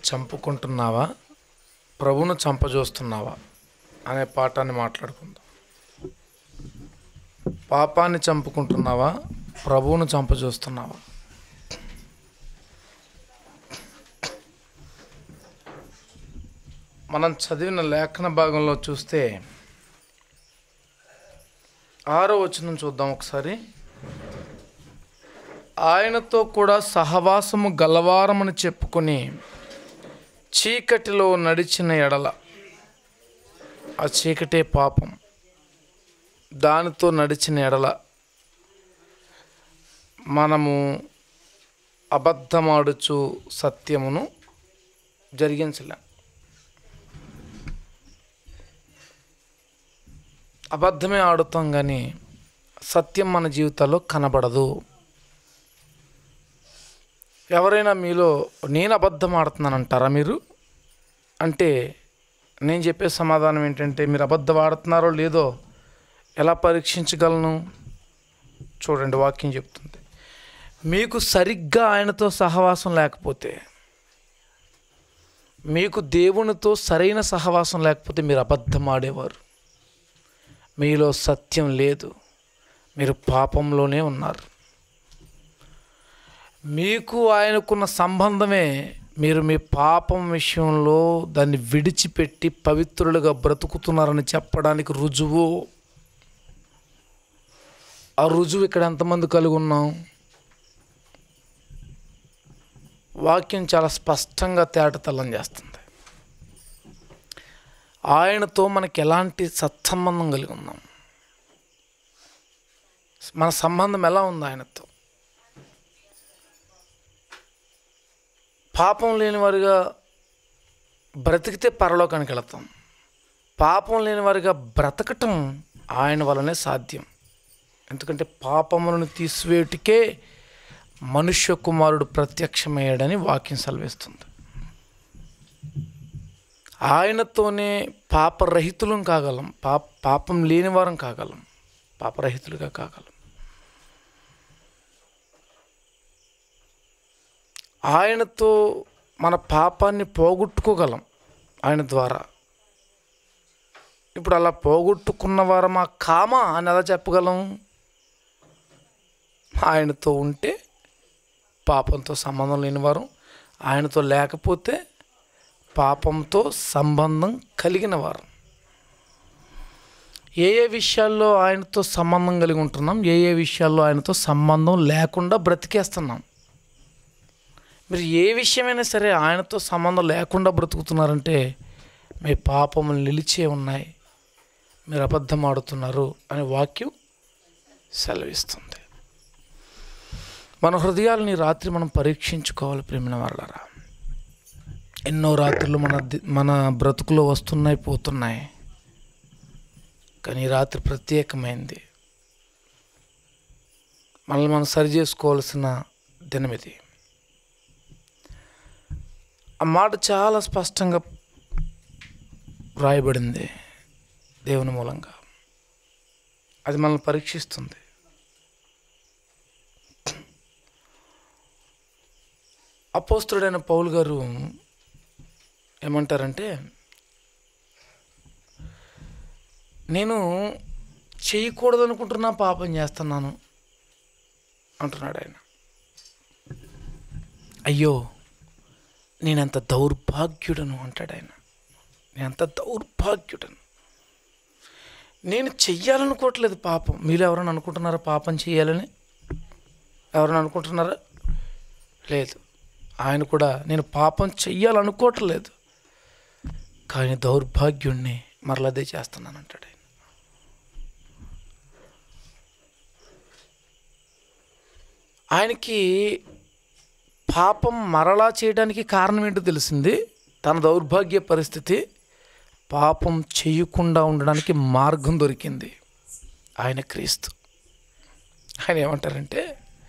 చంపుకుంటున్నావా ప్రభువును చంపజూస్తున్నావా అనే పాఠాన్ని మాట్లాడుకుందాం పాపాన్ని చంపుకుంటున్నావా ప్రభువును చంపజూస్తున్నావా మనం చదివిన లేఖన భాగంలో చూస్తే ఆరో వచనం చూద్దాం ఒకసారి ఆయనతో కూడా సహవాసము గలవారమని చెప్పుకొని చీకటిలో నడిచిన ఎడల ఆ చీకటే పాపం దానితో నడిచిన ఎడల మనము అబద్ధమాడుచు సత్యమును జరిగించలేం అబద్ధమే ఆడుతాం కానీ సత్యం మన జీవితాల్లో కనబడదు ఎవరైనా మీలో నేను అబద్ధం ఆడుతున్నాను అంటారా మీరు అంటే నేను చెప్పే సమాధానం ఏంటంటే మీరు అబద్ధం ఆడుతున్నారో లేదో ఎలా పరీక్షించగలను చూడండి వాక్యం చెప్తుంది మీకు సరిగ్గా ఆయనతో సహవాసం లేకపోతే మీకు దేవునితో సరైన సహవాసం లేకపోతే మీరు అబద్ధం ఆడేవారు మీలో సత్యం లేదు మీరు పాపంలోనే ఉన్నారు మీకు ఆయనకున్న సంబంధమే మీరు మీ పాపం విషయంలో దాన్ని విడిచిపెట్టి పవిత్రులుగా బ్రతుకుతున్నారని చెప్పడానికి రుజువు ఆ రుజువు ఇక్కడ ఎంతమంది కలిగి ఉన్నాం వాక్యం చాలా స్పష్టంగా తేటతల్లం చేస్తుంది ఆయనతో మనకి ఎలాంటి సత్సంబంధం కలిగి ఉన్నాం మన సంబంధం ఎలా ఉంది ఆయనతో పాపం లేని వారిగా బ్రతికితే పరలోకానికి వెళతాం పాపం లేని వారిగా బ్రతకటం ఆయన వలనే సాధ్యం ఎందుకంటే పాపములను తీసివేటికే మనుష్య కుమారుడు ప్రత్యక్షమయ్యాడని వాక్యం సెలవిస్తుంది ఆయనతోనే పాపరహితులం కాగలం పాప పాపం లేని వారం కాగలం పాపరహితులుగా కాగలం ఆయనతో మన పాపాన్ని పోగొట్టుకోగలం ఆయన ద్వారా ఇప్పుడు అలా పోగొట్టుకున్న వారమా కామా అని ఎలా చెప్పగలం ఆయనతో ఉంటే పాపంతో సంబంధం లేని వారు ఆయనతో లేకపోతే పాపంతో సంబంధం కలిగిన వారు ఏ ఏ విషయాల్లో ఆయనతో సంబంధం కలిగి ఉంటున్నాం ఏ ఏ విషయాల్లో ఆయనతో సంబంధం లేకుండా బ్రతికేస్తున్నాం మీరు ఏ విషయమైనా సరే ఆయనతో సంబంధం లేకుండా బ్రతుకుతున్నారంటే మీ పాపములు నిలిచే ఉన్నాయి మీరు అబద్ధం ఆడుతున్నారు అనే వాక్యం సెలవిస్తుంది మన హృదయాలని రాత్రి మనం పరీక్షించుకోవాలి ప్రేమిన వాళ్ళరా ఎన్నో రాత్రులు మన ది- మన బ్రతుకులో వస్తున్నాయి పోతున్నాయి కానీ ఈ రాత్రి ప్రత్యేకమైంది మనల్ని మనం సరి చేసుకోవాల్సిన దినం ఇది ఆ మాట చాలా స్పష్టంగా వ్రాయబడింది దేవుని మూలంగా అది మనల్ని పరీక్షిస్తుంది అపోస్తుడైన పౌల్ గారు ఏమంటారంటే నేను చేయకూడదు అనుకుంటున్నా పాపం చేస్తున్నాను అంటున్నాడు ఆయన అయ్యో నేనెంత దౌర్భాగ్యుడను అంటాడు ఆయన నేనంత దౌర్భాగ్యుడను నేను చెయ్యాలనుకోవట్లేదు పాపం మీరు ఎవరైనా అనుకుంటున్నారా పాపం చేయాలని ఎవరైనా అనుకుంటున్నారా లేదు ఆయన కూడా నేను పాపం చెయ్యాలనుకోవట్లేదు కానీ దౌర్భాగ్యుణ్ణి మరలా అదే చేస్తున్నాను అంటాడు ఆయన ఆయనకి పాపం మరలా చేయడానికి కారణం ఏంటో తెలిసింది తన దౌర్భాగ్య పరిస్థితి పాపం చేయకుండా ఉండడానికి మార్గం దొరికింది ఆయన క్రీస్తు ఆయన ఏమంటారంటే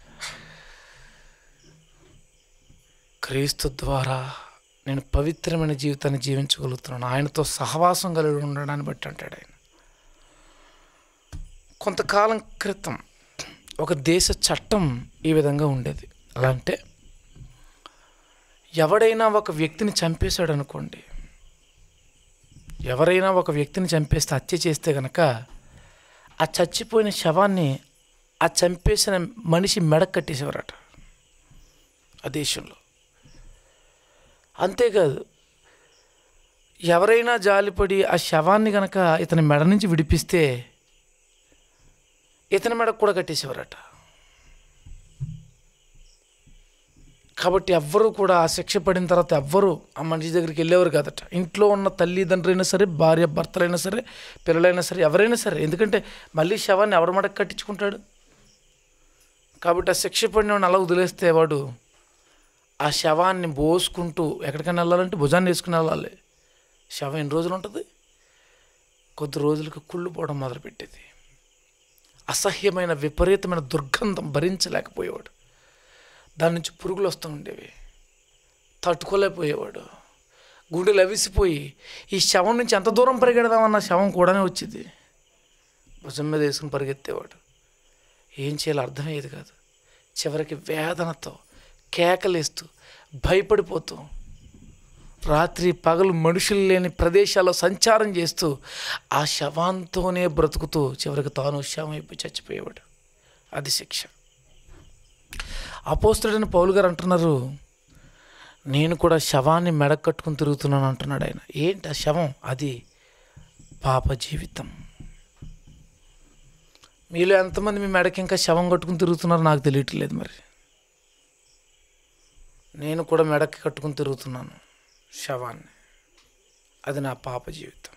క్రీస్తు ద్వారా నేను పవిత్రమైన జీవితాన్ని జీవించగలుగుతున్నాను ఆయనతో సహవాసం కలిగి ఉండడాన్ని బట్టి అంటాడు ఆయన కొంతకాలం క్రితం ఒక దేశ చట్టం ఈ విధంగా ఉండేది ఎలా అంటే ఎవడైనా ఒక వ్యక్తిని చంపేశాడు అనుకోండి ఎవరైనా ఒక వ్యక్తిని చంపేస్తే హత్య చేస్తే గనక ఆ చచ్చిపోయిన శవాన్ని ఆ చంపేసిన మనిషి మెడ కట్టేసేవారట ఆ దేశంలో అంతేకాదు ఎవరైనా జాలిపడి ఆ శవాన్ని గనక ఇతని మెడ నుంచి విడిపిస్తే ఇతని మెడకు కూడా కట్టేసేవారట కాబట్టి ఎవ్వరూ కూడా ఆ శిక్ష పడిన తర్వాత ఎవ్వరూ ఆ మనిషి దగ్గరికి వెళ్ళేవారు కాదట ఇంట్లో ఉన్న తల్లిదండ్రులైనా సరే భార్య భర్తలైనా సరే పిల్లలైనా సరే ఎవరైనా సరే ఎందుకంటే మళ్ళీ శవాన్ని ఎవరి మడకు కట్టించుకుంటాడు కాబట్టి ఆ శిక్ష పడిన వాడిని అలా వదిలేస్తే వాడు ఆ శవాన్ని మోసుకుంటూ ఎక్కడికైనా వెళ్ళాలంటే భుజాన్ని వేసుకుని వెళ్ళాలి శవం ఎన్ని రోజులు ఉంటుంది కొద్ది రోజులకు కుళ్ళు పోవడం మొదలుపెట్టేది అసహ్యమైన విపరీతమైన దుర్గంధం భరించలేకపోయేవాడు దాని నుంచి పురుగులు వస్తూ ఉండేవి తట్టుకోలేకపోయేవాడు గుండెలు అవిసిపోయి ఈ శవం నుంచి ఎంత దూరం పరిగెడదామన్న శవం కూడానే వచ్చింది భుజం మీద వేసుకుని పరిగెత్తేవాడు ఏం చేయాలో అర్థమయ్యేది కాదు చివరికి వేదనతో కేకలేస్తూ భయపడిపోతూ రాత్రి పగలు మనుషులు లేని ప్రదేశాల్లో సంచారం చేస్తూ ఆ శవంతోనే బ్రతుకుతూ చివరికి తాను శవం అయిపోయి చచ్చిపోయేవాడు అది శిక్ష అపోస్తుడైన పౌలు గారు అంటున్నారు నేను కూడా శవాన్ని మెడ కట్టుకుని తిరుగుతున్నాను అంటున్నాడు ఆయన ఏంటి ఆ శవం అది పాప జీవితం మీలో ఎంతమంది మీ మెడకి ఇంకా శవం కట్టుకుని తిరుగుతున్నారో నాకు తెలియట్లేదు మరి నేను కూడా మెడకి కట్టుకుని తిరుగుతున్నాను శవాన్ని అది నా పాప జీవితం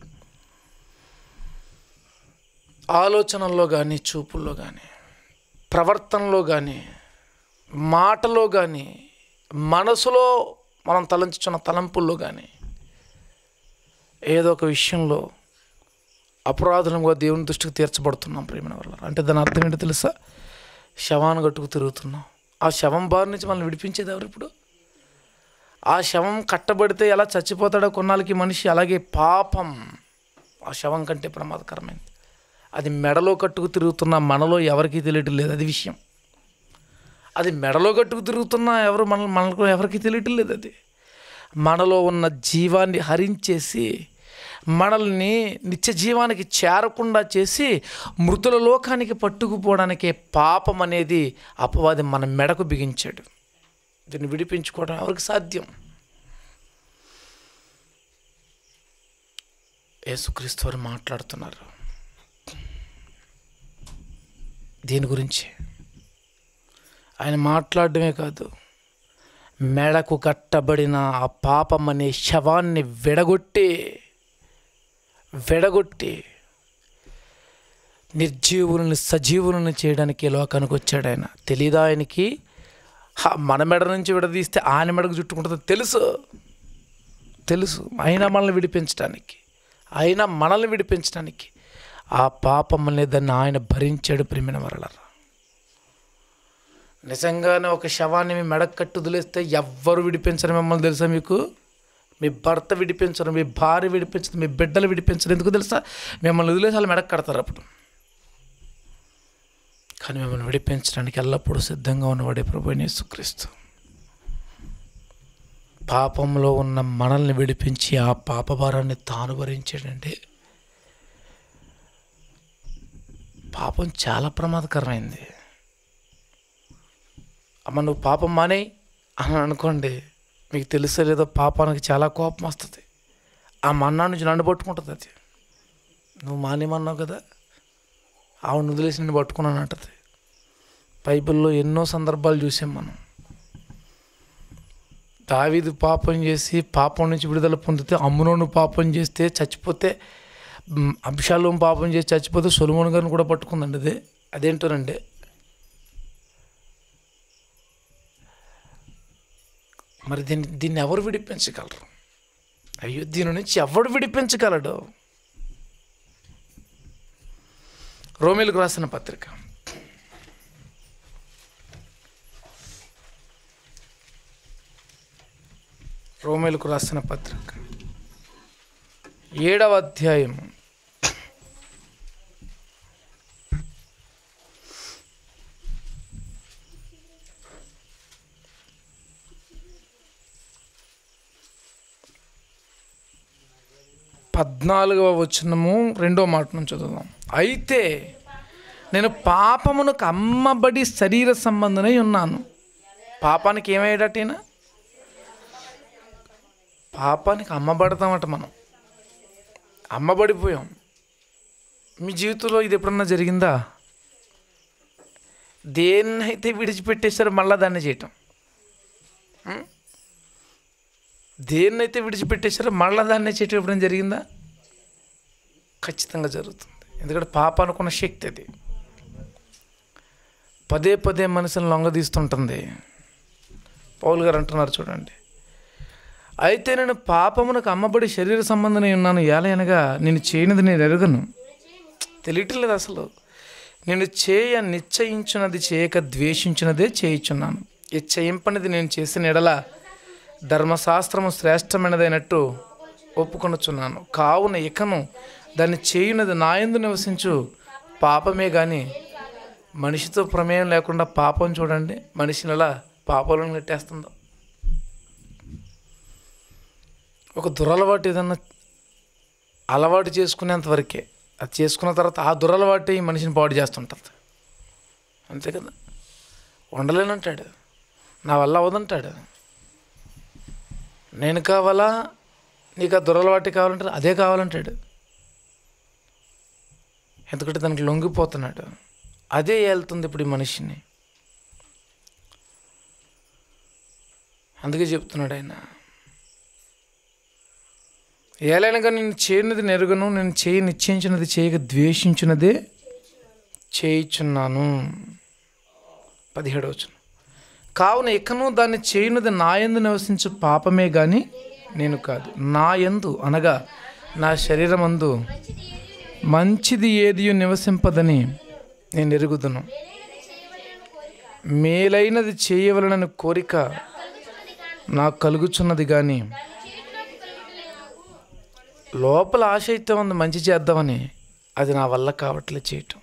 ఆలోచనల్లో కానీ చూపుల్లో కానీ ప్రవర్తనలో కానీ మాటలో కానీ మనసులో మనం తలంచుచున్న తలంపుల్లో కానీ ఏదో ఒక విషయంలో అపరాధులంగా దేవుని దృష్టికి తీర్చబడుతున్నాం ప్రేమైన వల్ల అంటే దాని అర్థం ఏంటో తెలుసా శవాన్ని కట్టుకు తిరుగుతున్నాం ఆ శవం బారి నుంచి మనల్ని విడిపించేది ఎవరు ఇప్పుడు ఆ శవం కట్టబడితే ఎలా చచ్చిపోతాడో కొన్నాళ్ళకి మనిషి అలాగే పాపం ఆ శవం కంటే ప్రమాదకరమైనది అది మెడలో కట్టుకు తిరుగుతున్న మనలో ఎవరికీ తెలియటం లేదు అది విషయం అది మెడలో కట్టుకు తిరుగుతున్న ఎవరు మన మనకు ఎవరికి తెలియటం లేదు అది మనలో ఉన్న జీవాన్ని హరించేసి మనల్ని నిత్య జీవానికి చేరకుండా చేసి మృతుల లోకానికి పట్టుకుపోవడానికే పాపం అనేది అపవాది మన మెడకు బిగించాడు దీన్ని విడిపించుకోవడం ఎవరికి సాధ్యం యేసుక్రీస్తు వారు మాట్లాడుతున్నారు దీని గురించి ఆయన మాట్లాడడమే కాదు మెడకు కట్టబడిన ఆ పాపం అనే శవాన్ని విడగొట్టి విడగొట్టి నిర్జీవులను సజీవులను చేయడానికి ఈ లోకానికి వచ్చాడు ఆయన తెలీదా ఆయనకి హ, మన మెడ నుంచి విడదీస్తే ఆయన మెడకు చుట్టుకుంటుందో తెలుసు తెలుసు అయినా మనల్ని విడిపించడానికి అయినా మనల్ని విడిపించడానికి ఆ పాపం అనే దాన్ని ఆయన భరించాడు ప్రేమిన వరలరా నిజంగానే ఒక శవాన్ని మీ మెడకు కట్టు వదిలేస్తే ఎవ్వరు విడిపించరు మిమ్మల్ని తెలుసా మీకు మీ భర్త విడిపించరు మీ భార్య విడిపించరు మీ బిడ్డలు విడిపించరు ఎందుకు తెలుసా మిమ్మల్ని వదిలేసి వాళ్ళు మెడకు కడతారు అప్పుడు కానీ మిమ్మల్ని విడిపించడానికి ఎల్లప్పుడూ సిద్ధంగా ఉన్నవాడే ప్రభు అయిన యేసుక్రీస్తు పాపంలో ఉన్న మనల్ని విడిపించి ఆ పాప భారాన్ని తాను భరించాడండి పాపం చాలా ప్రమాదకరమైంది అమ్మ నువ్వు పాపం మానే అని అనుకోండి మీకు తెలుసో లేదో పాపానికి చాలా కోపం వస్తుంది ఆ మన్నా నుంచి నన్ను పట్టుకుంటుంది అది నువ్వు మానేమన్నావు కదా ఆవిడ వదిలేసి నేను పట్టుకున్నాను అంటది బైబిల్లో ఎన్నో సందర్భాలు చూసాం మనం దావీదు పాపం చేసి పాపం నుంచి విడుదల పొందితే అమ్మునోను పాపం చేస్తే చచ్చిపోతే మ్, అబ్షాలోం పాపం చేసి చచ్చిపోతే సొలమోన్ గారిని కూడా పట్టుకుందండి అది అదేంటోనండి మరి దీన్ని దీన్ని ఎవరు విడిపించగలరు అయ్యో దీని నుంచి ఎవడు విడిపించగలడు రోమిలకు రాసిన పత్రిక రోమిలకు రాసిన పత్రిక ఏడవ అధ్యాయం పద్నాలుగవ వచనము రెండో మాట నుంచి చదువుదాం అయితే నేను పాపమునకు అమ్మబడి శరీర సంబంధమై ఉన్నాను పాపానికి ఏమయ్యాడటేనా పాపానికి అమ్మబడతామట మనం అమ్మబడిపోయాం మీ జీవితంలో ఇది ఎప్పుడన్నా జరిగిందా దేన్నైతే విడిచిపెట్టేశారో మళ్ళా దాన్ని చేయటం ఉం? దేన్నైతే విడిచిపెట్టేశారో మళ్ళా దాన్ని చేయటం ఎప్పుడైనా జరిగిందా ఖచ్చితంగా జరుగుతుంది ఎందుకంటే పాప అనుకున్న శక్తి అది పదే పదే మనుషులను లొంగదీస్తుంటుంది పౌల్ గారు అంటున్నారు చూడండి అయితే నేను పాపమునకు అమ్మబడి శరీర సంబంధమై ఉన్నాను ఏలయనగా నేను చేయనిది నేను ఎరగను తెలియటం లేదు అసలు నేను చేయ నిశ్చయించున్నది చేయక ద్వేషించినదే చేయించున్నాను ఈ చేయింపనిది నేను చేసిన ఎడల ధర్మశాస్త్రము శ్రేష్టమైనదైనట్టు ఒప్పుకొనుచున్నాను కావున ఇకను దాన్ని చేయునది నాయందు నివసించు పాపమే కానీ మనిషితో ప్రమేయం లేకుండా పాపం చూడండి మనిషిని ఎలా పాపంలో నెట్టేస్తుందో ఒక దురలవాటు ఏదన్నా అలవాటు చేసుకునేంత వరకే అది చేసుకున్న తర్వాత ఆ దురలవాటు ఈ మనిషిని పాడు చేస్తుంటుంది అంతే కదా ఉండలేనంటాడు నా వల్ల అవదంటాడు నేను కావాలా నీకు ఆ దురలవాటి కావాలంటే అదే కావాలంటాడు ఎందుకంటే దానికి లొంగిపోతున్నాడు అదే వెళ్తుంది ఇప్పుడు ఈ మనిషిని అందుకే చెప్తున్నాడు ఆయన ఏలైనగా నేను చేయనిది నెరుగను నేను చేయి నిశ్చయించినది చేయక ద్వేషించినదే చేయిచున్నాను పదిహేడవచనం కావున ఇకను దాన్ని చేయనిది నా యందు నివసించు పాపమే గాని నేను కాదు నా యందు అనగా నా శరీరమందు మంచిది ఏది నివసింపదని నేను ఎరుగుదును మేలైనది చేయవలనని కోరిక నాకు కలుగుచున్నది కానీ లోపల ఆశ అయితే ఉంది మంచి చేద్దామని అది నా వల్ల కావట్లేదు చేయటం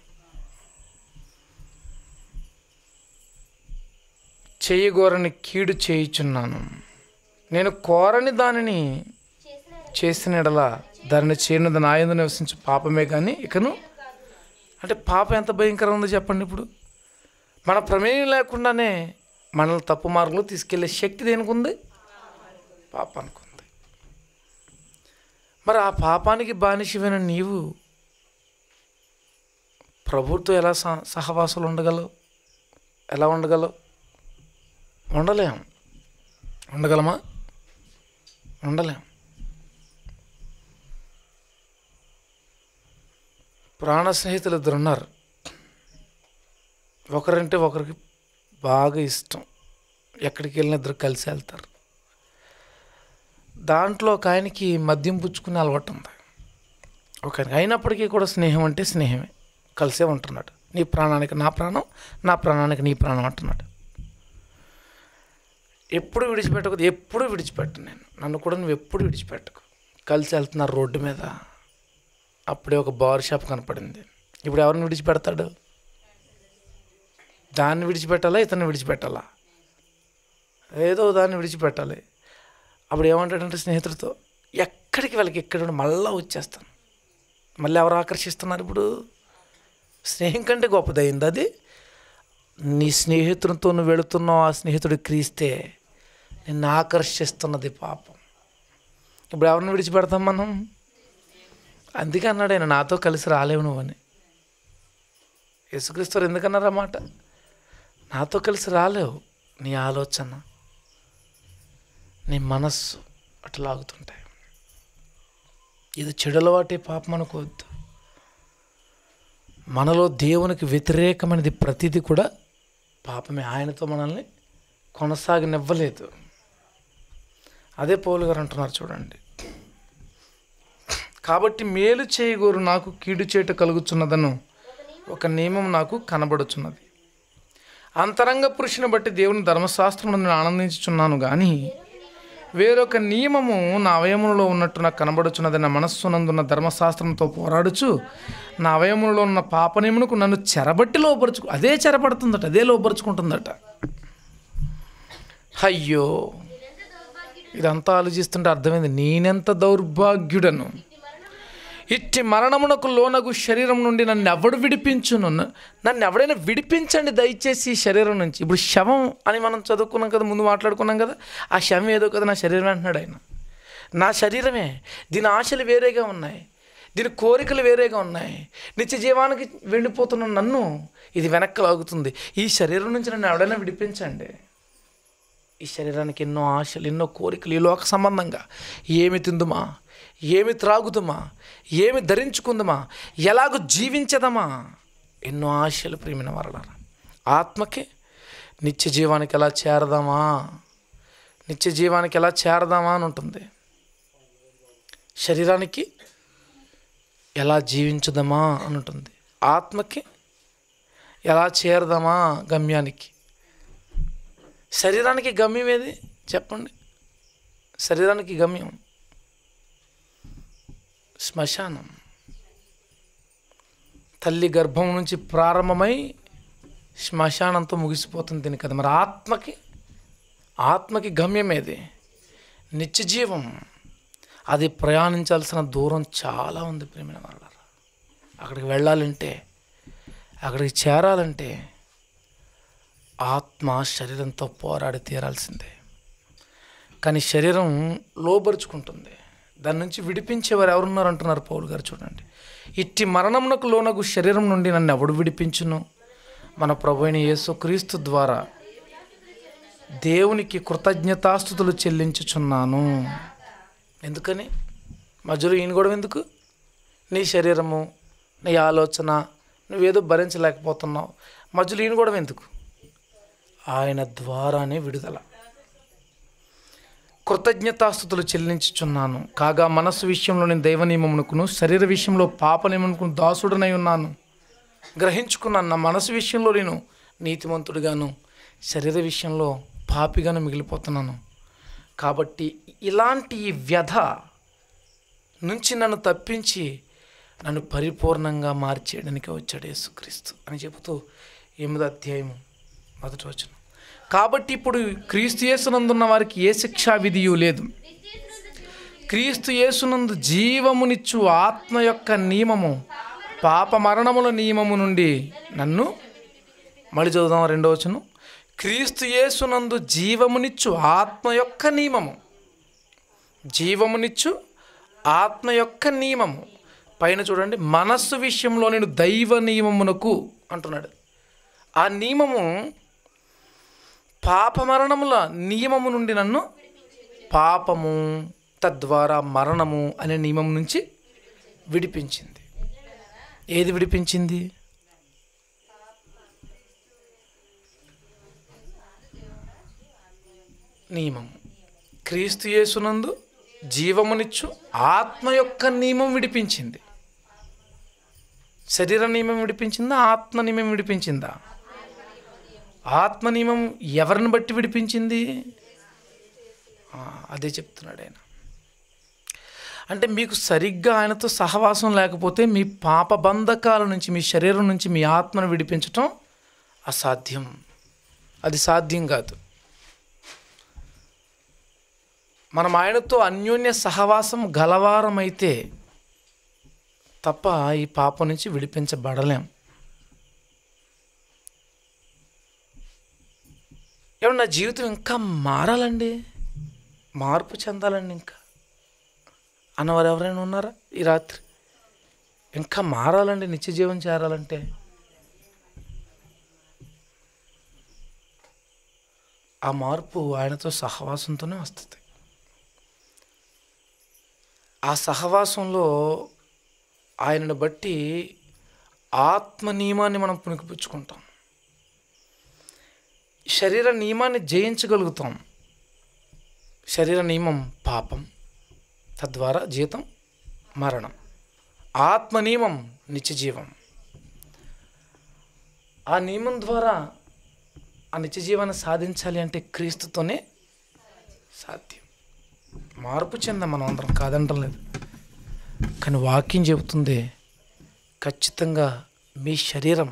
చేయగోరని కీడు చేయుచున్నాను నేను కోరని దానిని చేసిన ఎడల దానిని చేయనుది నాయందు నివసించు పాపమే కానీ ఇకను అంటే పాపం ఎంత భయంకరంగా ఉందో చెప్పండి ఇప్పుడు మన ప్రమేయం లేకుండానే మనల్ని తప్పు మార్గంలో తీసుకెళ్లే శక్తి దేనికి ఉంది పాపానికి ఉంది మరి ఆ పాపానికి బానిసమైన నీవు ప్రభుత్వం ఎలా సహ సహవాసాలు ఉండగలవు ఎలా ఉండగలవు ఉండలేం ఉండగలమా ఉండలేం ప్రాణ స్నేహితులు ఇద్దరు ఉన్నారు ఒకరంటే ఒకరికి బాగా ఇష్టం ఎక్కడికి వెళ్ళిన ఇద్దరు కలిసి వెళ్తారు దాంట్లో ఒక ఆయనకి మద్యం పుచ్చుకునే అలవాటు ఉంది ఒక ఆయనకి అయినప్పటికీ కూడా స్నేహం అంటే స్నేహమే కలిసే ఉంటున్నాడు నీ ప్రాణానికి నా ప్రాణం నా ప్రాణానికి నీ ప్రాణం అంటున్నాడు ఎప్పుడు విడిచిపెట్టకూడదు ఎప్పుడు విడిచిపెట్టను నేను నన్ను కూడా నువ్వు ఎప్పుడు విడిచిపెట్టకు కలిసి వెళ్తున్నారు రోడ్డు మీద అప్పుడే ఒక బార్ షాప్ కనపడింది ఇప్పుడు ఎవరిని విడిచిపెడతాడు దాన్ని విడిచిపెట్టాలా ఇతన్ని విడిచిపెట్టాలా ఏదో దాన్ని విడిచిపెట్టాలి అప్పుడు ఏమంటాడంటే స్నేహితుడితో ఎక్కడికి వాళ్ళకి ఎక్కడ మళ్ళా వచ్చేస్తాను మళ్ళీ ఎవరు ఆకర్షిస్తున్నారు ఇప్పుడు స్నేహం కంటే గొప్పదైంది అది నీ స్నేహితుడితో నువ్వు వెళుతున్నావు ఆ స్నేహితుడు క్రీస్తే నిన్ను ఆకర్షిస్తున్నది పాపం ఇప్పుడు ఎవరిని విడిచిపెడతాం మనం అందుకే అన్నాడు ఆయన నాతో కలిసి రాలేవు నువ్వని యేసుక్రీస్తు ఎందుకన్నారు ఆ మాట నాతో కలిసి రాలేవు నీ ఆలోచన నీ మనస్సు అట్లా లాగుతుంటాయి ఇది చెడులవాటే పాపం అనుకోవద్దు మనలో దేవునికి వ్యతిరేకమైనది ప్రతిదీ కూడా పాపమే ఆయనతో మనల్ని కొనసాగనివ్వలేదు అదే పౌలు గారు అంటున్నారు చూడండి కాబట్టి మేలు చేయగోరు నాకు కీడు చేయట కలుగుచున్నదను ఒక నియమం నాకు కనబడుచున్నది అంతరంగ పురుషుని బట్టి దేవుని ధర్మశాస్త్రం నేను ఆనందించుచున్నాను కానీ వేరొక నియమము నా అవయములలో ఉన్నట్టు నాకు కనబడుచున్నది నా మనస్సునందున్న ధర్మశాస్త్రంతో పోరాడుచు నా అవయములలో ఉన్న పాపనియమునకు నన్ను చెరబట్టి లోపరుచుకు అదే చెరబడుతుందట అదే లోపరుచుకుంటుందట అయ్యో ఇదంతా ఆలోచిస్తుంటే అర్థమైంది నేనెంత దౌర్భాగ్యుడను ఇట్టి మరణమునకు లోనగు శరీరం నుండి నన్ను ఎవడు విడిపించును నన్ను ఎవడైనా విడిపించండి దయచేసి ఈ శరీరం నుంచి ఇప్పుడు శవం అని మనం చదువుకున్నాం కదా ముందు మాట్లాడుకున్నాం కదా ఆ శవం ఏదో కదా నా శరీరం అంటున్నాడు ఆయన నా శరీరమే దీని ఆశలు వేరేగా ఉన్నాయి దీని కోరికలు వేరేగా ఉన్నాయి నిత్య జీవానికి వెళ్ళిపోతున్న నన్ను ఇది వెనక్కి లాగుతుంది ఈ శరీరం నుంచి నన్ను ఎవడైనా విడిపించండి ఈ శరీరానికి ఎన్నో ఆశలు ఎన్నో కోరికలు ఈ లోక సంబంధంగా ఏమి తిందుమా ఏమి త్రాగుదమా ఏమి ధరించుకుందామా ఎలాగో జీవించదమా ఎన్నో ఆశలు ప్రేమిన వరలారా ఆత్మకి నిత్య జీవానికి ఎలా చేరదామా నిత్య జీవానికి ఎలా చేరదామా అని ఉంటుంది శరీరానికి ఎలా జీవించుదామా అని ఉంటుంది ఆత్మకి ఎలా చేరదామా గమ్యానికి శరీరానికి గమ్యం ఏది చెప్పండి శరీరానికి గమ్యం శ్మశానం తల్లి గర్భం నుంచి ప్రారంభమై శ్మశానంతో ముగిసిపోతుంది దీని కదా మరి ఆత్మకి ఆత్మకి గమ్యం ఏది నిత్య జీవం అది ప్రయాణించాల్సిన దూరం చాలా ఉంది ప్రేమిన వాళ్ళ అక్కడికి వెళ్ళాలంటే అక్కడికి చేరాలంటే ఆత్మ శరీరంతో పోరాడి తీరాల్సిందే కానీ శరీరం లోబరుచుకుంటుంది దాని నుంచి విడిపించేవారు ఎవరున్నారు అంటున్నారు పౌలు గారు చూడండి ఇట్టి మరణమునకు లోనగు శరీరం నుండి నన్ను ఎవడు విడిపించును మన ప్రభు అయిన యేసుక్రీస్తు ద్వారా దేవునికి కృతజ్ఞతాస్థుతులు చెల్లించుచున్నాను ఎందుకని మధ్యలో ఈయన కూడా ఎందుకు నీ శరీరము నీ ఆలోచన నువ్వేదో భరించలేకపోతున్నావు మధ్యలో ఈయన కూడా ఎందుకు ఆయన ద్వారానే విడుదల కృతజ్ఞతాస్థుతులు చెల్లించుచున్నాను కాగా మనస్సు విషయంలో నేను దైవ నియమమునకును శరీర విషయంలో పాప నియమమునకును దాసుడనై ఉన్నాను గ్రహించుకున్నాను నా మనసు విషయంలో నేను నీతిమంతుడిగాను శరీర విషయంలో పాపిగాను మిగిలిపోతున్నాను కాబట్టి ఇలాంటి ఈ వ్యధ నుంచి నన్ను తప్పించి నన్ను పరిపూర్ణంగా మార్చేయడానికి వచ్చాడు యేసుక్రీస్తు అని చెబుతూ ఎనిమిదో అధ్యాయము మొదటి వచనం కాబట్టి ఇప్పుడు క్రీస్తు యేసునందున్న వారికి ఏ శిక్షా విధియు లేదు క్రీస్తు యేసునందు జీవమునిచ్చు ఆత్మ యొక్క నియమము పాప మరణముల నియమము నుండి నన్ను మళ్ళీ చదువుదాం రెండో వచనం క్రీస్తు యేసునందు జీవమునిచ్చు ఆత్మ యొక్క నియమము జీవమునిచ్చు ఆత్మ యొక్క నియమము పైన చూడండి మనస్సు విషయంలో నేను దైవ నియమమునకు అంటున్నాడు ఆ నియమము పాప మరణముల నియమము నుండి నన్ను పాపము తద్వారా మరణము అనే నియమం నుంచి విడిపించింది ఏది విడిపించింది నియమము క్రీస్తు యేసునందు జీవమునిచ్చు ఆత్మ యొక్క నియమం విడిపించింది శరీర నియమం విడిపించిందా ఆత్మ నియమం విడిపించిందా ఆత్మ నియమం ఎవరిని బట్టి విడిపించింది ఆ, అదే చెప్తున్నాడు ఆయన అంటే మీకు సరిగ్గా ఆయనతో సహవాసం లేకపోతే మీ పాప బంధకాల నుంచి మీ శరీరం నుంచి మీ ఆత్మను విడిపించటం అసాధ్యం అది సాధ్యం కాదు మనం ఆయనతో అన్యోన్య సహవాసం గలవారమైతే తప్ప ఈ పాపం నుంచి విడిపించబడలేం ఏమన్నా నా జీవితం ఇంకా మారాలండి మార్పు చెందాలండి ఇంకా అన్నవారు ఎవరైనా ఉన్నారా ఈ రాత్రి ఇంకా మారాలండి నిత్య జీవం చేరాలంటే ఆ మార్పు ఆయనతో సహవాసంతోనే వస్తుంది ఆ సహవాసంలో ఆయనను బట్టి ఆత్మ నియమాన్ని మనం పుణికిపుచ్చుకుంటాం శరీర నియమాన్ని జయించగలుగుతాం శరీర నియమం పాపం తద్వారా జీతం మరణం ఆత్మ నియమం నిత్యజీవం ఆ నియమం ద్వారా ఆ నిత్యజీవాన్ని సాధించాలి అంటే క్రీస్తుతోనే సాధ్యం మార్పు చెందాం మనం అందరం కాదంటం లేదు కానీ వాక్యం చెబుతుంది ఖచ్చితంగా మీ శరీరం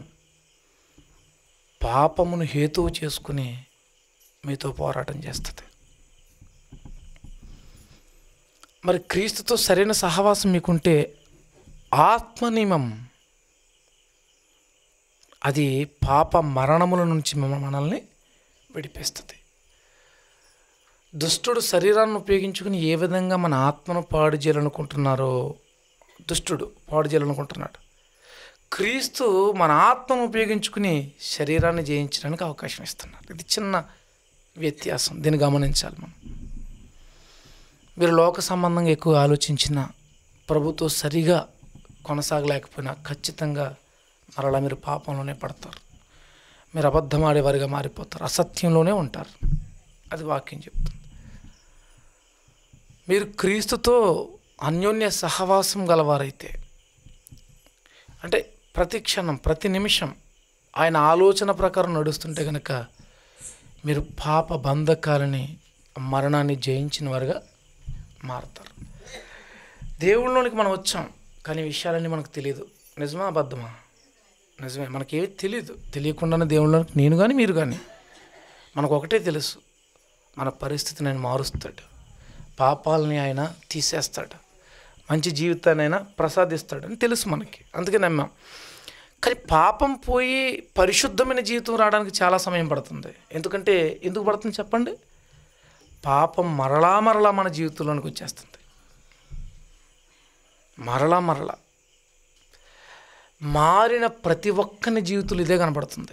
పాపమును హేతువు చేసుకుని మీతో పోరాటం చేస్తుంది మరి క్రీస్తుతో సరైన సహవాసం మీకుంటే ఆత్మ నియమం అది పాప మరణముల నుంచి మన- మనల్ని విడిపిస్తుంది దుష్టుడు శరీరాన్ని ఉపయోగించుకుని ఏ విధంగా మన ఆత్మను పాడు చేయాలనుకుంటున్నారో దుష్టుడు పాడు చేయాలనుకుంటున్నాడు క్రీస్తు మన ఆత్మను ఉపయోగించుకుని శరీరాన్ని జయించడానికి అవకాశం ఇస్తున్నారు ఇది చిన్న వ్యత్యాసం దీన్ని గమనించాలి మనం మీరు లోక సంబంధంగా ఎక్కువ ఆలోచించిన ప్రభుతో సరిగా కొనసాగలేకపోయినా ఖచ్చితంగా మరలా మీరు పాపంలోనే పడతారు మీరు అబద్ధం ఆడేవారిగా మారిపోతారు అసత్యంలోనే ఉంటారు అది వాక్యం చెప్తుంది మీరు క్రీస్తుతో అన్యోన్య సహవాసం గలవారైతే అంటే ప్రతి క్షణం ప్రతి నిమిషం ఆయన ఆలోచన ప్రకారం నడుస్తుంటే కనుక మీరు పాప బంధకాలని మరణాన్ని జయించిన వారుగా మారుతారు దేవుళ్ళలోనికి మనం వచ్చాం కానీ ఈ విషయాలన్నీ మనకు తెలియదు నిజమా అబద్ధమా నిజమే మనకేమీ తెలియదు తెలియకుండానే దేవుళ్ళలోనికి నేను కానీ మీరు కానీ మనకు ఒకటే తెలుసు మన పరిస్థితిని ఆయన మారుస్తాడు పాపాలని ఆయన తీసేస్తాడు మంచి జీవితాన్ని ఆయన ప్రసాదిస్తాడు అని తెలుసు మనకి అందుకే నమ్మాం కానీ పాపం పోయి పరిశుద్ధమైన జీవితం రావడానికి చాలా సమయం పడుతుంది ఎందుకంటే ఎందుకు పడుతుంది చెప్పండి పాపం మరలా మరలా మన జీవితంలోనికి వచ్చేస్తుంది మరలా మరలా మారిన ప్రతి ఒక్కని జీవితంలో ఇదే కనపడుతుంది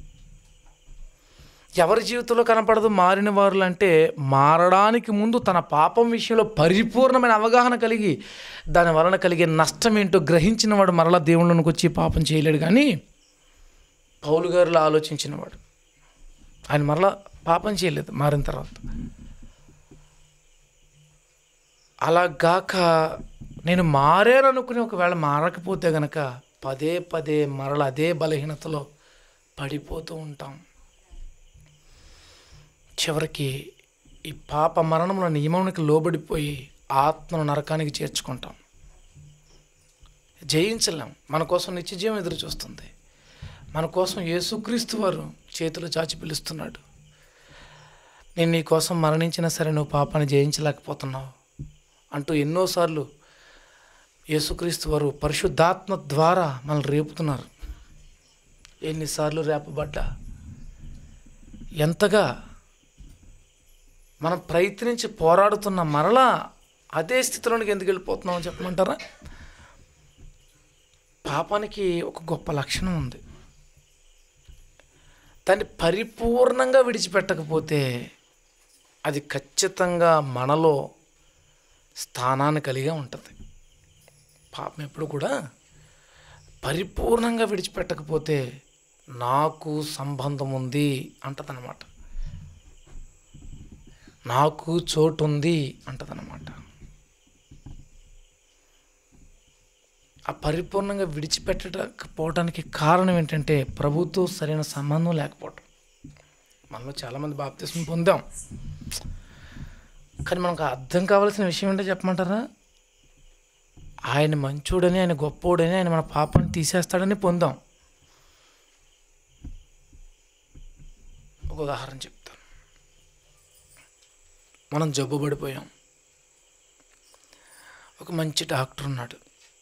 ఎవరి జీవితంలో కనపడదు మారిన వారు అంటే మారడానికి ముందు తన పాపం విషయంలో పరిపూర్ణమైన అవగాహన కలిగి దాని వలన కలిగే నష్టం ఏంటో గ్రహించిన వాడు మరలా దేవుళ్ళనికి వచ్చి పాపం చేయలేడు కానీ పౌలు గారిలో ఆలోచించినవాడు ఆయన మరలా పాపం చేయలేదు మారిన తర్వాత అలా గాక నేను మారాననుకుని ఒకవేళ మారకపోతే గనక పదే పదే మరల అదే బలహీనతలో పడిపోతూ ఉంటాం చివరికి ఈ పాప మరణంలో నియమానికి లోబడిపోయి ఆత్మను నరకానికి చేర్చుకుంటాం జయించలేం మన కోసం నిత్యజీవం ఎదురు చూస్తుంది మన కోసం యేసుక్రీస్తు వారు చేతులు చాచి పిలుస్తున్నాడు నేను నీ కోసం మరణించినా సరే నువ్వు పాపాన్ని జయించలేకపోతున్నావు అంటూ ఎన్నోసార్లు యేసుక్రీస్తు వారు పరిశుద్ధాత్మ ద్వారా మనల్ని రేపుతున్నారు ఎన్నిసార్లు రేపబడ్డా ఎంతగా మనం ప్రయత్నించి పోరాడుతున్న మరలా అదే స్థితిలోనికి ఎందుకు వెళ్ళిపోతున్నామో చెప్పమంటారా పాపానికి ఒక గొప్ప లక్షణం ఉంది దాన్ని పరిపూర్ణంగా విడిచిపెట్టకపోతే అది ఖచ్చితంగా మనలో స్థానాన్ని కలిగే ఉంటుంది పాపం ఎప్పుడు కూడా పరిపూర్ణంగా విడిచిపెట్టకపోతే నాకు సంబంధం ఉంది అంటదనమాట నాకు చోటు ఉంది అంటదనమాట ఆ పరిపూర్ణంగా విడిచిపెట్టకపోవడానికి కారణం ఏంటంటే ప్రభుతో సరైన సంబంధం లేకపోవటం మనలో చాలామంది బాప్తిస్మం పొందాం కానీ మనకు అర్థం కావాల్సిన విషయం ఏంటో చెప్పమంటారా ఆయన మంచోడని ఆయన గొప్పోడని ఆయన మన పాపాన్ని తీసేస్తాడని పొందాం ఒక ఉదాహరణ చెప్తాను మనం జబ్బు పడిపోయాం ఒక మంచి డాక్టర్ ఉన్నాడు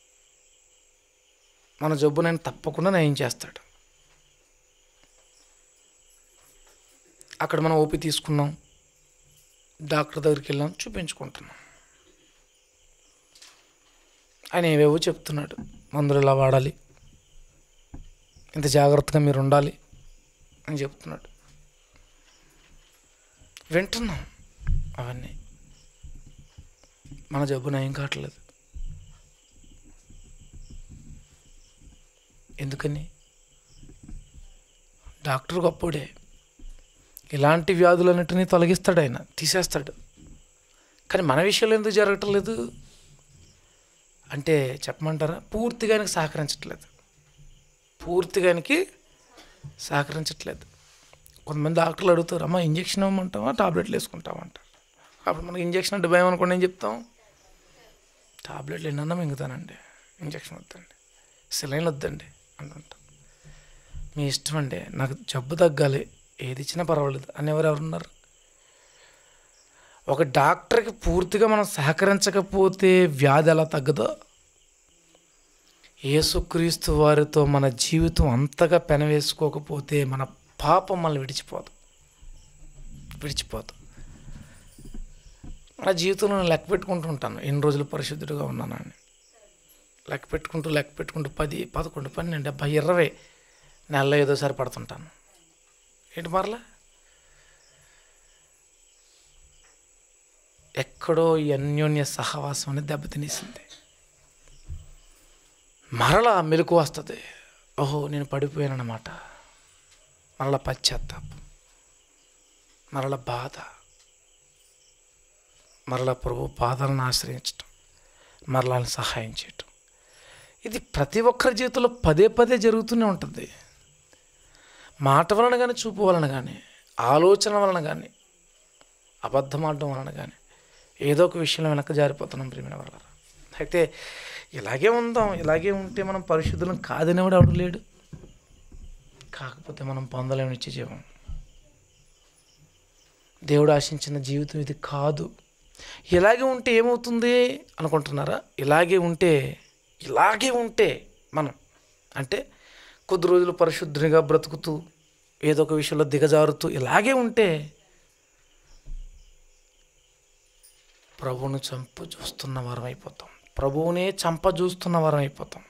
మన జబ్బు నేను తప్పకుండా నయం చేస్తాడు అక్కడ మనం ఓపి తీసుకున్నాం డాక్టర్ దగ్గరికి వెళ్ళాం చూపించుకుంటున్నాం ఆయన ఏవేవో చెప్తున్నాడు మందులు ఇలా వాడాలి ఇంత జాగ్రత్తగా మీరు ఉండాలి అని చెప్తున్నాడు వింటున్నాం అవన్నీ మన జబ్బు నయం కావట్లేదు ఎందుకని డాక్టర్ గొప్పోడే ఇలాంటి వ్యాధులన్నిటినీ తొలగిస్తాడు ఆయన తీసేస్తాడు కానీ మన విషయంలో ఎందుకు జరగటం లేదు అంటే చెప్పమంటారా పూర్తిగా ఆయనకి సహకరించట్లేదు పూర్తిగా ఆయనకి సహకరించట్లేదు కొంతమంది డాక్టర్లు అడుగుతారు అమ్మ ఇంజక్షన్ ఇవ్వమంటావా టాబ్లెట్లు వేసుకుంటావా అంటారు అప్పుడు మనకి ఇంజక్షన్ అంటే భయం అనుకోండి ఏం చెప్తాం టాబ్లెట్లు ఎన్నన్నా మింగుతానండి ఇంజక్షన్ వద్దండి సిలైన్ వద్దండి అంటుంటాం మీ ఇష్టం అండి నాకు జబ్బు తగ్గాలి ఏది ఇచ్చినా పర్వాలేదు అని ఎవరు ఎవరున్నారు ఒక డాక్టర్కి పూర్తిగా మనం సహకరించకపోతే వ్యాధి ఎలా తగ్గదో యేసుక్రీస్తు వారితో మన జీవితం అంతగా పెనవేసుకోకపోతే మన పాపం మనల్ని విడిచిపోదు విడిచిపోదు నా జీవితంలో నేను లెక్క పెట్టుకుంటూ ఉంటాను ఎన్ని రోజులు పరిశుద్ధుడిగా ఉన్నానని లెక్క పెట్టుకుంటూ లెక్క పెట్టుకుంటూ పది పదకొండు పన్నెండు డెబ్బై ఇరవై నెలలో ఏదోసారి పడుతుంటాను ఏంటి మరలా ఎక్కడో ఈ అన్యోన్య సహవాసం అనేది దెబ్బతినేసింది మరలా మెలకు వస్తుంది ఓహో నేను పడిపోయానన్నమాట మరలా పశ్చాత్తాపం మరల బాధ మరల ప్రభు పాదాలను ఆశ్రయించటం మరలా ఆయన సహాయం చేయటం ఇది ప్రతి ఒక్కరి జీవితంలో పదే పదే జరుగుతూనే ఉంటుంది మాట వలన కానీ చూపు వలన కానీ ఆలోచన వలన కానీ అబద్ధం ఆడడం వలన కానీ ఏదో ఒక విషయంలో వెనక్కి జారిపోతున్నాం ప్రేమిన వాళ్ళ అయితే ఇలాగే ఉందాం ఇలాగే ఉంటే మనం పరిశుద్ధులం కాదనేవాడు ఎవడు లేడు కాకపోతే మనం పొందలేని నిత్య జీవం దేవుడు ఆశించిన జీవితం ఇది కాదు ఇలాగే ఉంటే ఏమవుతుంది అనుకుంటున్నారా ఇలాగే ఉంటే ఇలాగే ఉంటే మనం అంటే కొద్ది రోజులు పరిశుద్ధునిగా బ్రతుకుతూ ఏదో ఒక విషయంలో దిగజారుతూ ఇలాగే ఉంటే ప్రభువును చంపు చూస్తున్న వారం అయిపోతాం ప్రభువునే చంప చూస్తున్న వారం అయిపోతాం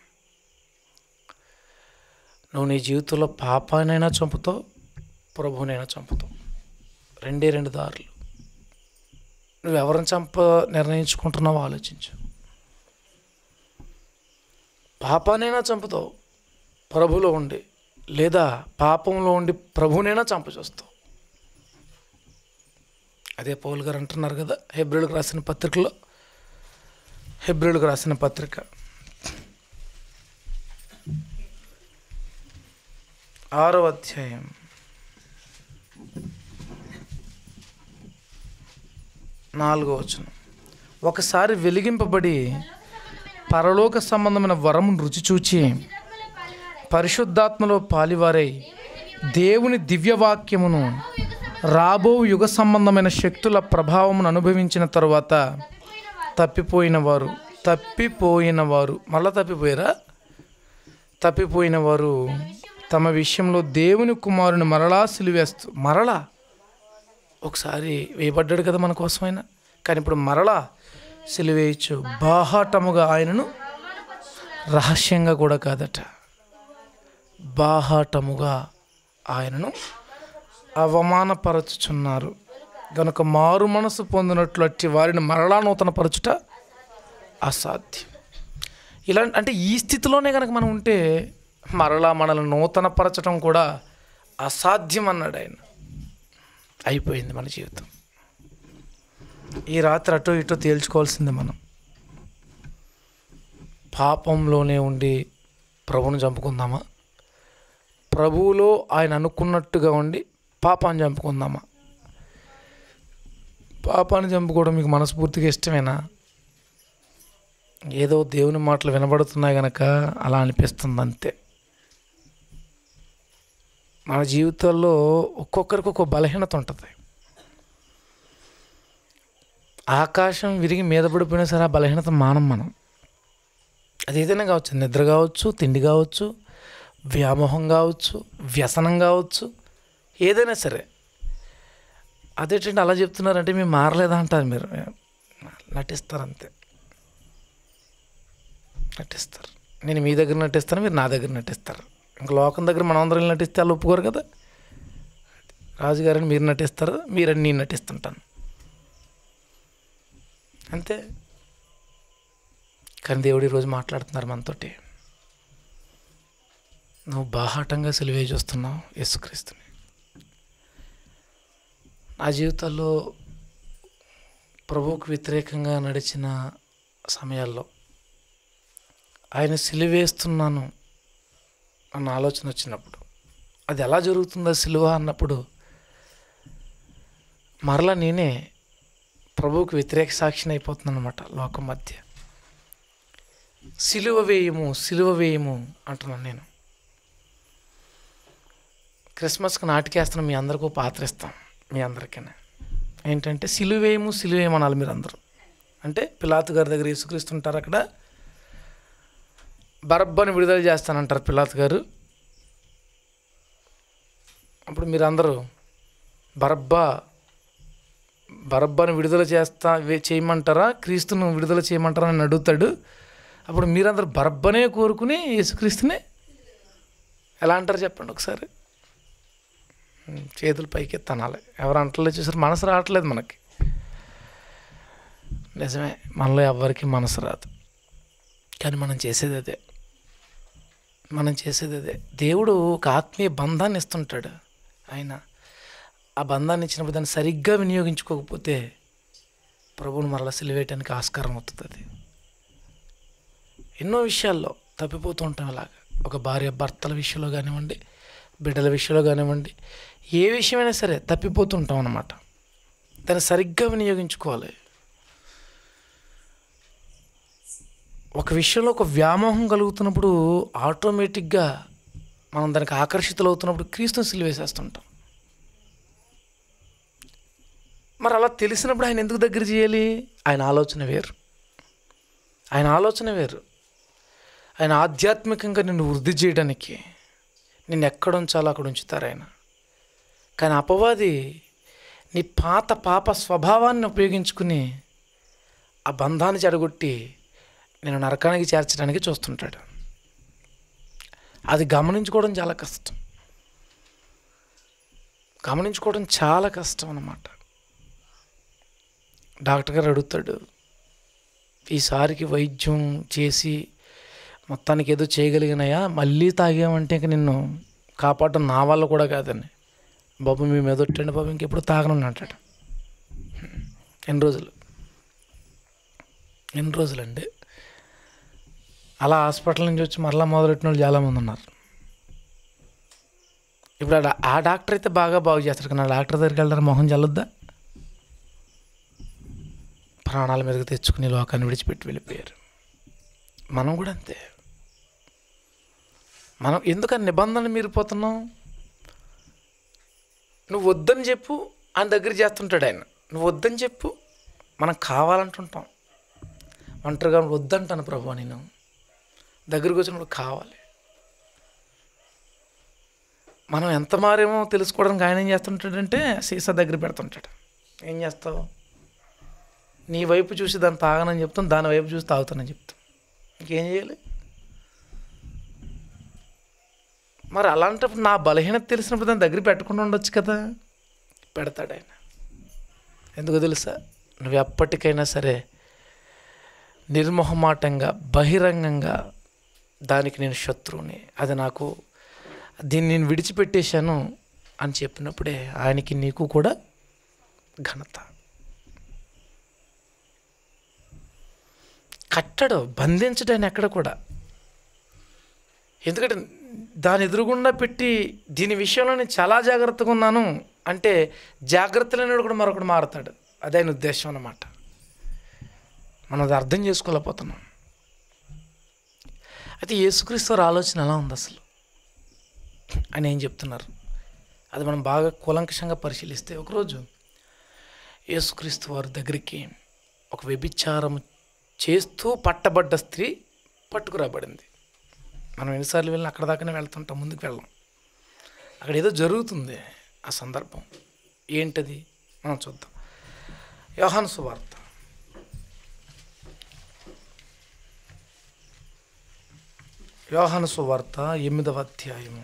నువ్వు నీ జీవితంలో పాపానైనా చంపుతావు ప్రభువునైనా చంపుతావు రెండే రెండు దారులు నువ్వు ఎవరిని చంప నిర్ణయించుకుంటున్నావో ఆలోచించు పాపానైనా చంపుతావు ప్రభులో ఉండి లేదా పాపంలో ఉండి ప్రభునైనా చంప చూస్తావు అదే పౌల్ గారు అంటున్నారు కదా హెబ్రిల్కి రాసిన పత్రికలో హెబ్రిల్కి రాసిన పత్రిక ఆరో అధ్యాయం నాలుగో వచనం ఒకసారి వెలిగింపబడి పరలోక సంబంధమైన వరమును రుచి చూచి పరిశుద్ధాత్మలో పాలివారై దేవుని దివ్యవాక్యమును రాబో యుగ సంబంధమైన శక్తుల ప్రభావమును అనుభవించిన తరువాత తప్పిపోయిన వారు తప్పిపోయిన వారు మళ్ళా తప్పిపోయారా తప్పిపోయిన వారు తమ విషయంలో దేవుని కుమారుని మరలా సిలివేస్తూ మరలా ఒకసారి వేయబడ్డాడు కదా మన కోసమైనా కానీ ఇప్పుడు మరలా సిలివేయచ్చు బాహాటముగా ఆయనను రహస్యంగా కూడా కాదట బాహాటముగా ఆయనను అవమానపరచుచున్నారు గనుక మారు మనసు పొందినట్లు అట్టి వారిని మరలా నూతన పరచుట అసాధ్యం ఇలా అంటే ఈ స్థితిలోనే కనుక మనం ఉంటే మరలా మనల్ని నూతన పరచడం కూడా అసాధ్యం అన్నాడు ఆయన అయిపోయింది మన జీవితం ఈ రాత్రి అటో ఇటో తేల్చుకోవాల్సిందే మనం పాపంలోనే ఉండి ప్రభువును చంపుకుందామా ప్రభువులో ఆయన అనుకున్నట్టుగా ఉండి పాపాన్ని చంపుకుందామా పాపాన్ని చంపుకోవడం మీకు మనస్ఫూర్తిగా ఇష్టమేనా ఏదో దేవుని మాటలు వినబడుతున్నాయి గనక అలా అనిపిస్తుంది అంతే మన జీవితాల్లో ఒక్కొక్కరికి ఒక్కొక్క బలహీనత ఉంటుంది ఆకాశం విరిగి మీద పడిపోయినా సరే ఆ బలహీనత మానం మనం అది ఏదైనా కావచ్చు నిద్ర కావచ్చు తిండి కావచ్చు వ్యామోహం కావచ్చు వ్యసనం కావచ్చు ఏదైనా సరే అదేంటంటే అలా చెప్తున్నారంటే మేము మారలేదా అంటారు మీరు నటిస్తారు అంతే నటిస్తారు నేను మీ దగ్గర నటిస్తాను మీరు నా దగ్గర నటిస్తారు ఇంకా లోకం దగ్గర మనం అందరం వెళ్ళి నటిస్తే వాళ్ళు ఒప్పుకోరు కదా రాజుగారని మీరు నటిస్తారు మీరని నేను నటిస్తుంటాను అంతే కానీ దేవుడు ఈరోజు మాట్లాడుతున్నారు మనతోటి నువ్వు బాహాటంగా సిలువే చూస్తున్నావు యేసుక్రీస్తుని నా జీవితంలో ప్రభువుకు వ్యతిరేకంగా నడిచిన సమయాల్లో ఆయన సిలువేస్తున్నాను అన్న ఆలోచన వచ్చినప్పుడు అది ఎలా జరుగుతుందో సిలువ అన్నప్పుడు మరలా నేనే ప్రభువుకు వ్యతిరేక సాక్షిని అయిపోతున్నాను అనమాట లోకం మధ్య సిలువ వేయము సిలువ వేయము అంటున్నాను నేను క్రిస్మస్కి నాటికేస్తున్నాం మీ అందరికీ ఓ పాత్ర ఇస్తాం మీ అందరికీ ఏంటంటే సిలువేయము సిలువేయము అనాలి మీరు అందరూ అంటే పిలాతు గారి దగ్గర యేసుక్రీస్తు ఉంటారు అక్కడ బరబ్బని విడుదల చేస్తానంటారు పిల్లాత్ గారు అప్పుడు మీరందరూ బరబ్బా బరబ్బాను విడుదల చేస్తా వే- చేయమంటారా క్రీస్తును విడుదల చేయమంటారా అని అడుగుతాడు అప్పుడు మీరందరూ బరబ్బనే కోరుకుని యేసుక్రీస్తుని ఎలా అంటారు చెప్పండి ఒకసారి ఉమ్, చేతులు పైకి ఎత్తనాలి ఎవరు అంటలేదు చూసారు మనసు రావట్లేదు మనకి నిజమే మనలో ఎవ్వరికి మనసు రాదు కానీ మనం చేసేది అదే మనం చేసేది అదే దేవుడు ఒక ఆత్మీయ బంధాన్ని ఇస్తుంటాడు ఆయన ఆ బంధాన్ని ఇచ్చినప్పుడు దాన్ని సరిగ్గా వినియోగించుకోకపోతే ప్రభువును మరలా సిలివేయటానికి ఆస్కారం అవుతుంది అది ఎన్నో విషయాల్లో తప్పిపోతూ ఉంటాం అలాగా ఒక భార్య భర్తల విషయంలో కానివ్వండి బిడ్డల విషయంలో కానివ్వండి ఏ విషయమైనా సరే తప్పిపోతూ ఉంటాం అన్నమాట దాన్ని సరిగ్గా వినియోగించుకోవాలి ఒక విషయంలో ఒక వ్యామోహం కలుగుతున్నప్పుడు ఆటోమేటిక్గా మనం దానికి ఆకర్షితులు అవుతున్నప్పుడు క్రీస్తుని సిలివేసేస్తుంటాం మరి అలా తెలిసినప్పుడు ఆయన ఎందుకు దగ్గర చేయాలి ఆయన ఆలోచన వేరు ఆయన ఆలోచన వేరు ఆయన ఆధ్యాత్మికంగా నిన్ను వృద్ధి చేయడానికి నిన్ను ఎక్కడ ఉంచాలో అక్కడ ఉంచుతారు ఆయన కానీ అపవాది నీ పాత పాప స్వభావాన్ని ఉపయోగించుకుని ఆ బంధాన్ని చెడగొట్టి నేను నరకానికి చేర్చడానికి చూస్తుంటాడు అది గమనించుకోవడం చాలా కష్టం గమనించుకోవడం చాలా కష్టం అన్నమాట డాక్టర్ గారు అడుగుతాడు ఈసారికి వైద్యం చేసి మొత్తానికి ఏదో చేయగలిగినాయా మళ్ళీ తాగామంటే ఇంక నిన్ను కాపాడడం నా వల్ల కూడా కాదని బాబు మేము ఎదొట్టండి బాబు ఇంకెప్పుడు తాగనని అంటాడు ఎన్ని రోజులు ఎన్ని రోజులండి అలా హాస్పిటల్ నుంచి వచ్చి మరలా మొదలెట్టిన వాళ్ళు చాలామంది ఉన్నారు ఇప్పుడు ఆ డా- ఆ డాక్టర్ అయితే బాగా బాగు చేస్తాడు కానీ ఆ డాక్టర్ దగ్గరికి వెళ్తారు మొహం చల్లొద్దా ప్రాణాల మీదకి తెచ్చుకుని లోకాన్ని విడిచిపెట్టి వెళ్ళిపోయారు మనం కూడా అంతే మనం ఎందుకని నిబంధన మీరిపోతున్నాం నువ్వు వద్దని చెప్పు ఆయన దగ్గర చేస్తుంటాడు ఆయన నువ్వు వద్దని చెప్పు మనం కావాలంటుంటాం ఒంటరిగా వద్దంటాను ప్రభు నేను దగ్గరికి వచ్చినప్పుడు కావాలి మనం ఎంత మారేమో తెలుసుకోవడానికి ఆయన ఏం చేస్తుంటాడంటే సీసా దగ్గర పెడుతుంటాడు ఏం చేస్తావు నీ వైపు చూసి దాన్ని తాగనని చెప్తాం దాని వైపు చూసి తాగుతానని చెప్తాం ఇంకేం చేయాలి మరి అలాంటప్పుడు నా బలహీనత తెలిసినప్పుడు దాని దగ్గర పెట్టకుండా ఉండొచ్చు కదా పెడతాడు ఆయన ఎందుకు తెలుసా నువ్వు ఎప్పటికైనా సరే నిర్మోహమాటంగా బహిరంగంగా దానికి నేను శత్రువుని అది నాకు దీన్ని నేను విడిచిపెట్టేశాను అని చెప్పినప్పుడే ఆయనకి నీకు కూడా ఘనత కట్టడు బంధించడు ఆయన ఎక్కడ కూడా ఎందుకంటే దాని ఎదురుగుండా పెట్టి దీని విషయంలో నేను చాలా జాగ్రత్తగా ఉన్నాను అంటే జాగ్రత్త లేనివాడు కూడా మరొకడు మారుతాడు అదే ఆయన ఉద్దేశం అన్నమాట మనం అది అర్థం చేసుకోలేకపోతున్నాం అయితే యేసుక్రీస్తు వారి ఆలోచన ఎలా ఉంది అసలు అని ఏం చెప్తున్నారు అది మనం బాగా కూలంకషంగా పరిశీలిస్తే ఒకరోజు యేసుక్రీస్తు వారి దగ్గరికి ఒక వ్యభిచారం చేస్తూ పట్టబడ్డ స్త్రీ పట్టుకురాబడింది మనం ఎన్నిసార్లు వెళ్ళినా అక్కడ దాకానే వెళ్తుంటాం ముందుకు వెళ్ళాం అక్కడ ఏదో జరుగుతుంది ఆ సందర్భం ఏంటది మనం చూద్దాం యోహాను సువార్త యోహాను సువార్త ఎనిమిదవ అధ్యాయము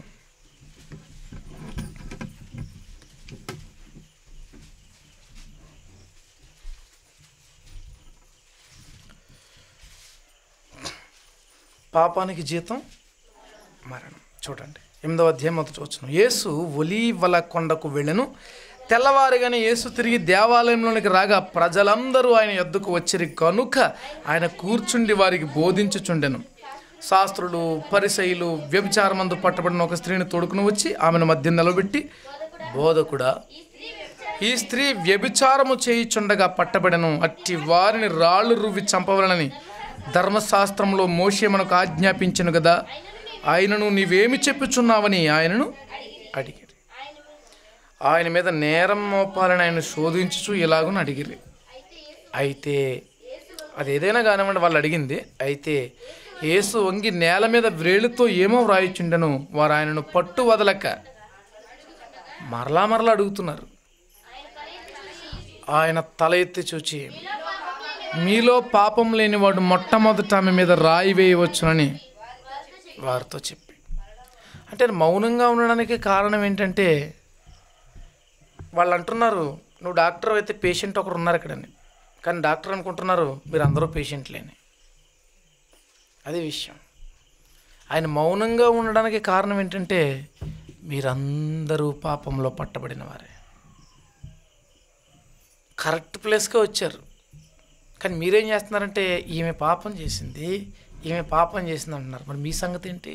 పాపానికి జీతం మరణం చూడండి ఎనిమిదవ అధ్యాయం మొదటి వచ్చిన యేసు ఒలీవల కొండకు వెళ్ళెను తెల్లవారుగానే యేసు తిరిగి దేవాలయంలోనికి రాగా ప్రజలందరూ ఆయన యొద్దకు వచ్చిరి కనుక ఆయన కూర్చుండి వారికి బోధించుచుండెను శాస్త్రులు పరిసయులు వ్యభిచారమందు పట్టబడిన ఒక స్త్రీని తోడుకుని వచ్చి ఆమెను మధ్య నిలబెట్టి బోధకుడా ఈ స్త్రీ వ్యభిచారము చేయుచుండగా పట్టబడను అట్టి వారిని రాళ్ళు రువ్వి చంపవలనని ధర్మశాస్త్రంలో మోషే మనకు ఆజ్ఞాపించను కదా ఆయనను నీవేమి చెప్పుచున్నావని ఆయనను అడిగిరి ఆయన మీద నేరం మోపాలని ఆయన శోధించుచు ఇలాగుని అడిగిరి అయితే అది ఏదైనా కానివ్వండి వాళ్ళు అడిగింది అయితే యేసు వంగి నేల మీద వ్రేలుతో ఏమో వ్రాయిచుండెను వారు ఆయనను పట్టు వదలక మరలా మరలా అడుగుతున్నారు ఆయన తల ఎత్తి చూచి మీలో పాపం లేనివాడు మొట్టమొదట ఆమె మీద రాయి వేయవచ్చునని వారితో చెప్పి అంటే మౌనంగా ఉండడానికి కారణం ఏంటంటే వాళ్ళు అంటున్నారు నువ్వు డాక్టర్ అయితే పేషెంట్ ఒకరు ఉన్నారు ఇక్కడని కానీ డాక్టర్ అనుకుంటున్నారు మీరు అందరూ పేషెంట్లేని అదే విషయం ఆయన మౌనంగా ఉండడానికి కారణం ఏంటంటే మీరందరూ పాపంలో పట్టబడిన వారే కరెక్ట్ ప్లేస్కే వచ్చారు కానీ మీరేం చేస్తున్నారంటే ఈమె పాపం చేసింది ఈమె పాపం చేసింది అంటున్నారు మరి మీ సంగతి ఏంటి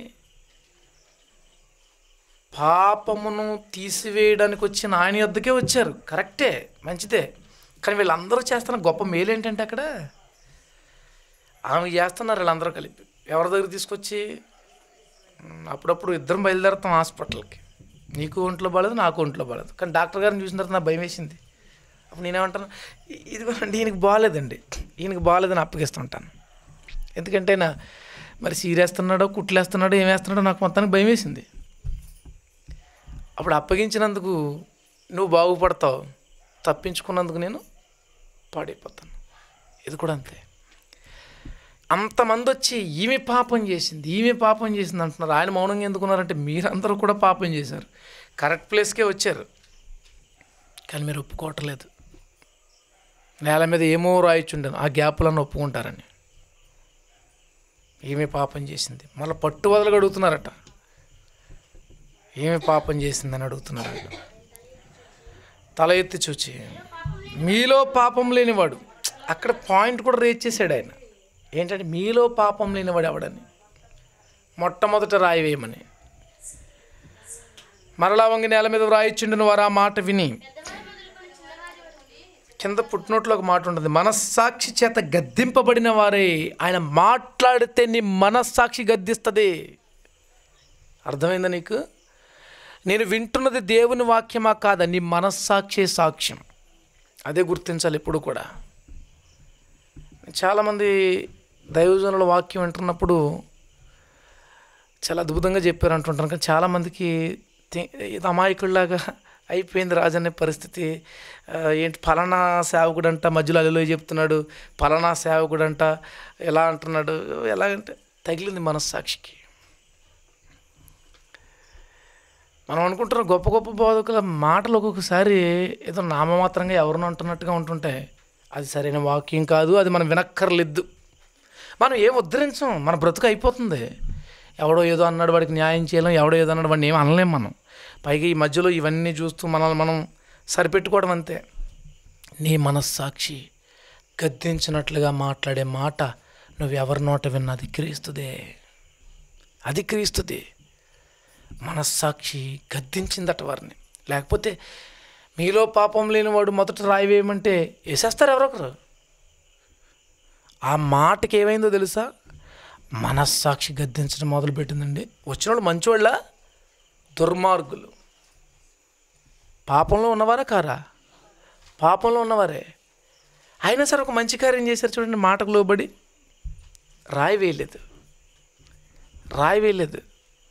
పాపమును తీసివేయడానికి వచ్చిన ఆయన యొద్దకే వచ్చారు కరెక్టే మంచిదే కానీ వీళ్ళందరూ చేస్తున్న గొప్ప మేలు ఏంటంటే అక్కడ ఆమె చేస్తున్నారు వీళ్ళందరూ కలిపి ఎవరి దగ్గర తీసుకొచ్చి "ఉమ్, అప్పుడప్పుడు ఇద్దరం బయలుదేరుతాం హాస్పిటల్కి నీకు ఒంట్లో బాలేదు నాకు ఒంట్లో బాలేదు కానీ డాక్టర్ గారిని చూసిన తర్వాత నాకు భయం వేసింది అప్పుడు నేనేమంటాను "ఇ- ఇదిగోనండి ఈయనకి బాగాలేదండి ఈయనకి బాగాలేదని అప్పగిస్తుంటాను ఎందుకంటే నా మరి సీరేస్తున్నాడో కుట్లేస్తున్నాడో ఏం వేస్తున్నాడో నాకు మొత్తానికి భయం వేసింది అప్పుడు అప్పగించినందుకు నువ్వు బాగుపడతావు తప్పించుకున్నందుకు నేను పాడైపోతాను ఇది కూడా అంతే అంతమంది వచ్చి ఈమె పాపం చేసింది ఈమె పాపం చేసింది అంటున్నారు ఆయన మౌనంగా ఎందుకున్నారంటే మీరందరూ కూడా పాపం చేశారు కరెక్ట్ ప్లేస్కే వచ్చారు కానీ మీరు ఒప్పుకోవట్లేదు నేల మీద ఏమో రాయిచుండను ఆ గ్యాప్లను ఒప్పుకుంటారని ఈమె పాపం చేసింది మళ్ళీ పట్టు వదలుగా అడుగుతున్నారట ఏమి పాపం చేసిందని అడుగుతున్నారు ఆయన. తల ఎత్తి చూచి మీలో పాపం లేనివాడు అక్కడ పాయింట్ కూడా రేజ్ చేశాడు ఆయన ఏంటంటే మీలో పాపం లేనివాడు ఎవడని మొట్టమొదట రాయి వేయమని మరలా వంగి నేల మీద వ్రాయిచ్చిండును వారు ఆ మాట విని కింద పుట్టినట్లు ఒక మాట ఉంటుంది మనస్సాక్షి చేత గద్దింపబడిన వారే ఆయన మాట్లాడితే నీ మనస్సాక్షి గద్దిస్తుంది అర్థమైందా నీకు నేను వింటున్నది దేవుని వాక్యమా కాదా నీ మనస్సాక్షి సాక్ష్యం అదే గుర్తించాలి ఎప్పుడు కూడా చాలామంది దైవజనుల వాక్యం వింటున్నప్పుడు చాలా అద్భుతంగా చెప్పారు అంటుంటాను కానీ చాలామందికి తి- ఇది అమాయకుడిలాగా అయిపోయింది రాజు అనే పరిస్థితి ఆ, ఏంటి ఫలానా సేవకుడు అంట మధ్యలో అల్లులో చెప్తున్నాడు ఫలానా సేవకుడు అంట ఎలా అంటున్నాడు ఎలాగంటే తగిలింది మనస్సాక్షికి మనం అనుకుంటున్న గొప్ప గొప్ప బోధకుల మాటలు ఒక్కొక్కసారి ఏదో నామమాత్రంగా ఎవరినో అంటున్నట్టుగా ఉంటుంటే అది సరైన వాక్యం కాదు అది మనం వినక్కర్లేదు మనం ఏం ఉద్ధరించం మన బ్రతుకు అయిపోతుంది ఎవడో ఏదో అన్నాడు వాడికి న్యాయం చేయలేం ఎవడో ఏదో అన్నాడు వాడిని ఏం అనలేం మనం పైగా ఈ మధ్యలో ఇవన్నీ చూస్తూ మనల్ని మనం సరిపెట్టుకోవడం అంతే నీ మనస్సాక్షి గద్దించినట్లుగా మాట్లాడే మాట నువ్వు ఎవరి నోట విన్నా అది క్రీస్తుదే అది క్రీస్తుదే మనస్సాక్షి గద్దించిందట వారిని లేకపోతే మీలో పాపం లేనివాడు మొదట రాయి వేయమంటే వేసేస్తారు ఎవరొకరు ఆ మాటకి ఏమైందో తెలుసా మనస్సాక్షి గద్దించడం మొదలుపెట్టిందండి వచ్చిన వాళ్ళు మంచివాళ్ళ దుర్మార్గులు పాపంలో ఉన్నవారా కారా పాపంలో ఉన్నవారే అయినా సరే ఒక మంచి కార్యం చేశారు చూడండి మాటకు లోబడి రాయి వేయలేదు రాయి వేయలేదు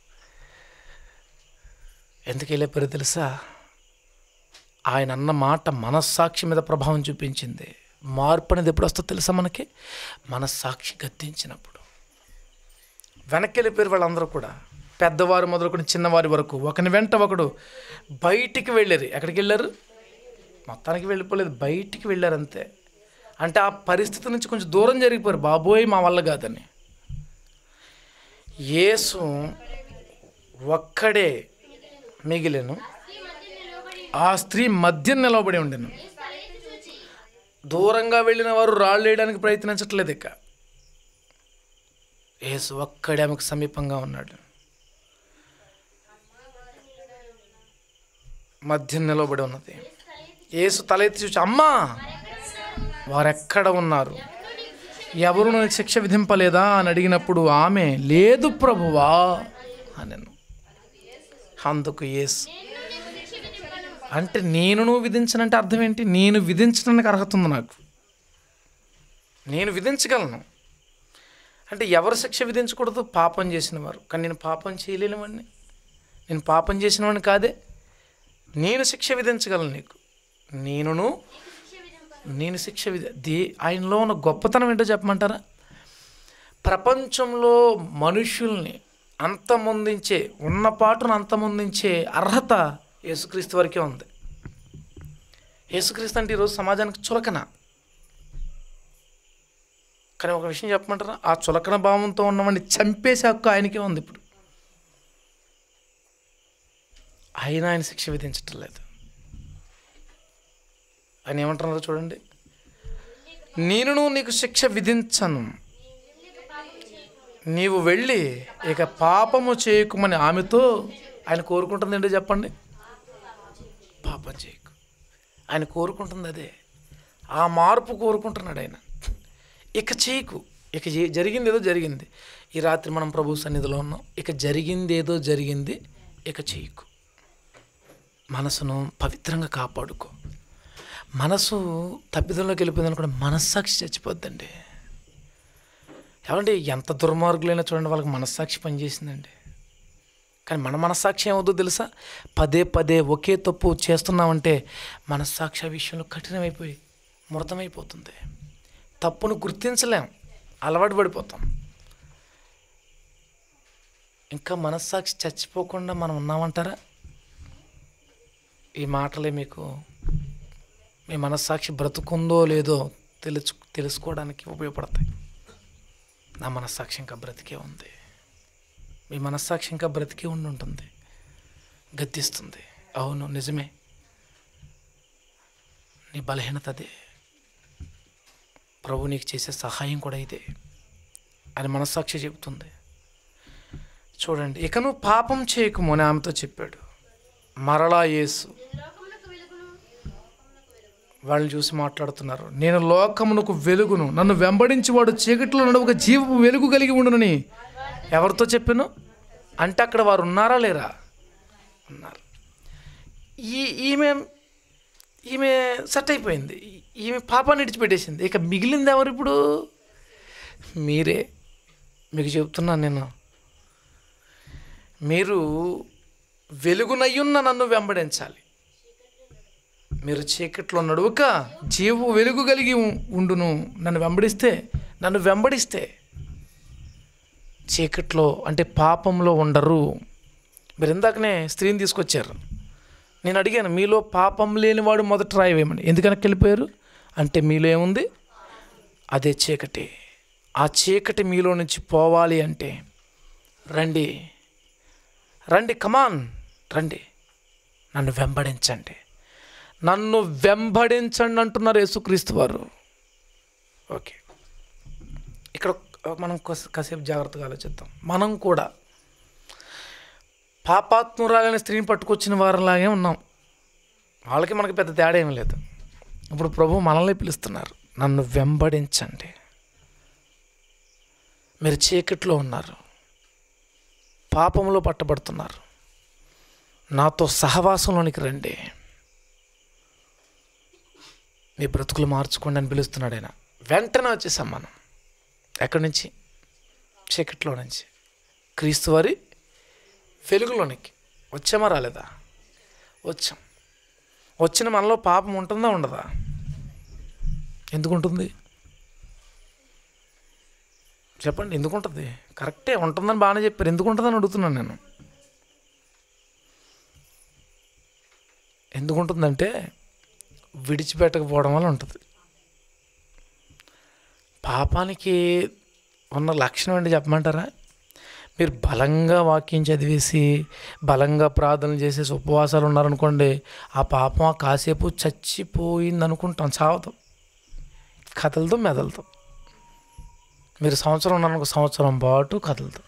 ఎందుకు వెళ్ళిపోయారో తెలుసా ఆయన అన్న మాట మనస్సాక్షి మీద ప్రభావం చూపించింది మార్పు అనేది ఎప్పుడు వస్తుందో తెలుసా మనకి మనస్సాక్షి గద్దించినప్పుడు వెనక్కి వెళ్ళిపోయారు వాళ్ళందరూ కూడా పెద్దవారు మొదలుకొని చిన్నవారి వరకు ఒకని వెంట ఒకడు బయటికి వెళ్ళారు ఎక్కడికి వెళ్ళారు మొత్తానికి వెళ్ళిపోలేదు బయటికి వెళ్ళారు అంతే అంటే ఆ పరిస్థితి నుంచి కొంచెం దూరం జరిగిపోయారు బాబోయ్ మా వల్ల కాదని యేసు ఒక్కడే మిగిలేను ఆ స్త్రీ మధ్య నిలబడి ఉండెను దూరంగా వెళ్ళిన వారు రాళ్ళు వేయడానికి ప్రయత్నించట్లేదు ఇక యేసు ఒక్కడే ఆమెకు సమీపంగా ఉన్నాడు మధ్య నిలబడి ఉన్నది యేసు తల ఎత్తి చూసి అమ్మా వారెక్కడ ఉన్నారు ఎవరు నాకు శిక్ష విధింపలేదా అని అడిగినప్పుడు ఆమె లేదు ప్రభువా అనెను అందుకు యేసు అంటే నేను నువ్వు విధించనంటే అర్థం ఏంటి నేను విధించడానికి అర్హత ఉంది నాకు నేను విధించగలను అంటే ఎవరు శిక్ష విధించకూడదు పాపం చేసిన వారు కానీ నేను పాపం చేయలేనివాడిని నేను పాపం చేసినవాడిని కాదే నేను శిక్ష విధించగలను నీకు నేనును నేను శిక్ష విధి దే ఆయనలో ఉన్న గొప్పతనం ఏంటో చెప్పమంటారా ప్రపంచంలో మనుషుల్ని అంతమొందించే ఉన్న పాటును అంతమొందించే అర్హత యేసుక్రీస్తు వరకే ఉంది యేసుక్రీస్తు అంటే ఈరోజు సమాజానికి చులకన కానీ ఒక విషయం చెప్పమంటారా ఆ చులకన భావంతో ఉన్నవాడిని చంపేసే హక్కు ఆయనకే ఉంది ఇప్పుడు ఆయన ఆయన శిక్ష విధించటం లేదు ఆయన ఏమంటున్నారో చూడండి నేనును నీకు శిక్ష విధించను నీవు వెళ్ళి ఇక పాపము చేయకుమని ఆమెతో ఆయన కోరుకుంటుంది ఏంటో చెప్పండి పాపం చేయకు ఆయన కోరుకుంటుంది అదే ఆ మార్పు కోరుకుంటున్నాడు ఆయన ఇక చేయకు ఇక జే- జరిగింది ఏదో జరిగింది ఈ రాత్రి మనం ప్రభు సన్నిధిలో ఉన్నాం ఇక జరిగింది ఏదో జరిగింది ఇక చేయకు మనసును పవిత్రంగా కాపాడుకో మనసు తప్పిదంలోకి వెళ్ళిపోయింది అనుకోండి మనస్సాక్షి చచ్చిపోద్దండి ఏమండి ఎంత దుర్మార్గులైనా చూడండి వాళ్ళకి మనస్సాక్షి పనిచేసిందండి కానీ మన మనస్సాక్షి ఏమవుతుందో తెలుసా పదే పదే ఒకే తప్పు చేస్తున్నామంటే మనస్సాక్షి ఆ విషయంలో కఠినమైపోయి మృతమైపోతుంది తప్పును గుర్తించలేం అలవాటు పడిపోతాం ఇంకా మనస్సాక్షి చచ్చిపోకుండా మనం ఉన్నామంటారా ఈ మాటలే మీకు మీ మనస్సాక్షి బ్రతుకుందో లేదో తెలుసు తెలుసుకోవడానికి ఉపయోగపడతాయి నా మనస్సాక్షి ఇంకా బ్రతికే ఉంది మీ మనస్సాక్షి ఇంకా బ్రతికే ఉండి ఉంటుంది గద్దిస్తుంది అవును నిజమే నీ బలహీనత అదే ప్రభు నీకు చేసే సహాయం కూడా ఇదే అని మనస్సాక్షి చెబుతుంది చూడండి ఇక నువ్వు పాపం చేయకుము అని ఆమెతో చెప్పాడు మరలా యేసు వాళ్ళని చూసి మాట్లాడుతున్నారు నేను లోకమునకు వెలుగును నన్ను వెంబడించి వాడు చీకట్లో నడువక జీవపు వెలుగు కలిగి ఉండునని ఎవరితో చెప్పాను అంటే అక్కడ వారు ఉన్నారా లేరా ఉన్నారు ఈ ఈమె ఈమె సెట్ అయిపోయింది ఈ- ఈమె పాపాన్ని విడిచిపెట్టేసింది ఇక మిగిలింది ఎవరు ఇప్పుడు మీరే మీకు చెప్తున్నాను నేను మీరు వెలుగునయ్యున్న నన్ను వెంబడించాలి మీరు చీకట్లో నడువక జీవు వెలుగు కలిగి ఉ- ఉండును నన్ను వెంబడిస్తే నన్ను వెంబడిస్తే చీకట్లో అంటే పాపంలో ఉండరు మీరు ఇందాకనే స్త్రీని తీసుకొచ్చారు నేను అడిగాను మీలో పాపం లేనివాడు మొదట రాయి వేయమని ఎందుకని వెళ్ళిపోయారు అంటే మీలో ఏముంది అదే చీకటి ఆ చీకటి మీలో నుంచి పోవాలి అంటే రండి రండి కమాన్ రండి నన్ను వెంబడించండి నన్ను వెంబడించండి అంటున్నారు యేసుక్రీస్తు వారు ఓకే ఇక్కడ మనం కొస్- కాసేపు జాగ్రత్తగా ఆలోచిద్దాం మనం కూడా పాపాత్మురాలైన స్త్రీని పట్టుకొచ్చిన వారిలాగే ఉన్నాం వాళ్ళకి మనకి పెద్ద తేడా ఏమీ లేదు ఇప్పుడు ప్రభు మనల్ని పిలుస్తున్నారు నన్ను వెంబడించండి మీరు చీకట్లో ఉన్నారు పాపంలో పట్టబడుతున్నారు నాతో సహవాసంలోనికి రండి మీ బ్రతుకులు మార్చుకోండి అని పిలుస్తున్నాడు ఆయన వెంటనే వచ్చేసాం మనం ఎక్కడి నుంచి చీకట్లో నుంచి క్రీస్తు వారి వెలుగులోనికి వచ్చామా రాలేదా వచ్చాం వచ్చిన మనలో పాపం ఉంటుందా ఉండదా ఎందుకు ఉంటుంది చెప్పండి ఎందుకు ఉంటుంది కరెక్టే ఉంటుందని బాగానే చెప్పారు ఎందుకు ఉంటుందని అడుగుతున్నాను నేను ఎందుకు ఉంటుందంటే విడిచిపెట్టకపోవడం వల్ల ఉంటుంది పాపానికి ఉన్న లక్షణం ఏంటి చెప్పమంటారా మీరు బలంగా వాక్యం చదివేసి బలంగా ప్రార్థనలు చేసేసి ఉపవాసాలు ఉన్నారనుకోండి ఆ పాపం ఆ కాసేపు చచ్చిపోయింది అనుకుంటాం చావతాం కథలతో మెదలుతాం మీరు సంవత్సరం ఉన్నారనుకో సంవత్సరం పాటు కథలతో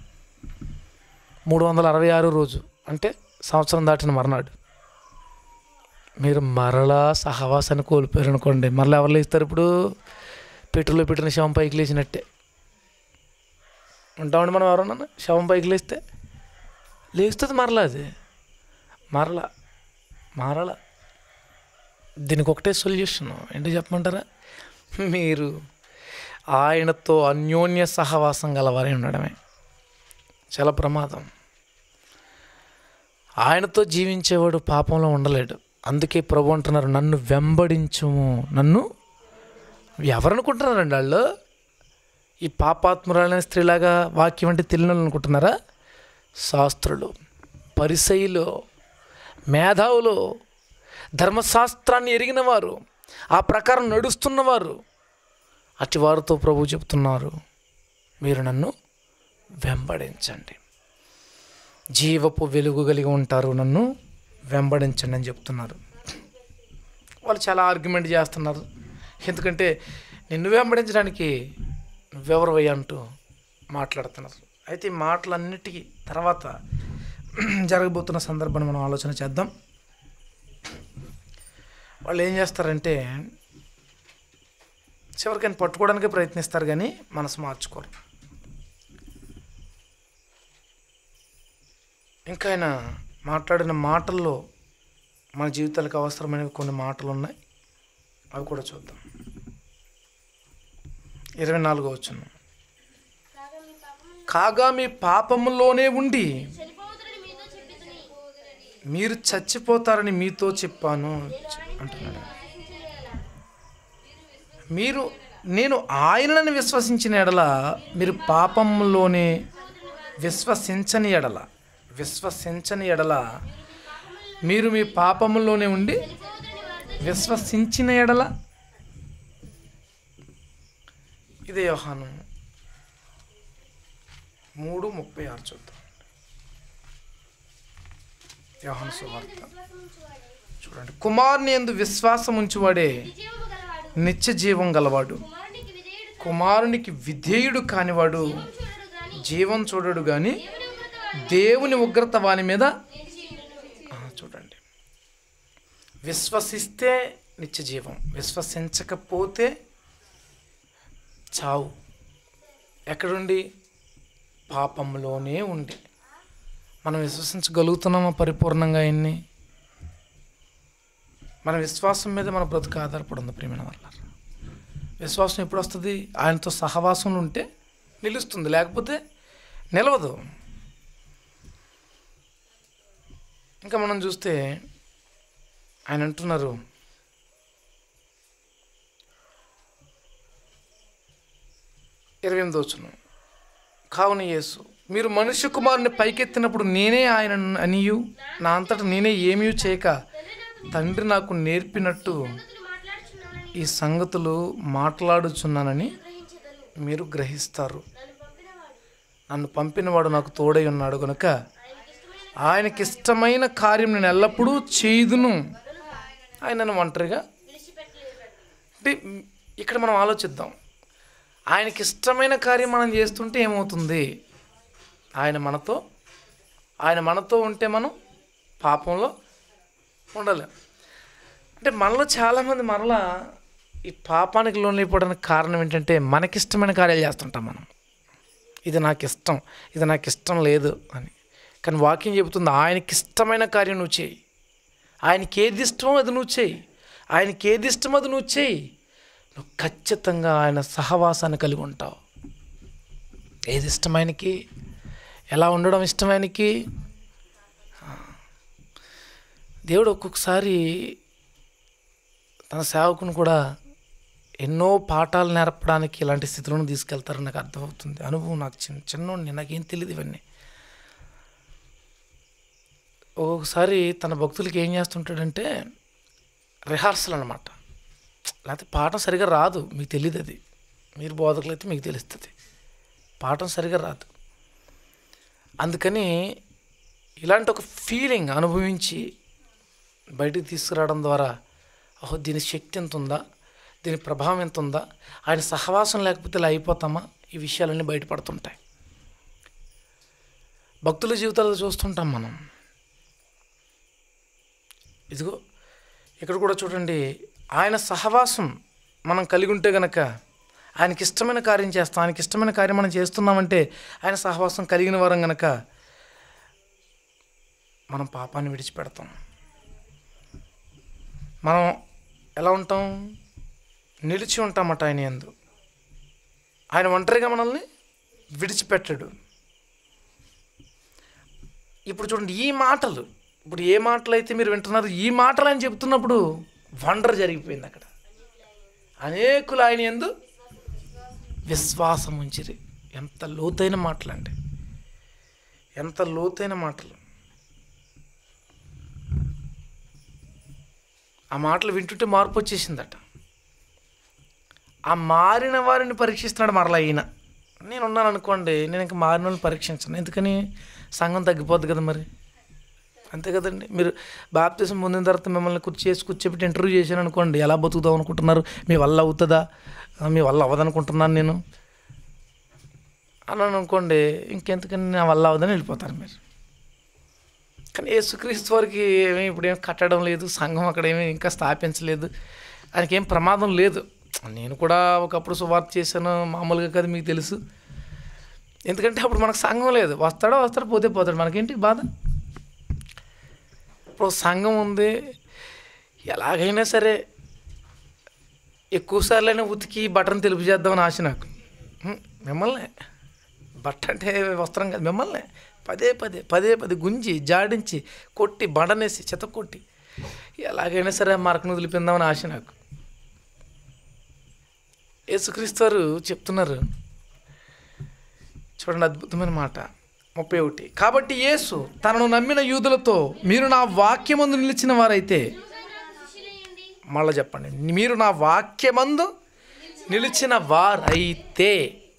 మూడు వందల అరవై ఆరు రోజు అంటే సంవత్సరం దాటిన మర్నాడు మీరు మరలా సహవాసాన్ని కోల్పోయారు అనుకోండి మరలా ఎవరు లేస్తారు ఇప్పుడు పెట్టులో పెట్టిన శవం పైకి లేచినట్టే ఉంటామండి మనం ఎవరన్నా శవం పైకి లేస్తే లేస్తుంది మరలా అది మరలా మరలా దీనికి ఒకటే సొల్యూషన్ ఏంటో చెప్పమంటారా మీరు ఆయనతో అన్యోన్య సహవాసం గలవారై ఉండడమే చాలా ప్రమాదం ఆయనతో జీవించేవాడు పాపంలో ఉండలేడు అందుకే ప్రభు అంటున్నారు నన్ను వెంబడించుము నన్ను ఎవరనుకుంటున్నారండి వాళ్ళు ఈ పాపాత్మురాలైన స్త్రీలాగా వాక్యం అంటే తెలియని వాళ్ళు అనుకుంటున్నారా శాస్త్రులు పరిసయులు మేధావులు ధర్మశాస్త్రాన్ని ఎరిగిన వారు ఆ ప్రకారం నడుస్తున్నవారు అటు వారితో ప్రభు చెప్తున్నారు మీరు నన్ను వెంబడించండి జీవపు వెలుగు కలిగి ఉంటారు నన్ను వెంబడించండి అని చెప్తున్నారు వాళ్ళు చాలా ఆర్గ్యుమెంట్ చేస్తున్నారు ఎందుకంటే నిన్ను వెంబడించడానికి నువ్వెవరు అంటూ మాట్లాడుతున్నారు అయితే ఈ మాటలన్నిటికీ తర్వాత జరగబోతున్న సందర్భాన్ని మనం ఆలోచన చేద్దాం వాళ్ళు ఏం చేస్తారంటే చివరికి ఆయన పట్టుకోవడానికి ప్రయత్నిస్తారు కానీ మనసు మార్చుకోరు ఇంకా ఆయన మాట్లాడిన మాటల్లో మన జీవితాలకు అవసరమైనవి కొన్ని మాటలు ఉన్నాయి అవి కూడా చూద్దాం ఇరవై నాలుగో వచ్చును కాగా మీ పాపములోనే ఉండి చనిపోవుదురని మీతో చెప్పితిని మీరు చచ్చిపోతారని మీతో చెప్పాను అంటున్నాడు మీరు నేను ఆయనని విశ్వసించిన ఎడల మీరు పాపంలోనే విశ్వసించని ఎడల విశ్వసించని ఎడల మీరు మీ పాపములోనే ఉండి విశ్వసించిన ఎడల ఇదే యోహాను మూడు ముప్పై ఆరు చూద్దాం యోహాను సువార్త చూడండి కుమారుని ఎందు విశ్వాసం ఉంచువాడే జీవము గలవాడు నిత్య జీవం గలవాడు కుమారునికి విధేయుడు కుమారునికి విధేయుడు కానివాడు చూడడు గాని జీవం చూడడు కానీ దేవుని దేవుని ఉగ్రత వాడు ఉగ్రత వాని మీద నిలిచియుండును. ఆ, చూడండి విశ్వసిస్తే నిత్య జీవం విశ్వసించకపోతే చావు ఎక్కడుండి పాపంలోనే ఉండి మనం విశ్వసించగలుగుతున్నామా పరిపూర్ణంగా ఎన్ని మన విశ్వాసం మీద మన బ్రతుకు ఆధారపడి ఉంది ప్రియమైన వల్ల విశ్వాసం ఎప్పుడు వస్తుంది ఆయనతో సహవాసంలో ఉంటే నిలుస్తుంది లేకపోతే నిలవదు ఇంకా మనం చూస్తే ఆయన అంటున్నారు ఇరవై ఎనిమిది వచ్చును కావున యేసు మీరు మనుష్య కుమారుని పైకెత్తినప్పుడు నేనే ఆయన అనియు నా అంతటా నేనే ఏమీ చేయక తండ్రి నాకు నేర్పినట్టు సంగతులు మాట్లాడుచున్నానని ఈ సంగతులు మాట్లాడుచున్నానని గ్రహించెదరు మీరు గ్రహిస్తారు నన్ను పంపినవాడు నన్ను పంపినవాడు నాకు తోడై ఉన్నాడు కనుక ఆయనకిష్టమైన ఆయనకిష్టమైన కార్యం నేను ఎల్లప్పుడూ చేయుదును ఆయనను ఒంటరిగా విడిచిపెట్టలేదు అంటే ఇక్కడ మనం ఆలోచిద్దాం ఆయనకి ఇష్టమైన కార్యం మనం చేస్తుంటే ఏమవుతుంది ఆయన మనతో ఆయన మనతో ఉంటే మనం పాపంలో ఉండలేం అంటే మనలో చాలామంది మరలా ఈ పాపానికి లోనైపోవడానికి కారణం ఏంటంటే మనకిష్టమైన కార్యాలు చేస్తుంటాం మనం ఇది నాకు ఇష్టం ఇది నాకు ఇష్టం లేదు అని కానీ వాక్యం చెబుతుంది ఆయనకి ఇష్టమైన కార్యం నువ్వు చేయి ఆయనకి ఏది ఇష్టమో అది నువ్వు చేయి ఆయనకి ఏది ఇష్టమో అది నువ్వు చేయి నువ్వు ఖచ్చితంగా ఆయన సహవాసాన్ని కలిగి ఉంటావు ఏది ఇష్టం ఆయనకి ఎలా ఉండడం ఇష్టం ఆయనకి ఆ. దేవుడు ఒక్కొక్కసారి తన సేవకుని కూడా ఎన్నో పాఠాలు నేర్పడానికి ఇలాంటి స్థితిలోనే తీసుకెళ్తారని నాకు అర్థమవుతుంది అనుభవం నాకు చిన్న చిన్నోడిని నాకేం తెలియదు ఇవన్నీ ఒక్కొక్కసారి తన భక్తులకి ఏం చేస్తుంటాడంటే రిహార్సల్ అనమాట లేకపోతే పాఠం సరిగా రాదు మీకు తెలియదు అది మీరు బోధకులు అయితే మీకు తెలుస్తుంది పాఠం సరిగా రాదు అందుకని ఇలాంటి ఒక ఫీలింగ్ అనుభవించి బయటికి తీసుకురావడం ద్వారా ఓహో దీని శక్తి ఎంత ఉందా దీని ప్రభావం ఎంత ఉందా ఆయన సహవాసం లేకపోతే ఇలా అయిపోతామా ఈ విషయాలన్నీ బయటపడుతుంటాయి భక్తుల జీవితాలు చూస్తుంటాం మనం ఇదిగో ఇక్కడ కూడా చూడండి ఆయన సహవాసం మనం కలిగి ఉంటే గనక ఆయనకి ఇష్టమైన కార్యం చేస్తాం ఆయనకి ఇష్టమైన కార్యం మనం చేస్తున్నామంటే ఆయన సహవాసం కలిగిన వారం గనక మనం పాపాన్ని విడిచిపెడతాం మనం ఎలా ఉంటాం నిలిచి ఉంటామట ఆయన ఎందు ఆయన ఒంటరిగా మనల్ని విడిచిపెట్టడు ఇప్పుడు చూడండి ఈ మాటలు ఇప్పుడు ఏ మాటలు అయితే మీరు వింటున్నారు ఈ మాటలు ఆయన చెప్తున్నప్పుడు వండర్ జరిగిపోయింది అక్కడ అనేకులు ఆయన ఎందు విశ్వాసం ఉంచిరి ఎంత లోతైన మాటలు అండి ఎంత లోతైన మాటలు ఆ మాటలు వింటుంటే మార్పు వచ్చేసిందట ఆ మారిన వారిని పరీక్షిస్తున్నాడు మరలా ఈయన నేను ఉన్నాను అనుకోండి నేను ఇంకా మారిన వాళ్ళని పరీక్షించను ఎందుకని సంఘం తగ్గిపోద్ది కదా మరి అంతే కదండి మీరు బాప్తీసం పొందిన తర్వాత మిమ్మల్ని కుర్చీ చేసి కూర్చోబెట్టి ఇంటర్వ్యూ చేశాను అనుకోండి ఎలా బతుకుదాం అనుకుంటున్నారు మీ వల్ల అవుతుందా ఆ, మీ వల్ల అవ్వదనుకుంటున్నాను నేను అన్నాను అనుకోండి ఇంకెందుకని నా వల్ల అవ్వదని వెళ్ళిపోతారు మీరు కానీ యేసుక్రీస్తు వారికి ఏమీ ఇప్పుడు ఏం కట్టడం లేదు సంఘం అక్కడ ఏమీ ఇంకా స్థాపించలేదు ఆయనకి ఏం ప్రమాదం లేదు నేను కూడా ఒకప్పుడు సువార్త చేశాను మామూలుగా కదా మీకు తెలుసు ఎందుకంటే అప్పుడు మనకు సంఘం లేదు వస్తాడో వస్తాడో పోతే పోతాడు మనకేంటి బాధ ఇప్పుడు సంఘం ఉంది ఎలాగైనా సరే ఎక్కువసార్లైనా ఉతికి బట్టను తెలుపు చేద్దామని ఆశ నాకు హ్మ్, మిమ్మల్ని బట్ట అంటే వస్త్రం కాదు మిమ్మల్ని పదే పదే పదే పదే గుంజి జాడించి కొట్టి బండనేసి చెత్త కొట్టి ఎలాగైనా సరే మరకను వదిలిపిందామని ఆశ నాకు యేసుక్రీస్తు వారు చెప్తున్నారు చూడండి అద్భుతమైన మాట ముప్పై ఒకటి కాబట్టి యేసు తనను నమ్మిన యూదులతో మీరు నా వాక్యమందు నిలిచిన వారైతే శిష్యులయ్యండి మళ్ళీ చెప్పండి మీరు నా వాక్యమందు నిలిచిన వారైతే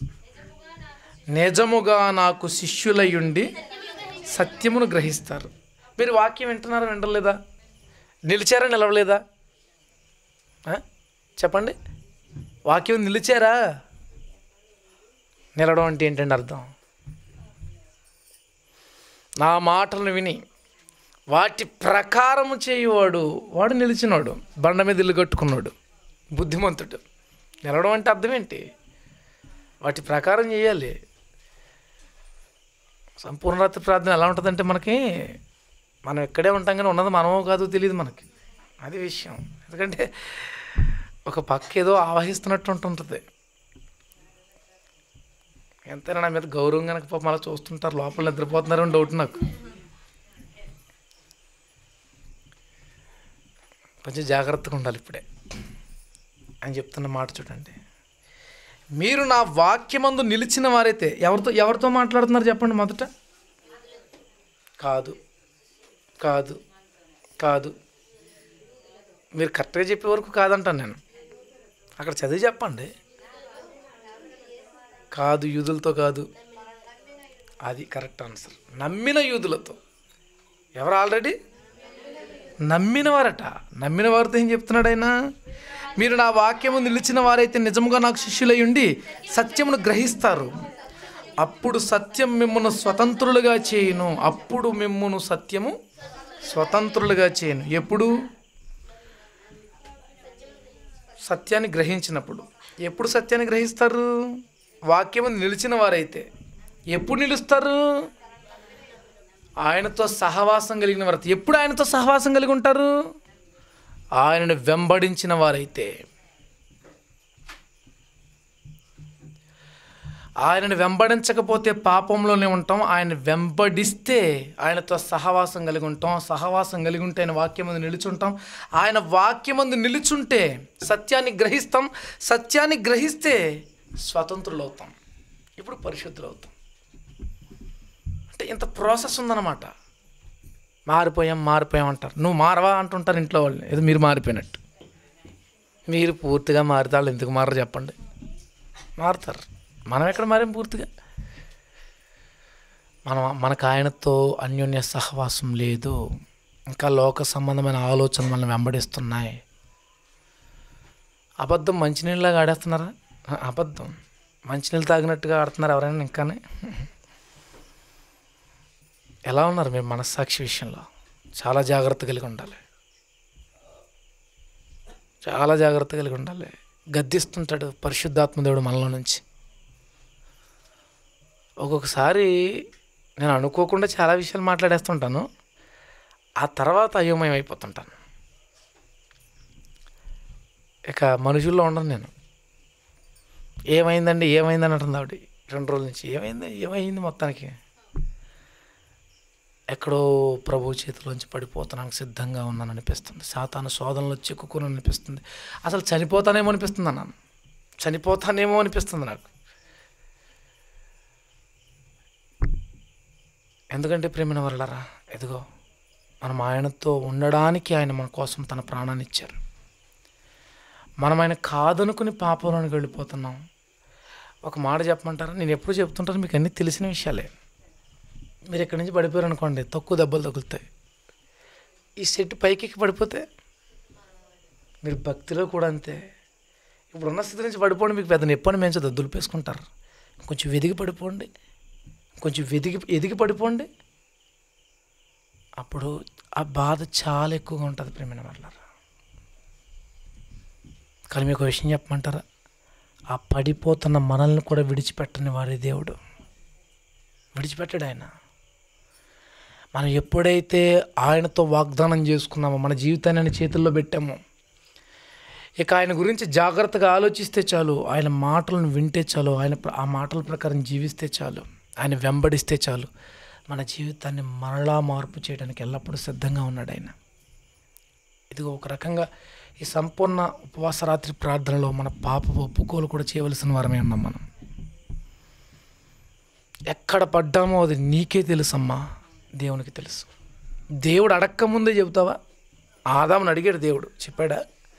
నిజముగా నాకు శిష్యులయ్యుండి సత్యమును గ్రహిస్తారు మీరు వాక్యం వింటున్నారా వింటలేదా నిలిచారా నిలవలేదా ఆ? చెప్పండి వాక్యం నిలిచారా నిలవడం అంటే ఏంటండి అర్థం నా మాటలను విని వాటి ప్రకారము చేయువాడు వాడు నిలిచినాడు బండ మీద ఇల్లు కట్టుకున్నాడు బుద్ధిమంతుడు నిలవడం అంటే అర్థం ఏంటి వాటి ప్రకారం చేయాలి సంపూర్ణ రాత్రి ప్రార్థన ఎలా ఉంటుందంటే మనకి మనం ఇక్కడే ఉంటాం కానీ ఉన్నది మనమో కాదో తెలియదు మనకి అది విషయం ఎందుకంటే ఒక పక్క ఏదో ఆవహిస్తున్నట్టు ఉంటుంటుంది ఎంతైనా నా మీద గౌరవం కనుక పాపం అలా చూస్తుంటారు లోపల నిద్రపోతున్నారని డౌట్ నాకు కొంచెం జాగ్రత్తగా ఉండాలి ఇప్పుడే అని చెప్తున్న మాట చూడండి మీరు నా వాక్యమందు నిలిచిన వారైతే ఎవరితో ఎవరితో మాట్లాడుతున్నారు చెప్పండి మొదట కాదు కాదు కాదు మీరు కరెక్ట్గా చెప్పే వరకు కాదంటాను నేను అక్కడ చదివి చెప్పండి కాదు యూదులతో కాదు అది కరెక్ట్ ఆన్సర్ నమ్మిన యూదులతో ఎవరు ఆల్రెడీ నమ్మిన వారట నమ్మిన వారితో ఏం చెప్తున్నాడు ఆయన మీరు నా వాక్యము నిలిచిన వారైతే నిజముగా నాకు శిష్యులై ఉండి సత్యమును గ్రహిస్తారు అప్పుడు సత్యం మిమ్మును స్వతంత్రులుగా చేయును అప్పుడు మిమ్మును సత్యము స్వతంత్రులుగా చేయను ఎప్పుడు సత్యాన్ని గ్రహించినప్పుడు ఎప్పుడు సత్యాన్ని గ్రహిస్తారు వాక్యము నిలిచిన వారైతే ఎప్పుడు నిలుస్తారు ఆయనతో సహవాసం కలిగిన వారు ఎప్పుడు ఆయనతో సహవాసం కలిగి ఉంటారు ఆయనను వెంబడించిన వారైతే ఆయనను వెంబడించకపోతే పాపంలోనే ఉంటాం ఆయన వెంబడిస్తే ఆయనతో సహవాసం కలిగి ఉంటాం సహవాసం కలిగి ఉంటే ఆయన వాక్యం ముందు నిలుచుంటాం ఆయన వాక్యం ముందు నిలుచుంటే సత్యాన్ని గ్రహిస్తాం సత్యాన్ని గ్రహిస్తే స్వతంత్రులు అవుతాం ఇప్పుడు పరిశుద్ధులు అవుతాం అంటే ఇంత ప్రాసెస్ ఉందన్నమాట మారిపోయాం మారిపోయాం అంటారు నువ్వు మారవా అంటుంటారు ఇంట్లో వాళ్ళు ఏదో మీరు మారిపోయినట్టు మీరు పూర్తిగా మారితే వాళ్ళు ఎందుకు మారరు చెప్పండి మారుతారు మనం ఎక్కడ మారాం పూర్తిగా మనం మనకు ఆయనతో అన్యోన్య సహవాసం లేదు ఇంకా లోక సంబంధమైన ఆలోచనలు మనం వెంబడిస్తున్నాయి అబద్ధం మంచినీళ్ళలాగా ఆడేస్తున్నారా ఆ, అబద్ధం మంచినీళ్ళు తాగినట్టుగా ఆడుతున్నారు ఎవరైనా ఇంకానే ఎలా ఉన్నారు మీరు మనస్సాక్షి విషయంలో చాలా జాగ్రత్త కలిగి ఉండాలి చాలా జాగ్రత్త కలిగి ఉండాలి గద్దిస్తుంటాడు పరిశుద్ధాత్మ దేవుడు మనలో నుంచి ఒక్కొక్కసారి నేను అనుకోకుండా చాలా విషయాలు మాట్లాడేస్తుంటాను ఆ తర్వాత అయోమయం అయిపోతుంటాను ఇక మనుషుల్లో ఉండను నేను ఏమైందండి ఏమైందని అంటుంది ఆవిడ రెండు రోజుల నుంచి ఏమైంది ఏమైంది మొత్తానికి ఎక్కడో ప్రభు చేతిలోంచి పడిపోతున్నానికి సిద్ధంగా ఉన్నాను అనిపిస్తుంది సాతాను శోధనలో చిక్కుకుని అనిపిస్తుంది అసలు చనిపోతానేమో అనిపిస్తుంది అన్నాను చనిపోతానేమో అనిపిస్తుంది నాకు ఎందుకంటే ప్రేమిన వరలరా ఎదుగో మనం ఆయనతో ఉండడానికి ఆయన మన కోసం తన ప్రాణాన్ని ఇచ్చారు మనం ఆయన కాదనుకుని పాపంలోనికి వెళ్ళిపోతున్నాం ఒక మాట చెప్పమంటారా నేను ఎప్పుడు చెప్తుంటాను మీకు అన్నీ తెలిసిన విషయాలే మీరు ఇక్కడి నుంచి పడిపోయారు అనుకోండి తక్కువ దెబ్బలు తగులుతాయి ఈ సెట్ పైకి ఎక్కి పడిపోతే మీరు భక్తిలో కూడా అంతే ఇప్పుడున్న స్థితి నుంచి పడిపోండి మీకు పెద్ద నొప్పని పెంచదు దులిపేసుకుంటారు కొంచెం వెదిగి పడిపోండి కొంచెం వెదిగి ఎదిగి పడిపోండి అప్పుడు ఆ బాధ చాలా ఎక్కువగా ఉంటుంది ప్రేమైన వాళ్ళ కానీ మీకు ఒక విషయం చెప్పమంటారా ఆ పడిపోతున్న మనల్ని కూడా విడిచిపెట్టని వారి దేవుడు విడిచిపెట్టాడు ఆయన మనం ఎప్పుడైతే ఆయనతో వాగ్దానం చేసుకున్నామో మన జీవితాన్ని ఆయన చేతుల్లో పెట్టామో ఇక ఆయన గురించి జాగ్రత్తగా ఆలోచిస్తే చాలు ఆయన మాటలను వింటే చాలు ఆయన ప్ర- ఆ మాటల ప్రకారం జీవిస్తే చాలు ఆయన వెంబడిస్తే చాలు మన జీవితాన్ని మరలా మార్పు చేయడానికి ఎల్లప్పుడూ సిద్ధంగా ఉన్నాడు ఆయన ఇదిగో ఒక రకంగా ఈ సంపూర్ణ ఉపవాస రాత్రి ప్రార్థనలో మన పాప ఒప్పుకోలు కూడా చేయవలసిన వారమే ఉన్నాం మనం ఎక్కడ పడ్డామో అది నీకే తెలుసమ్మా దేవునికి తెలుసు దేవుడు అడక్క ముందే చెబుతావా ఆదాముని అడిగాడు దేవుడు చెప్పాడా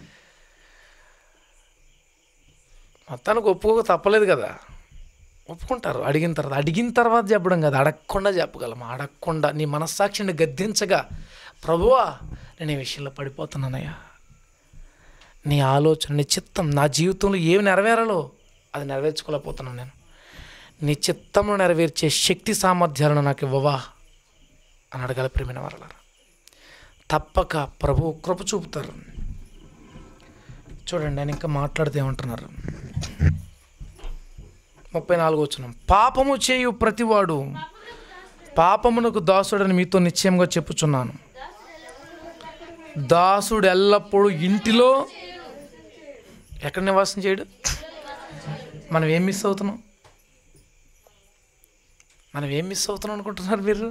మొత్తానికి ఒప్పుకోక తప్పలేదు కదా ఒప్పుకుంటారు అడిగిన తర్వాత అడిగిన తర్వాత చెప్పడం కదా అడగకుండా చెప్పగలం అడగకుండా నీ మనస్సాక్షిని గద్దించగా ప్రభువా నేను ఈ విషయంలో పడిపోతున్నానయ్యా నీ ఆలోచన నీ చిత్తం నా జీవితంలో ఏమి నెరవేరాలో అది నెరవేర్చుకోలేకపోతున్నాను నేను నీ చిత్తంలో నెరవేర్చే శక్తి సామర్థ్యాలను నాకు ఇవ్వవా అని అడగాలి ప్రేమైన వారల తప్పక ప్రభు కృప చూపుతారు చూడండి ఆయన ఇంకా మాట్లాడితే ఏమంటున్నారు ముప్పై నాలుగు వచ్చిన పాపము చేయు ప్రతివాడు పాపమునకు దాసుడని మీతో నిశ్చయంగా చెప్పుచున్నాను దాసుడు ఎల్లప్పుడూ ఇంటిలో ఎక్కడ నివాసం చేయడు మనం ఏం మిస్ అవుతున్నాం మనం ఏం మిస్ అవుతున్నాం అనుకుంటున్నారు మీరు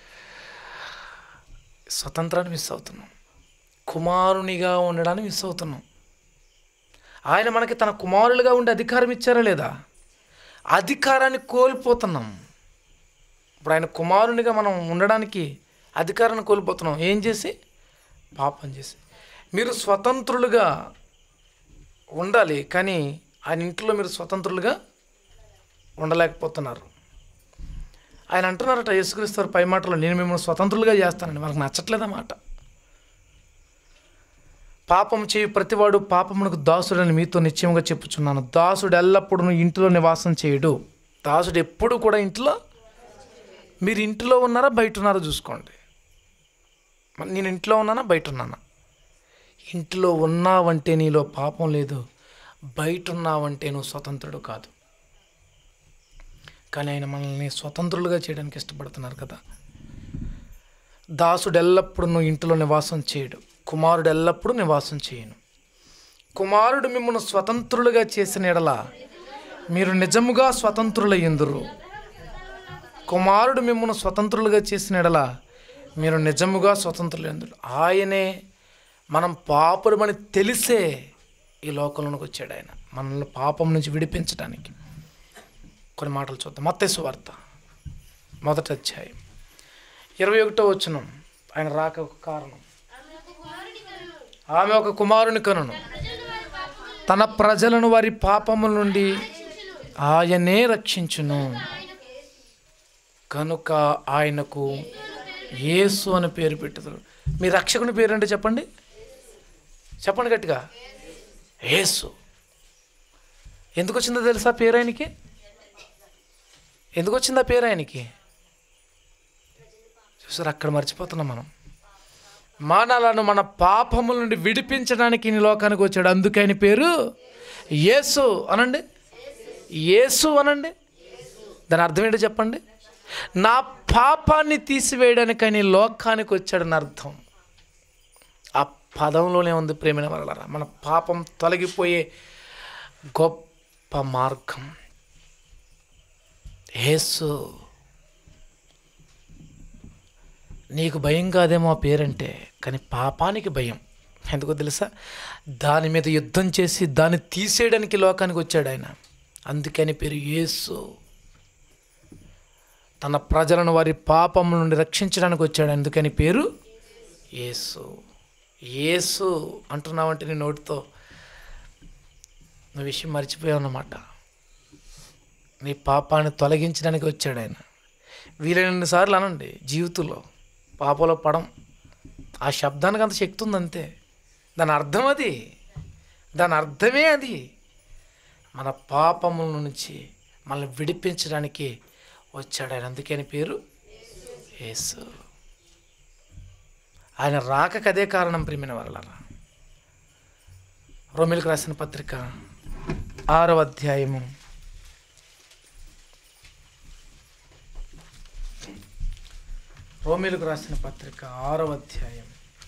స్వతంత్రాన్ని మిస్ అవుతున్నాం కుమారునిగా ఉండడాన్ని మిస్ అవుతున్నాం ఆయన మనకి తన కుమారులుగా ఉండే అధికారం ఇచ్చారా లేదా అధికారాన్ని కోల్పోతున్నాం ఇప్పుడు ఆయన కుమారునిగా మనం ఉండడానికి అధికారాన్ని కోల్పోతున్నాం ఏం చేసి పాపం చేసి మీరు స్వతంత్రులుగా ఉండాలి కానీ ఆయన ఇంట్లో మీరు స్వతంత్రులుగా ఉండలేకపోతున్నారు ఆయన అంటున్నారట యేసుక్రీస్తు వారి పై మాటలో నేను మిమ్మల్ని స్వతంత్రులుగా చేస్తానండి మనకు నచ్చట్లేదన్నమాట పాపం చేయు ప్రతివాడు పాపమునకు దాసుడని మీతో నిశ్చయంగా చెప్పుచున్నాను దాసుడు ఎల్లప్పుడూ ఇంటిలో నివాసం చేయడు దాసుడు ఎప్పుడు కూడా ఇంట్లో మీరు ఇంటిలో ఉన్నారా బయట ఉన్నారా చూసుకోండి మరి నేను ఇంట్లో ఉన్నానా బయట ఉన్నానా ఇంట్లో ఉన్నావంటే నీలో పాపం లేదు బయట ఉన్నావంటే నువ్వు స్వతంత్రుడు కాదు కానీ ఆయన మనల్ని స్వతంత్రులుగా చేయడానికి ఇష్టపడుతున్నారు కదా దాసుడు ఎల్లప్పుడూ నువ్వు ఇంటిలో నివాసం చేయడు కుమారుడు ఎల్లప్పుడూ నివాసం చేయను కుమారుడు మిమ్మల్ని స్వతంత్రులుగా చేసిన ఎడల మీరు నిజముగా స్వతంత్రులయ్యందురు కుమారుడు మిమ్మల్ని స్వతంత్రులుగా చేసిన ఎడల మీరు నిజముగా స్వతంత్రులయ్యందురు ఆయనే మనం పాపురమని తెలిసే ఈ లోకంలోకి వచ్చాడు ఆయన మనల్ని పాపం నుంచి విడిపించడానికి కొన్ని మాటలు చూద్దాం మత్తేసు వార్త మొదటి అధ్యాయం ఇరవై ఒకటో వచనం ఆయన రాక ఒక కారణం ఆమె ఒక కుమారుని కనును తన ప్రజలను వారి పాపముల నుండి ఆయనే రక్షించును కనుక ఆయనకు యేసు అని పేరు పెట్టుతారు మీ రక్షకుని పేరు అంటే చెప్పండి చెప్పండి గట్టిగా యేసు ఎందుకు వచ్చిందో తెలుసా పేరు ఆయనకి ఎందుకు వచ్చింది ఆ పేరు ఆయనకి చూసారు అక్కడ మర్చిపోతున్నాం మనం మానలను మన పాపముల నుండి విడిపించడానికి ఈ లోకానికి వచ్చాడు అందుకే ఆయన పేరు యేసు అనండి యేసు అనండి దాని అర్థం ఏంటో చెప్పండి నా పాపాన్ని తీసివేయడానికి ఆయన ఈ లోకానికి వచ్చాడని అర్థం ఆ పదంలోనే ఉంది ప్రేమిన వలరా మన పాపం తొలగిపోయే గొప్ప గొప్ప మార్గం యేసు నీకు భయం కాదేమో ఆ పేరంటే కానీ పాపానికి భయం ఎందుకో తెలుసా దాని మీద యుద్ధం చేసి దాన్ని తీసేయడానికి లోకానికి వచ్చాడు ఆయన అందుకని పేరు యేసు తన ప్రజలను వారి పాపముల నుండి రక్షించడానికి వచ్చాడు అందుకని పేరు యేసు యేసు అంటున్నావంటే నీ నోటితో నువ్వు విషయం మర్చిపోయావు అన్నమాట నీ పాపాన్ని తొలగించడానికి వచ్చాడు ఆయన వీలైనన్ని సార్లు అనండి జీవితంలో పాపలో పడం ఆ శబ్దానికి అంత శక్తి ఉంది అంతే దాని అర్థం అది దాని అర్థమే అది మన పాపముల నుంచి మనల్ని విడిపించడానికి వచ్చాడు ఆయన అందుకని పేరు యేసు ఆయన రాకకు అదే కారణం ప్రియమైన వరలరా రోమిలకు రాసిన పత్రిక ఆరవ అధ్యాయము రోమిలకు రాసిన పత్రిక ఆరవ అధ్యాయం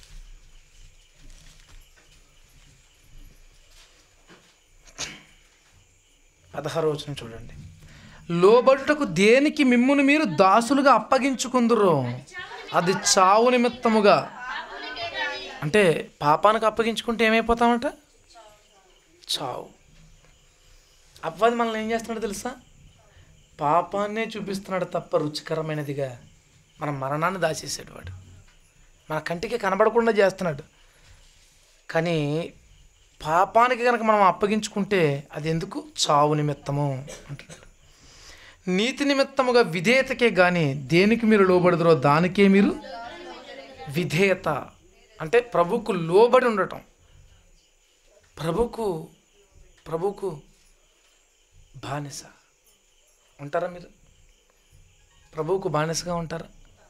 పదహారు వచనం చూడండి లోబడుటకు దేనికి మిమ్మును మీరు దాసులుగా అప్పగించుకుందరు అది చావు నిమిత్తముగా అంటే పాపానికి అప్పగించుకుంటే ఏమైపోతామంట చావు అప్పది మనల్ని ఏం చేస్తున్నాడు తెలుసా పాపాన్నే చూపిస్తున్నాడు తప్ప రుచికరమైనదిగా మన మరణాన్ని దాచేసాడు వాడు మన కంటికి కనబడకుండా చేస్తున్నాడు కానీ పాపానికి కనుక మనం అప్పగించుకుంటే అది ఎందుకు చావు నిమిత్తము అంటున్నాడు నీతి నిమిత్తముగా విధేయతకే కానీ దేనికి మీరు లోబడదురో దానికే మీరు విధేయత అంటే ప్రభుకు లోబడి ఉండటం ప్రభుకు ప్రభుకు బానిస ఉంటారా మీరు ప్రభువుకు బానిసగా ఉంటారా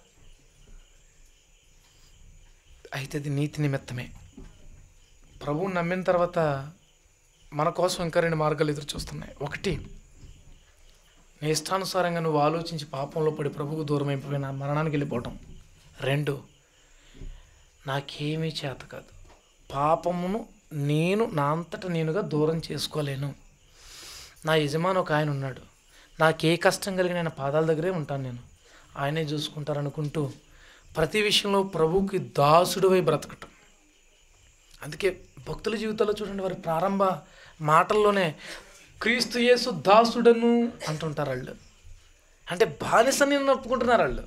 అయితే అది నీతి నిమిత్తమే ప్రభువుని నమ్మిన తర్వాత మన కోసం ఇంకా రెండు మార్గాలు ఎదురు చూస్తున్నాయి ఒకటి నీ ఇష్టానుసారంగా నువ్వు ఆలోచించి పాపంలో పడి ప్రభువుకు దూరం అయిపోయిన మరణానికి వెళ్ళిపోవటం రెండు నాకేమీ చేత కాదు పాపమును నేను నా అంతట నేనుగా దూరం చేసుకోలేను నా యజమాని ఒక ఆయన ఉన్నాడు నాకే కష్టం కలిగిన ఆయన పాదాల దగ్గరే ఉంటాను నేను ఆయనే చూసుకుంటారనుకుంటూ ప్రతి విషయంలో ప్రభువుకి దాసుడివై బ్రతకటం అందుకే భక్తుల జీవితాల్లో చూడండి వారి ప్రారంభ మాటల్లోనే క్రీస్తు యేసు దాసుడను అంటుంటారు వాళ్ళు అంటే బానిసని ఒప్పుకుంటున్నారు వాళ్ళు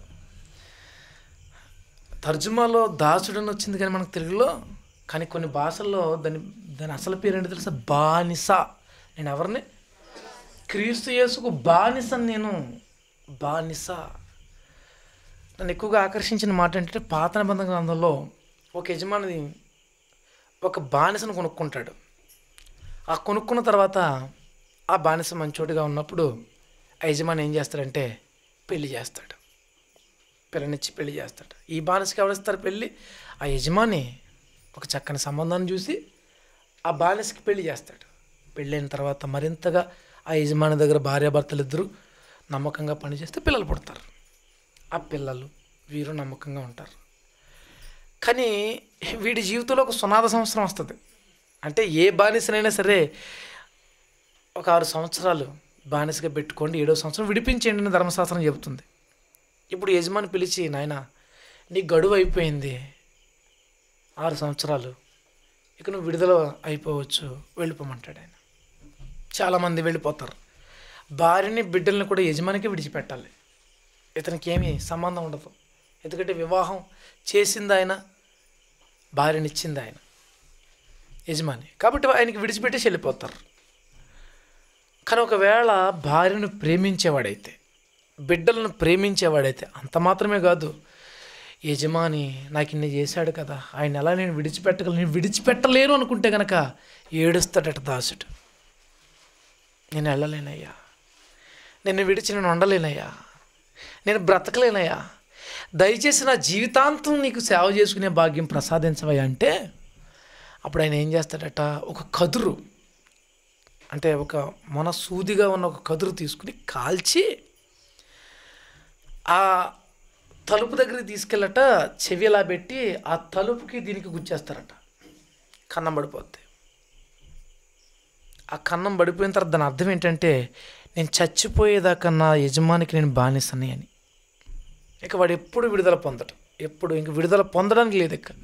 తర్జుమాలో దాసుడని వచ్చింది కానీ మనకు తెలుగులో కానీ కొన్ని భాషల్లో దాని దాని అసలు పేరు ఏంటో తెలుసా బానిస నేను ఎవరిని క్రీస్తు యేసుకు బానిస నేను బానిస నన్ను ఎక్కువగా ఆకర్షించిన మాట ఏంటంటే పాత నిబంధన గ్రంథంలో ఒక యజమాని ఒక బానిసను కొనుక్కుంటాడు ఆ కొనుక్కున్న తర్వాత ఆ బానిస మంచోటిగా ఉన్నప్పుడు ఆ యజమాని ఏం చేస్తాడంటే పెళ్లి చేస్తాడు పిల్లనిచ్చి పెళ్లి చేస్తాడు ఈ బానిసకి ఎవరిస్తారు పెళ్ళి ఆ యజమాని ఒక చక్కని సంబంధాన్ని చూసి ఆ బానిసకి పెళ్లి చేస్తాడు పెళ్ళైన తర్వాత మరింతగా ఆ యజమాని దగ్గర భార్యాభర్తలు ఇద్దరు నమ్మకంగా పనిచేస్తే పిల్లలు పుడతారు ఆ పిల్లలు వీరు నమ్మకంగా ఉంటారు కానీ వీడి జీవితంలో ఒక సునాద సంవత్సరం వస్తుంది అంటే ఏ బానిసనైనా సరే ఒక ఆరు సంవత్సరాలు బానిసగా పెట్టుకోండి ఏడో సంవత్సరం విడిపించేయండి అని ధర్మశాస్త్రం చెబుతుంది ఇప్పుడు యజమాని పిలిచి నాయన నీ గడువు అయిపోయింది ఆరు సంవత్సరాలు ఇక నువ్వు విడుదల అయిపోవచ్చు వెళ్ళిపోమంటాడు ఆయన చాలామంది వెళ్ళిపోతారు భార్యని బిడ్డల్ని కూడా యజమానికి విడిచిపెట్టాలి ఇతనికి ఏమీ సంబంధం ఉండదు ఎందుకంటే వివాహం చేసింది ఆయన భార్యనిచ్చింది ఆయన యజమాని కాబట్టి ఆయనకి విడిచిపెట్టేసి వెళ్ళిపోతారు కానీ ఒకవేళ భార్యను ప్రేమించేవాడైతే బిడ్డలను ప్రేమించేవాడైతే అంత మాత్రమే కాదు యజమాని నాకు ఇన్ని చేశాడు కదా ఆయన ఎలా నేను విడిచిపెట్టగలను నేను విడిచిపెట్టలేను అనుకుంటే కనుక ఏడుస్తాడట దాసుడు నేను వెళ్ళలేనయ్యా నిన్ను విడిచి నేను ఉండలేనయ్యా నేను బ్రతకలేనయ్యా దయచేసి నా జీవితాంతం నీకు సేవ చేసుకునే భాగ్యం ప్రసాదించవయ్యా అంటే అప్పుడు ఆయన ఏం చేస్తాడట ఒక కదురు అంటే ఒక మన సూదిగా ఉన్న ఒక కదురు తీసుకుని కాల్చి ఆ తలుపు దగ్గరికి తీసుకెళ్ళట చెవి ఇలా పెట్టి ఆ తలుపుకి దీనికి గుచ్చేస్తారట కన్నం పడిపోద్ది ఆ కన్నం పడిపోయిన తర్వాత దాని అర్థం ఏంటంటే నేను చచ్చిపోయేదాకా నా యజమానికి నేను బానిసని అని ఇక వాడు ఎప్పుడు విడుదల పొందటం ఎప్పుడు ఇంక విడుదల పొందడానికి లేదు ఇక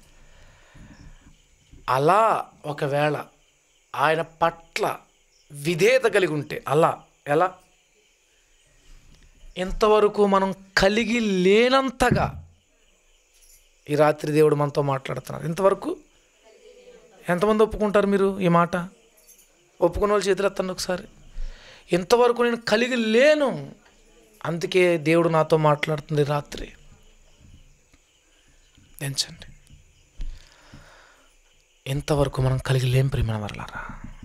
అలా ఒకవేళ ఆయన పట్ల విధేయత కలిగి ఉంటే అలా ఎలా ఇంతవరకు మనం కలిగి లేనంతగా ఈ రాత్రి దేవుడు మనతో మాట్లాడుతున్నారు ఇంతవరకు ఎంతమంది ఒప్పుకుంటారు మీరు ఈ మాట ఒప్పుకున్న వాళ్ళు చేతులు ఎత్తండి ఒకసారి ఇంతవరకు నేను కలిగి లేను అందుకే దేవుడు నాతో మాట్లాడుతుంది రాత్రి ఎంచండి ఇంతవరకు మనం కలిగి లేం ప్రేమ వరలారా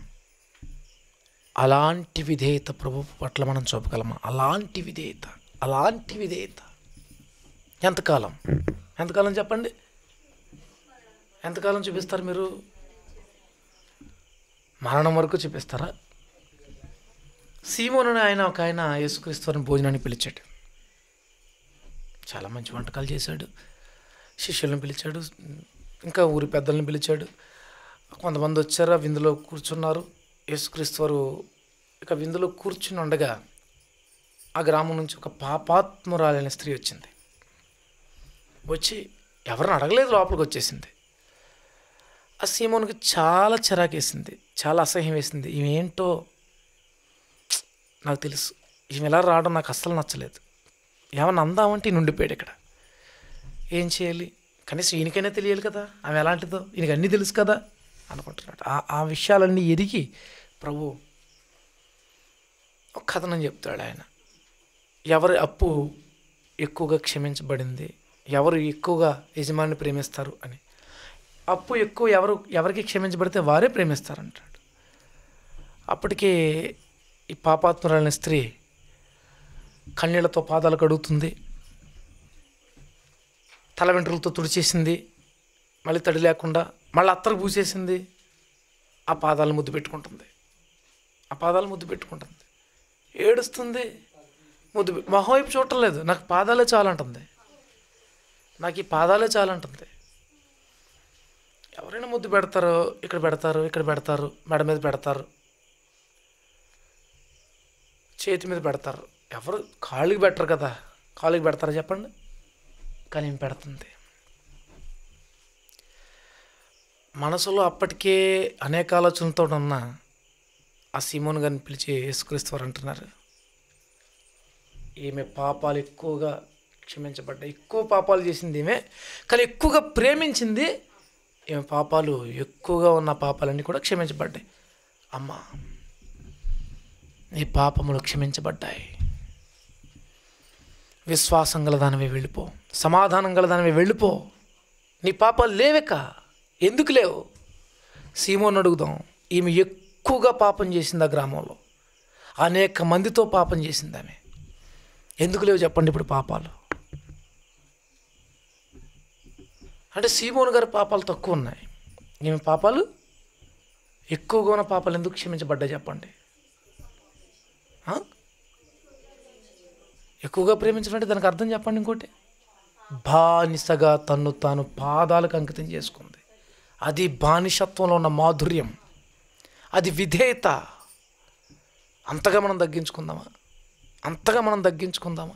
అలాంటి విధేయత ప్రభు పట్ల మనం చూపగలమా అలాంటి విధేయత అలాంటి విధేయత ఎంతకాలం ఎంతకాలం చెప్పండి ఎంతకాలం చూపిస్తారు మీరు మరణం వరకు చూపిస్తారా సీమోను ఆయన ఒక ఆయన యేసుక్రీస్తుని భోజనాన్ని పిలిచాడు చాలా మంచి వంటకాలు చేశాడు శిష్యులను పిలిచాడు ఇంకా ఊరి పెద్దలను పిలిచాడు కొంతమంది వచ్చారు ఆ విందులో కూర్చున్నారు యేసుక్రీస్తు వారు ఇక విందులో కూర్చుని ఉండగా ఆ గ్రామం నుంచి ఒక పాపాత్మురాలైన స్త్రీ వచ్చింది వచ్చి ఎవరిని అడగలేదు లోపలికి వచ్చేసింది ఆ సీమోనికి చాలా చిరాకేసింది చాలా అసహ్యం వేసింది ఈమె ఏంటో నాకు తెలుసు ఈమె ఎలా రావడం నాకు అస్సలు నచ్చలేదు ఏమన్నా అందామంటే ఈయన ఉండిపోయాడు ఇక్కడ ఏం చేయాలి కనీసం ఈయనకైనా తెలియాలి కదా ఆమె ఎలాంటిదో ఈయనకి అన్నీ తెలుసు కదా అనుకుంటున్నాడు ఆ ఆ విషయాలన్నీ ఎరిగి ప్రభు ఒక కథనం చెప్తాడు ఆయన ఎవరి అప్పు ఎక్కువగా క్షమించబడింది ఎవరు ఎక్కువగా యజమాని ప్రేమిస్తారు అని అప్పు ఎక్కువ ఎవరు ఎవరికి క్షమించబడితే వారే ప్రేమిస్తారంటాడు అప్పటికే ఈ పాపాత్మురాలైన స్త్రీ కన్నీళ్లతో పాదాలు కడుగుతుంది తల వెంట్రులతో తుడిచేసింది మళ్ళీ తడి లేకుండా మళ్ళీ అత్తరు పూసేసింది ఆ పాదాలను ముద్దు పెట్టుకుంటుంది ఆ పాదాలు ముద్దు పెట్టుకుంటుంది ఏడుస్తుంది ముద్దు పె- మొహం వైపు చూడటం లేదు నాకు పాదాలే చాలంటుంది నాకు ఈ పాదాలే చాలంటుంది ఎవరైనా ముద్దు పెడతారు ఇక్కడ పెడతారు ఇక్కడ పెడతారు మెడ మీద పెడతారు చేతి మీద పెడతారు ఎవరు కాళ్ళకి పెట్టరు కదా కాళ్ళకి పెడతారా చెప్పండి కానీ ఈమె పెడుతుంది మనసులో అప్పటికే అనేక ఆలోచనలతో ఉన్న ఆ సీమోన్ గారిని పిలిచి యేసుక్రీస్తు వారు అంటున్నారు ఈమె పాపాలు ఎక్కువగా క్షమించబడ్డాయి ఎక్కువ పాపాలు చేసింది ఈమె కానీ ఎక్కువగా ప్రేమించింది ఈమె పాపాలు ఎక్కువగా ఉన్న పాపాలన్నీ కూడా క్షమించబడ్డాయి అమ్మా నీ పాపములు క్షమించబడ్డాయి విశ్వాసం గల దానివి వెళ్ళిపో సమాధానం గల దానివి వెళ్ళిపో నీ పాపాలు లేవెక ఎందుకు లేవు సీమోని అడుగుదాం ఈమె ఎక్కువగా పాపం చేసింది ఆ గ్రామంలో అనేక మందితో పాపం చేసింది ఆమె ఎందుకు లేవు చెప్పండి ఇప్పుడు పాపాలు అంటే సీమోన్ గారి పాపాలు తక్కువ ఉన్నాయి ఈమె పాపాలు ఎక్కువగా ఉన్న పాపాలు ఎందుకు క్షమించబడ్డాయి చెప్పండి ఆ? ఎక్కువగా ప్రేమించడం దానికి అర్థం చెప్పండి ఇంకోటి బానిసగా తన్ను తాను పాదాలకు అంకితం చేసుకుంది అది బానిసత్వంలో ఉన్న మాధుర్యం అది విధేయత అంతగా మనం తగ్గించుకుందామా అంతగా మనం తగ్గించుకుందామా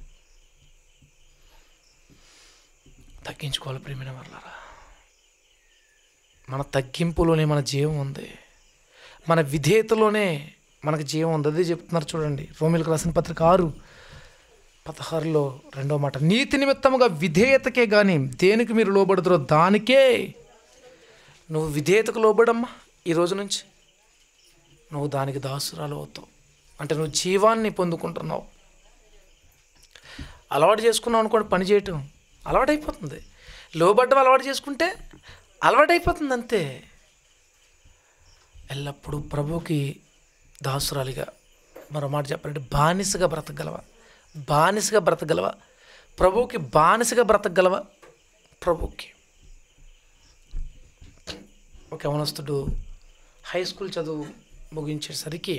తగ్గించుకోవాలి ప్రేమైన వాళ్ళరా మన తగ్గింపులోనే మన జీవం ఉంది మన విధేయతలోనే మనకు జీవం ఉంది అదే చెప్తున్నారు చూడండి రోమిలకు రాసిన పత్రిక ఆరు పదహారులో రెండో మాట నీతి నిమిత్తముగా విధేయతకే కానీ దేనికి మీరు లోబడుతురో దానికే నువ్వు విధేయతకు లోబడమ్మా ఈ రోజు నుంచి నువ్వు దానికి దాసురాలు అవుతావు అంటే నువ్వు జీవాన్ని పొందుకుంటున్నావు అలవాటు చేసుకున్నావు అనుకోండి పని చేయటం అలవాటైపోతుంది లోబడ్డం అలవాటు చేసుకుంటే అలవాటైపోతుంది అంతే ఎల్లప్పుడూ ప్రభువుకి దాసురాలిగా మరో మాట చెప్పాలంటే బానిసగా బ్రతకగలవా బానిసగా బ్రతకగలవా ప్రభువుకి బానిసగా బ్రతకగలవా ప్రభువుకి ఒక యవనస్తుడు హై స్కూల్ చదువు ముగించేసరికి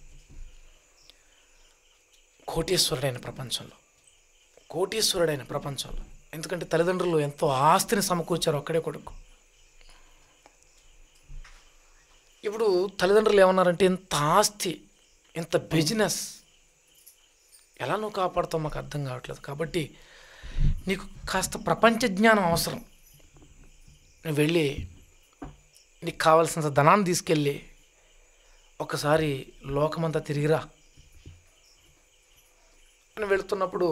కోటీశ్వరుడైన ప్రపంచంలో కోటీశ్వరుడైన ప్రపంచంలో ఎందుకంటే తల్లిదండ్రులు ఎంతో ఆస్తిని సమకూర్చారు ఒక్కడే కొడుకు ఇప్పుడు తల్లిదండ్రులు ఏమన్నారంటే ఇంత ఆస్తి ఇంత బిజినెస్ ఎలా నువ్వు కాపాడుతావు మాకు అర్థం కావట్లేదు కాబట్టి నీకు కాస్త ప్రపంచ జ్ఞానం అవసరం నువ్వు వెళ్ళి నీకు కావాల్సినంత ధనాన్ని తీసుకెళ్ళి ఒకసారి లోకమంతా తిరిగిరా అని వెళుతున్నప్పుడు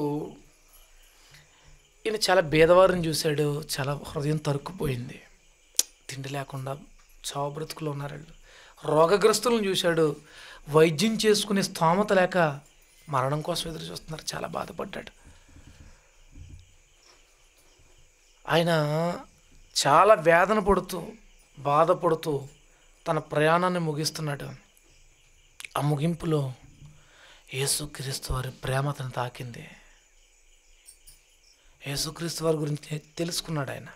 ఈయన చాలా భేదవారిని చూశాడు చాలా హృదయం తరుక్కుపోయింది తిండి లేకుండా చావు బ్రతుకులు ఉన్నారు వాళ్ళు రోగగ్రస్తులను చూశాడు వైద్యం చేసుకునే స్తోమత లేక మరణం కోసం ఎదురు చూస్తున్నారు చాలా బాధపడ్డాడు ఆయన చాలా వేదన పడుతూ బాధపడుతూ తన ప్రయాణాన్ని ముగిస్తున్నాడు ఆ ముగింపులో యేసుక్రీస్తు వారి ప్రేమ అతను తాకింది యేసుక్రీస్తు వారి గురించి తెలుసుకున్నాడు ఆయన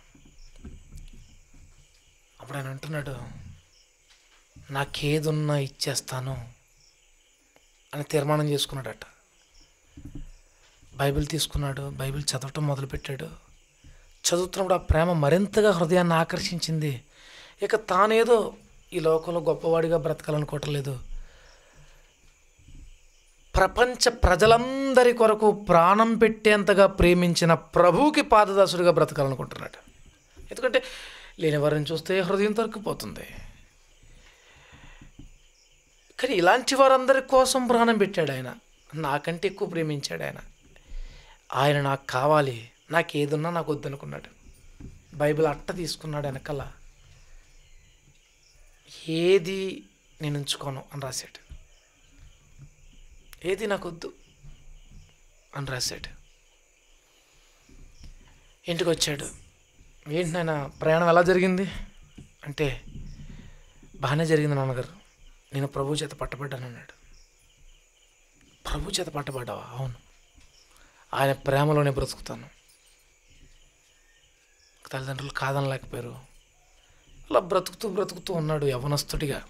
అప్పుడు ఆయన అంటున్నాడు నాకేదున్నా ఇచ్చేస్తాను అని తీర్మానం చేసుకున్నాడట బైబిల్ తీసుకున్నాడు బైబిల్ చదవటం మొదలుపెట్టాడు చదువుతున్నప్పుడు ఆ ప్రేమ మరింతగా హృదయాన్ని ఆకర్షించింది ఇక తానేదో ఈ లోకంలో గొప్పవాడిగా బ్రతకాలనుకోవటం లేదు ప్రపంచ ప్రజలందరి కొరకు ప్రాణం పెట్టేంతగా ప్రేమించిన ప్రభువుకి పాదదాసుడిగా బ్రతకాలనుకుంటున్నాడు ఎందుకంటే లేని వారిని చూస్తే హృదయం తరుక్కుపోతుంది కానీ ఇలాంటి వారందరి కోసం ప్రాణం పెట్టాడు ఆయన నాకంటే ఎక్కువ ప్రేమించాడు ఆయన ఆయన నాకు కావాలి నాకు ఏదున్నా నాకు వద్దనుకున్నాడు బైబిల్ అట్ట తీసుకున్నాడు వెనకాల ఏది నేను ఉంచుకోను అని రాశాడు ఏది నాకు వద్దు అని రాశాడు ఇంటికి వచ్చాడు ఏంటి నాయన ప్రయాణం ఎలా జరిగింది అంటే బాగానే జరిగింది నాన్నగారు నేను ప్రభు చేత పట్టబడ్డాను అన్నాడు ప్రభు చేత పట్టబడ్డావా అవును ఆయన ప్రేమలోనే బ్రతుకుతాను తల్లిదండ్రులు కాదనలేకపోయారు అలా బ్రతుకుతూ బ్రతుకుతూ ఉన్నాడు యవనస్తుడిగా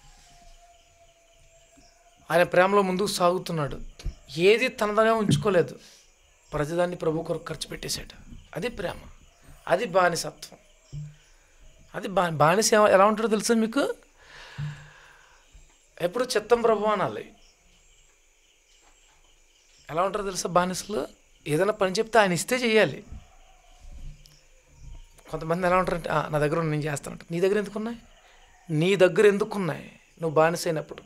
ఆయన ప్రేమలో ముందుకు సాగుతున్నాడు ఏది తనదగా ఉంచుకోలేదు ప్రతిదాన్ని ప్రభు కొరకు ఖర్చు పెట్టేశాడు అది ప్రేమ అది బానిసత్వం అది బా బానిస ఎవ- ఎలా ఉంటాడో తెలుసా మీకు ఎప్పుడు చిత్తం ప్రభు అనాలి ఎలా ఉంటారో తెలుసా బానిసలు ఏదైనా పని చెప్తే ఆయన ఇస్తే చేయాలి కొంతమంది ఎలా ఉంటారంటే "ఆ, నా దగ్గర ఉన్న నేను చేస్తానంట నీ దగ్గర ఎందుకున్నాయి నీ దగ్గర ఎందుకున్నాయి నువ్వు బానిస అయినప్పుడు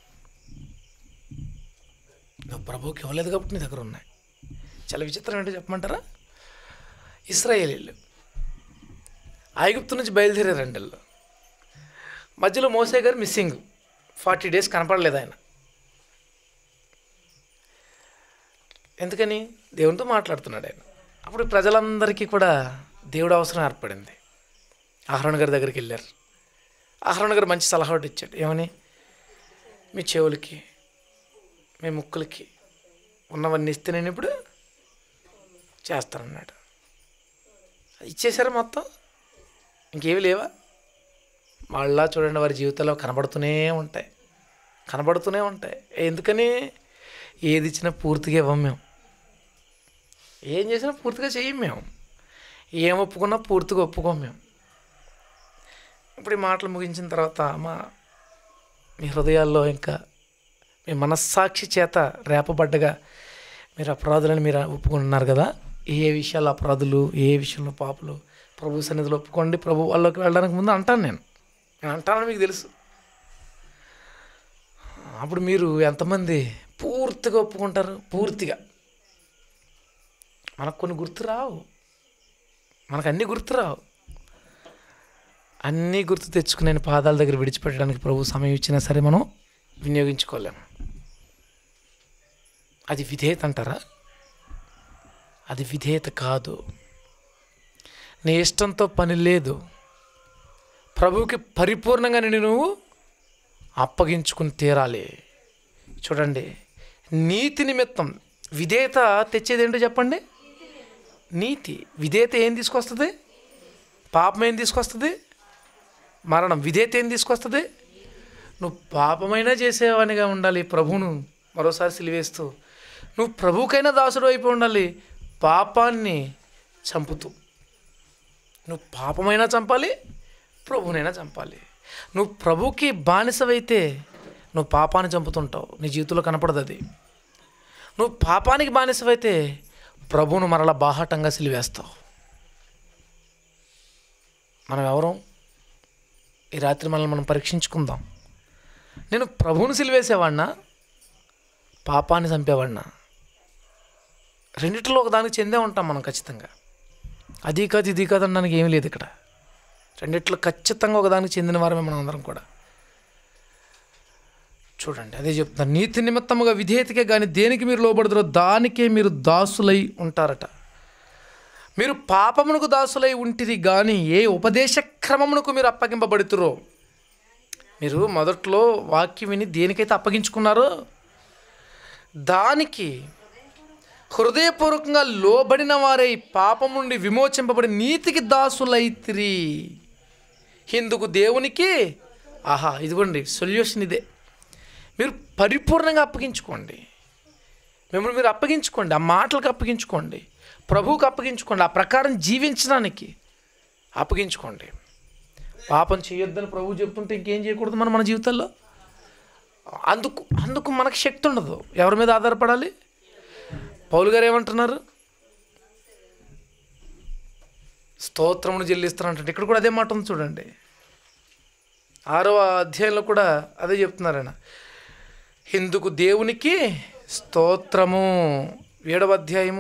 నువ్వు ప్రభువుకి ఇవ్వలేదు కాబట్టి నీ దగ్గర ఉన్నాయి చాలా విచిత్రం ఏంటో చెప్పమంటారా ఇస్రాయేలీలు ఐగుప్తు నుంచి బయలుదేరారు రెండల్లో మధ్యలో మోసే గారు మిస్సింగ్ ఫార్టీ డేస్ కనపడలేదు ఆయన ఎందుకని దేవునితో మాట్లాడుతున్నాడు ఆయన అప్పుడు ప్రజలందరికీ కూడా దేవుడు అవసరం ఏర్పడింది ఆహ్రణ గారి దగ్గరికి వెళ్ళారు ఆహ్రణ గారు మంచి సలహా ఒకటి ఇచ్చాడు ఏమని మీ చెవులకి మీ ముక్కులకి ఉన్నవన్నీ ఇస్తే నేను ఇప్పుడు చేస్తానన్నాడు ఇచ్చేసారా మొత్తం ఇంకేవి లేవా మళ్ళా చూడండి వారి జీవితంలో కనబడుతూనే ఉంటాయి కనబడుతూనే ఉంటాయి ఎందుకని ఏది ఇచ్చినా పూర్తిగా ఇవ్వం మేము ఏం చేసినా పూర్తిగా చెయ్యం మేము ఏం ఒప్పుకున్నా పూర్తిగా ఒప్పుకోం మేము ఇప్పుడు ఈ మాటలు ముగించిన తర్వాత మా మీ హృదయాల్లో ఇంకా మీ మనస్సాక్షి చేత రేపబడ్డగా మీరు అపరాధులని మీరు ఒప్పుకుంటున్నారు కదా ఏ ఏ విషయాలు అపరాధులు ఏ ఏ విషయంలో పాపులు ప్రభు సన్నిధిలో ఒప్పుకోండి ప్రభు వాళ్ళకి వెళ్ళడానికి ముందు అంటాను నేను నేను అంటానని మీకు తెలుసు అప్పుడు మీరు ఎంతమంది పూర్తిగా ఒప్పుకుంటారు పూర్తిగా మనకు కొన్ని గుర్తు రావు మనకు అన్నీ గుర్తు రావు అన్నీ గుర్తు తెచ్చుకునే పాదాల దగ్గర విడిచిపెట్టడానికి ప్రభు సమయం ఇచ్చినా సరే మనం వినియోగించుకోలేము అది విధేయత అంటారా అది విధేయత కాదు నీ ఇష్టంతో పని లేదు ప్రభువుకి పరిపూర్ణంగా నిన్ను నువ్వు అప్పగించుకుని తీరాలి చూడండి నీతి నిమిత్తం విధేయత తెచ్చేది ఏంటో చెప్పండి నీతి విధేయత ఏం తీసుకొస్తుంది పాపం ఏం తీసుకొస్తుంది మరణం విధేయత ఏం తీసుకొస్తుంది నువ్వు పాపమైనా చేసేవానిగా ఉండాలి ప్రభువును మరోసారి సిలివేస్తూ నువ్వు ప్రభువుకైనా దాసుడు అయిపోయి ఉండాలి పాపాన్ని చంపుతూ నువ్వు పాపమైనా చంపాలి ప్రభువునైనా చంపాలి నువ్వు ప్రభుకి బానిసవైతే నువ్వు పాపాన్ని చంపుతుంటావు నీ జీవితంలో కనపడదు అది నువ్వు పాపానికి బానిసవైతే ప్రభువును మరలా బాహాటంగా సిలివేస్తావు మనం ఎవరం ఈ రాత్రి మనల్ని మనం పరీక్షించుకుందాం నేను ప్రభువుని సిలివేసేవాడినా పాపాన్ని చంపేవాడినా రెండిట్లో ఒక దానికి చెందే ఉంటాం మనం ఖచ్చితంగా అది కాదు ఇది కాదు అనడానికి ఏమీ లేదు ఇక్కడ రెండిట్లో ఖచ్చితంగా ఒకదానికి చెందిన వారమే మనం అందరం కూడా చూడండి అదే చెప్తున్నారు నీతి నిమిత్తముగా విధేయతకే కానీ దేనికి మీరు లోబడుతారో దానికే మీరు దాసులై ఉంటారట మీరు పాపమునకు దాసులై ఉంటిది కానీ ఏ ఉపదేశ క్రమమునకు మీరు అప్పగింపబడుతురో మీరు మొదట్లో వాక్యం విని దేనికైతే అప్పగించుకున్నారో దానికి హృదయపూర్వకంగా లోబడిన వారై పాపం నుండి విమోచింపబడి నీతికి దాసులైతిరి ఇందుకు దేవునికి ఆహా ఇదిగోండి సొల్యూషన్ ఇదే మీరు పరిపూర్ణంగా అప్పగించుకోండి మిమ్మల్ని మీరు అప్పగించుకోండి ఆ మాటలకు అప్పగించుకోండి ప్రభువుకు అప్పగించుకోండి ఆ ప్రకారం జీవించడానికి అప్పగించుకోండి పాపం చేయొద్దని ప్రభువు చెప్తుంటే ఇంకేం చేయకూడదు మనం మన జీవితాల్లో అందుకు అందుకు మనకు శక్తి ఉండదు ఎవరి మీద ఆధారపడాలి పౌలు గారు ఏమంటున్నారు స్తోత్రమును చెల్లిస్తారంటే ఇక్కడ కూడా అదే మాట ఉంది చూడండి ఆరవ అధ్యాయంలో కూడా అదే చెప్తున్నారు ఆయన ఇందుకు దేవునికి స్తోత్రము ఏడవ అధ్యాయము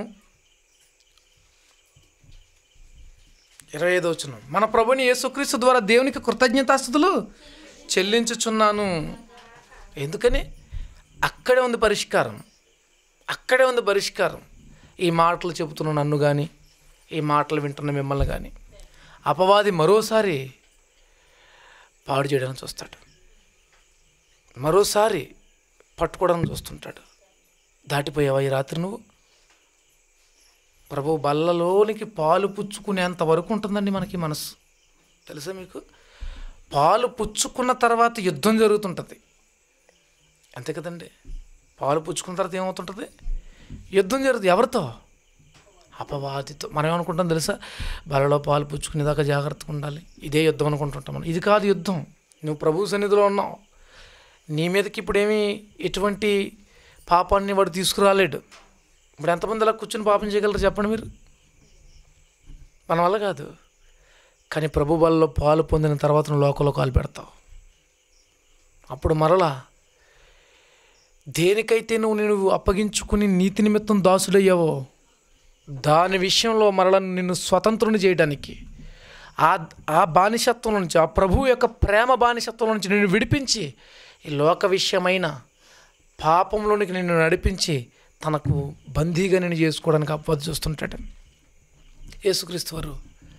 ఇరవై ఐదో వచ్చిన మన ప్రభుని యేసుక్రీస్తు ద్వారా దేవునికి కృతజ్ఞతాస్థుతులు చెల్లించుచున్నాను ఎందుకని అక్కడే ఉంది పరిష్కారం అక్కడే ఉంది పరిష్కారం ఈ మాటలు చెబుతున్న నన్ను కానీ ఈ మాటలు వింటున్న మిమ్మల్ని కానీ అపవాది మరోసారి పాడు చేయడానికి చూస్తాడు మరోసారి పట్టుకోవడానికి చూస్తుంటాడు దాటిపోయావా ఈ రాత్రి నువ్వు ప్రభు బల్లలోనికి పాలు పుచ్చుకునేంత వరకు ఉంటుందండి మనకి మనసు తెలుసా మీకు పాలు పుచ్చుకున్న తర్వాత యుద్ధం జరుగుతుంటుంది అంతే కదండి పాలు పుచ్చుకున్న తర్వాత ఏమవుతుంటుంది యుద్ధం జరుగుతుంది ఎవరితో అపవాదితో మనం ఏమనుకుంటాం తెలుసా బలలో పాలు పుచ్చుకునేదాకా జాగ్రత్తగా ఉండాలి ఇదే యుద్ధం అనుకుంటుంటాం మనం ఇది కాదు యుద్ధం నువ్వు ప్రభు సన్నిధిలో ఉన్నావు నీ మీదకి ఇప్పుడేమీ ఎటువంటి పాపాన్ని వాడు తీసుకురాలేడు ఇప్పుడు ఎంతమంది అలా కూర్చొని పాపం చేయగలరు చెప్పండి మీరు మన వల్ల కాదు కానీ ప్రభు బలలో పాలు పొందిన తర్వాత నువ్వు లోకంలో కాలు పెడతావు అప్పుడు మరలా దేనికైతే నువ్వు నువ్వు అప్పగించుకుని నీతి నిమిత్తం దాసుడయ్యావో దాని విషయంలో మరల నిన్ను స్వతంత్రుని చేయడానికి ఆ ఆ బానిసత్వం నుంచి ఆ ప్రభువు యొక్క ప్రేమ బానిసత్వం నుంచి నిన్ను విడిపించి ఈ లోక విషయమైన పాపంలోనికి నిన్ను నడిపించి తనకు బందీగా నేను చేసుకోవడానికి అప్పది చూస్తుంటాడు యేసుక్రీస్తు వారు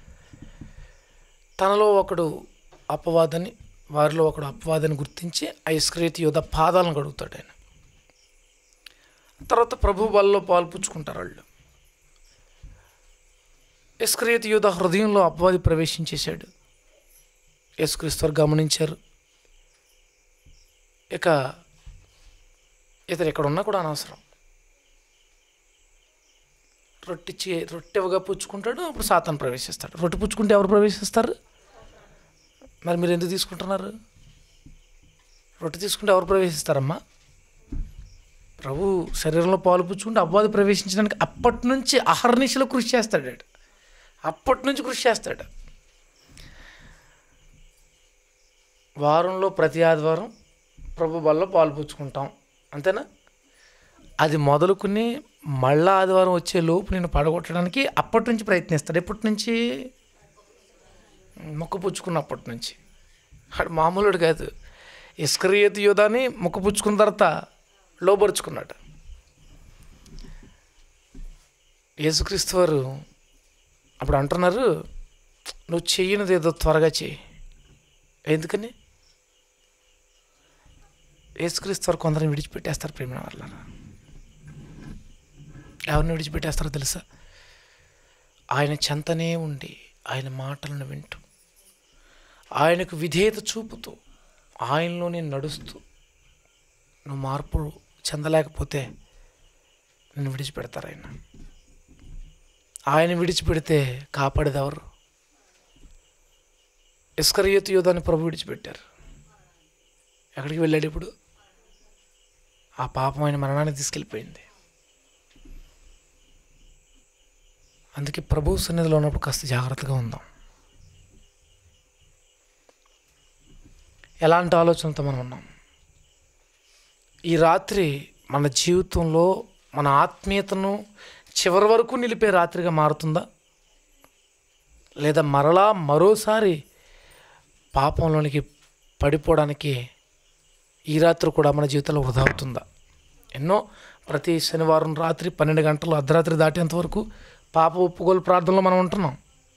తనలో ఒకడు అపవాదని వారిలో ఒకడు అపవాదని గుర్తించి ఆ ఇస్క్రేతి యోధ పాదాలను కడుగుతాడు ఆయన తర్వాత ప్రభు బల్లో పాల్పుచ్చుకుంటారు వాళ్ళు ఇస్క్రియత్ యూద హృదయంలో అపవాది ప్రవేశించేశాడు యేసుక్రీస్తు వారు గమనించారు ఇక ఇతను ఎక్కడ ఉన్నా కూడా అనవసరం రొట్టె చే రొట్టెవగా పుచ్చుకుంటాడు అప్పుడు సాతాను ప్రవేశిస్తాడు రొట్టె పుచ్చుకుంటే ఎవరు ప్రవేశిస్తారు మరి మీరు ఎందుకు తీసుకుంటున్నారు రొట్టె తీసుకుంటే ఎవరు ప్రవేశిస్తారమ్మా ప్రభు శరీరంలో పాలు పుచ్చుకుంటే అబ్బాది ప్రవేశించడానికి అప్పటి నుంచి అహర్నిశలో కృషి చేస్తాడు వాడు. అప్పటి నుంచి కృషి చేస్తాడు వారంలో ప్రతి ఆదివారం ప్రభు వల్ల పాలు పుచ్చుకుంటాం అంతేనా అది మొదలుకుని మళ్ళా ఆదివారం వచ్చే లోపు నేను పడగొట్టడానికి అప్పటి నుంచి ప్రయత్నిస్తాడు ఎప్పటి నుంచి మొక్క పుచ్చుకున్నప్పటి నుంచి వాడు మామూలుడు కాదు ఇస్కరియత్ యోధాని మొక్క పుచ్చుకున్న తర్వాత లోపరుచుకున్నాడు యేసుక్రీస్తు వారు అప్పుడు అంటున్నారు నువ్వు చెయ్యనిది ఏదో త్వరగా చెయ్యి ఎందుకని యేసుక్రీస్తు వారు కొందరిని విడిచిపెట్టేస్తారు ప్రేమ వల్ల ఎవరిని విడిచిపెట్టేస్తారో తెలుసా ఆయన చెంతనే ఉండి ఆయన మాటలను వింటూ ఆయనకు విధేయత చూపుతూ ఆయనలోనే నడుస్తూ నువ్వు మార్పు చెందలేకపోతే నిన్ను విడిచిపెడతారు ఆయన ఆయన విడిచిపెడితే కాపాడేది ఎవరు ఇస్కరియతు యోధాన్ని ప్రభు విడిచిపెట్టారు ఎక్కడికి వెళ్ళాడు ఇప్పుడు ఆ పాపం ఆయన మరణానికి తీసుకెళ్ళిపోయింది అందుకే ప్రభు సన్నిధిలో ఉన్నప్పుడు కాస్త జాగ్రత్తగా ఉందాం ఎలాంటి ఆలోచనతో మనం ఉన్నాం ఈ రాత్రి మన జీవితంలో మన ఆత్మీయతను చివరి వరకు నిలిపే రాత్రిగా మారుతుందా లేదా మరలా మరోసారి పాపంలోనికి పడిపోవడానికి ఈ రాత్రి కూడా మన జీవితంలో వృధా అవుతుందా ఎన్నో ప్రతి శనివారం రాత్రి పన్నెండు గంటలు అర్ధరాత్రి దాటేంత వరకు పాప ఒప్పుకోలు ప్రార్థనలో మనం ఉంటున్నాం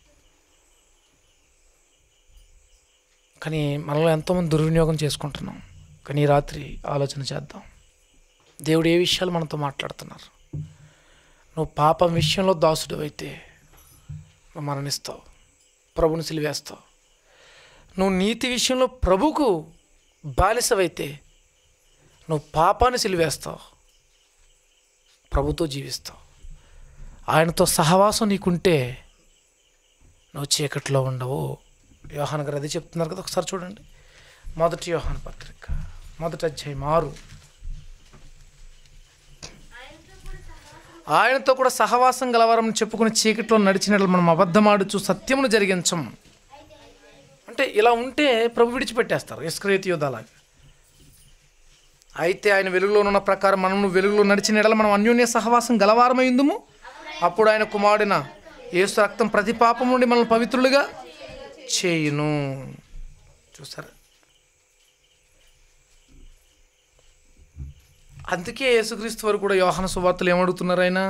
కానీ మనలో ఎంతోమంది దుర్వినియోగం చేసుకుంటున్నాం కానీ ఈ రాత్రి ఆలోచన చేద్దాం దేవుడు ఏ విషయాలు మనతో మాట్లాడుతున్నారు నువ్వు పాపం విషయంలో దాసుడు అయితే నువ్వు మరణిస్తావు ప్రభుని సిలివేస్తావు నువ్వు నీతి విషయంలో ప్రభుకు బానిసవైతే నువ్వు పాపాన్ని సిలివేస్తావు ప్రభుతో జీవిస్తావు ఆయనతో సహవాసం నీకుంటే నువ్వు చీకట్లో ఉండవు యోహాన్ గారు అది చెప్తున్నారు కదా ఒకసారి చూడండి మొదటి యోహాన్ పత్రిక మొదటి అధ్యాయం ఆరు ఆయనతో కూడా సహవాసం గలవారం చెప్పుకుని చీకట్లో నడిచినట్లు మనం అబద్ధమాడుచు సత్యమును జరిగించం అంటే ఇలా ఉంటే ప్రభు విడిచిపెట్టేస్తారు ఇస్క్రేతి యోధాలాగా అయితే ఆయన వెలుగులో ఉన్న ప్రకారం మనం వెలుగులో నడిచిన ఎడల మనం అన్యోన్య సహవాసం గలవారమైందుము అప్పుడు ఆయన కుమారుడిన యేసు రక్తం ప్రతి పాపం నుండి మనల్ని పవిత్రులుగా చేయును చూసారా అందుకే యేసుక్రీస్తు వారు కూడా యోహన సువార్తలు ఏమడుగుతున్నారు ఆయన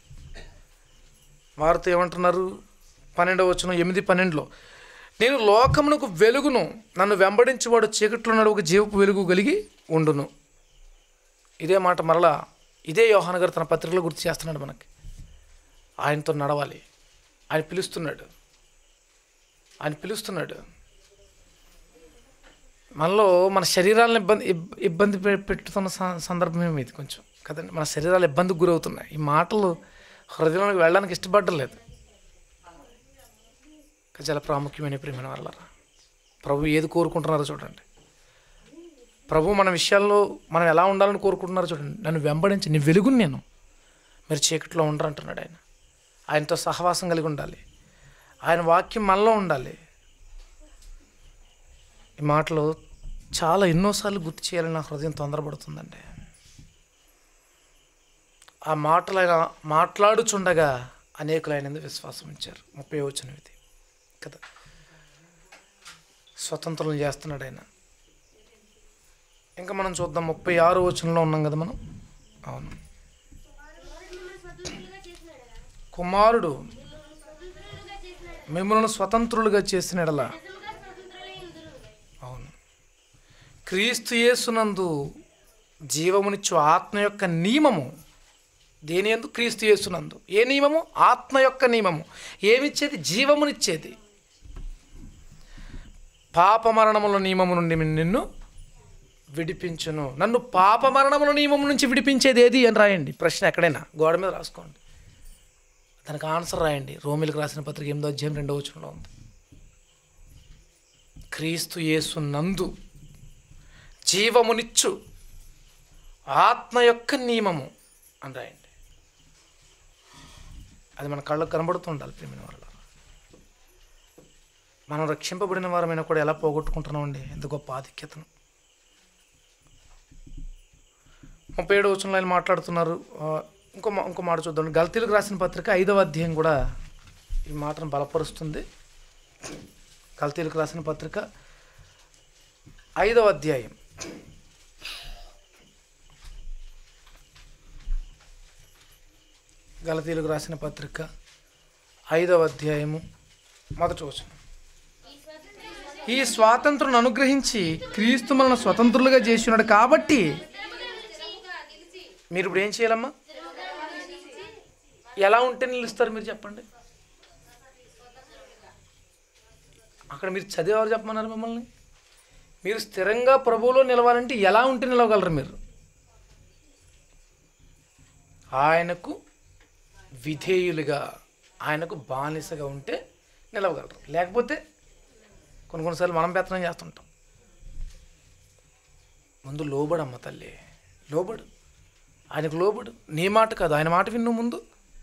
వారితో ఏమంటున్నారు పన్నెండవ వచ్చిన ఎనిమిది పన్నెండులో నేను లోకమునకు వెలుగును నన్ను వెంబడించేవాడు చీకట్లో నడువు జీవపు వెలుగు కలిగి ఉండును ఇదే మాట మరలా ఇదే యోహాన్ గారు తన పత్రికలో గుర్తు చేస్తున్నాడు మనకి ఆయనతో నడవాలి ఆయన పిలుస్తున్నాడు ఆయన పిలుస్తున్నాడు మనలో మన శరీరాలను ఇబ్బంది ఇబ్- ఇబ్బంది పె- పెట్టుతున్న స- సందర్భమే ఇది కొంచెం కదండి మన శరీరాలు ఇబ్బందికి గురవుతున్నాయి ఈ మాటలు హృదయంలోకి వెళ్ళడానికి ఇష్టపడలేదు కానీ చాలా ప్రాముఖ్యమైన ప్రేమైన వాళ్ళ ప్రభు ఏది కోరుకుంటున్నారో చూడండి ప్రభు మన విషయాల్లో మనం ఎలా ఉండాలని కోరుకుంటున్నారో చూడండి నన్ను వెంబడించి నీ వెలుగుని నేను మీరు చీకట్లో ఉండరు అంటున్నాడు ఆయన ఆయనతో సహవాసం కలిగి ఉండాలి ఆయన వాక్యం మనలో ఉండాలి ఈ మాటలు చాలా ఎన్నోసార్లు గుర్తు చేయాలని నా హృదయం తొందరపడుతుందండి ఆ మాటలు ఆయన మాట్లాడుచుండగా అనేకులు ఆయన యందు విశ్వాసం ఉంచారు ముప్పై వచ్చిన ఇది కదా స్వతంత్రం చేస్తున్నాడు ఆయన ఇంకా మనం చూద్దాం ముప్పై ఆరు వచనంలో ఉన్నాం కదా మనం అవును కుమారుడు మిమ్మల్ని స్వతంత్రులుగా చేసిన ఎడల అవును క్రీస్తు యేసునందు జీవమునిచ్చు ఆత్మ యొక్క నియమము దేని ఎందు క్రీస్తు యేసునందు ఏ నియమము ఆత్మ యొక్క నియమము ఏమిచ్చేది జీవమునిచ్చేది పాప మరణముల నియమము నుండి నిన్ను విడిపించును నన్ను పాప మరణముల నియమం నుంచి విడిపించేది ఏది అని రాయండి ప్రశ్న ఎక్కడైనా గోడ మీద రాసుకోండి దానికి ఆన్సర్ రాయండి రోమిలకు రాసిన పత్రిక ఎనిమిదో అధ్యాయం రెండో వచనంలో ఉంది క్రీస్తు యేసు నందు జీవమునిచ్చు ఆత్మ యొక్క నియమము అని రాయండి అది మన కళ్ళకు కనబడుతుండాలి ప్రేమిన వాళ్ళ మనం రక్షింపబడిన వారమైనా కూడా ఎలా పోగొట్టుకుంటున్నామండి ఎంత గొప్ప ఆధిక్యతను ముప్పై ఏడు వచనంలో ఆయన మాట్లాడుతున్నారు ఆ, ఇంకో మా- ఇంకో మాట చూద్దాం గల్తీలకు రాసిన పత్రిక ఐదవ అధ్యాయం కూడా ఈ మాటను బలపరుస్తుంది గల్తీలకు రాసిన పత్రిక ఐదవ అధ్యాయం గలతీలకు రాసిన పత్రిక ఐదవ అధ్యాయము మొదటి వచనం ఈ స్వాతంత్రం అనుగ్రహించి క్రీస్తు మనల్ని స్వతంత్రులుగా చేసినాడు కాబట్టి మీరు ఇప్పుడు ఏం చేయాలమ్మా ఎలా ఉంటే నిలుస్తారు మీరు చెప్పండి అక్కడ మీరు చదివేవారు చెప్పమన్నారు మిమ్మల్ని మీరు స్థిరంగా ప్రభువులో నిలవాలంటే ఎలా ఉంటే నిలవగలరు మీరు ఆయనకు విధేయులుగా ఆయనకు బానిసగా ఉంటే నిలవగలరు లేకపోతే కొన్ని కొన్నిసార్లు మనం పెత్తనం చేస్తుంటాం ముందు లోబడమ్మ తల్లి లోబడు ఆయనకు లోబడు నీ మాట కాదు ఆయన మాట విన్ను ముందు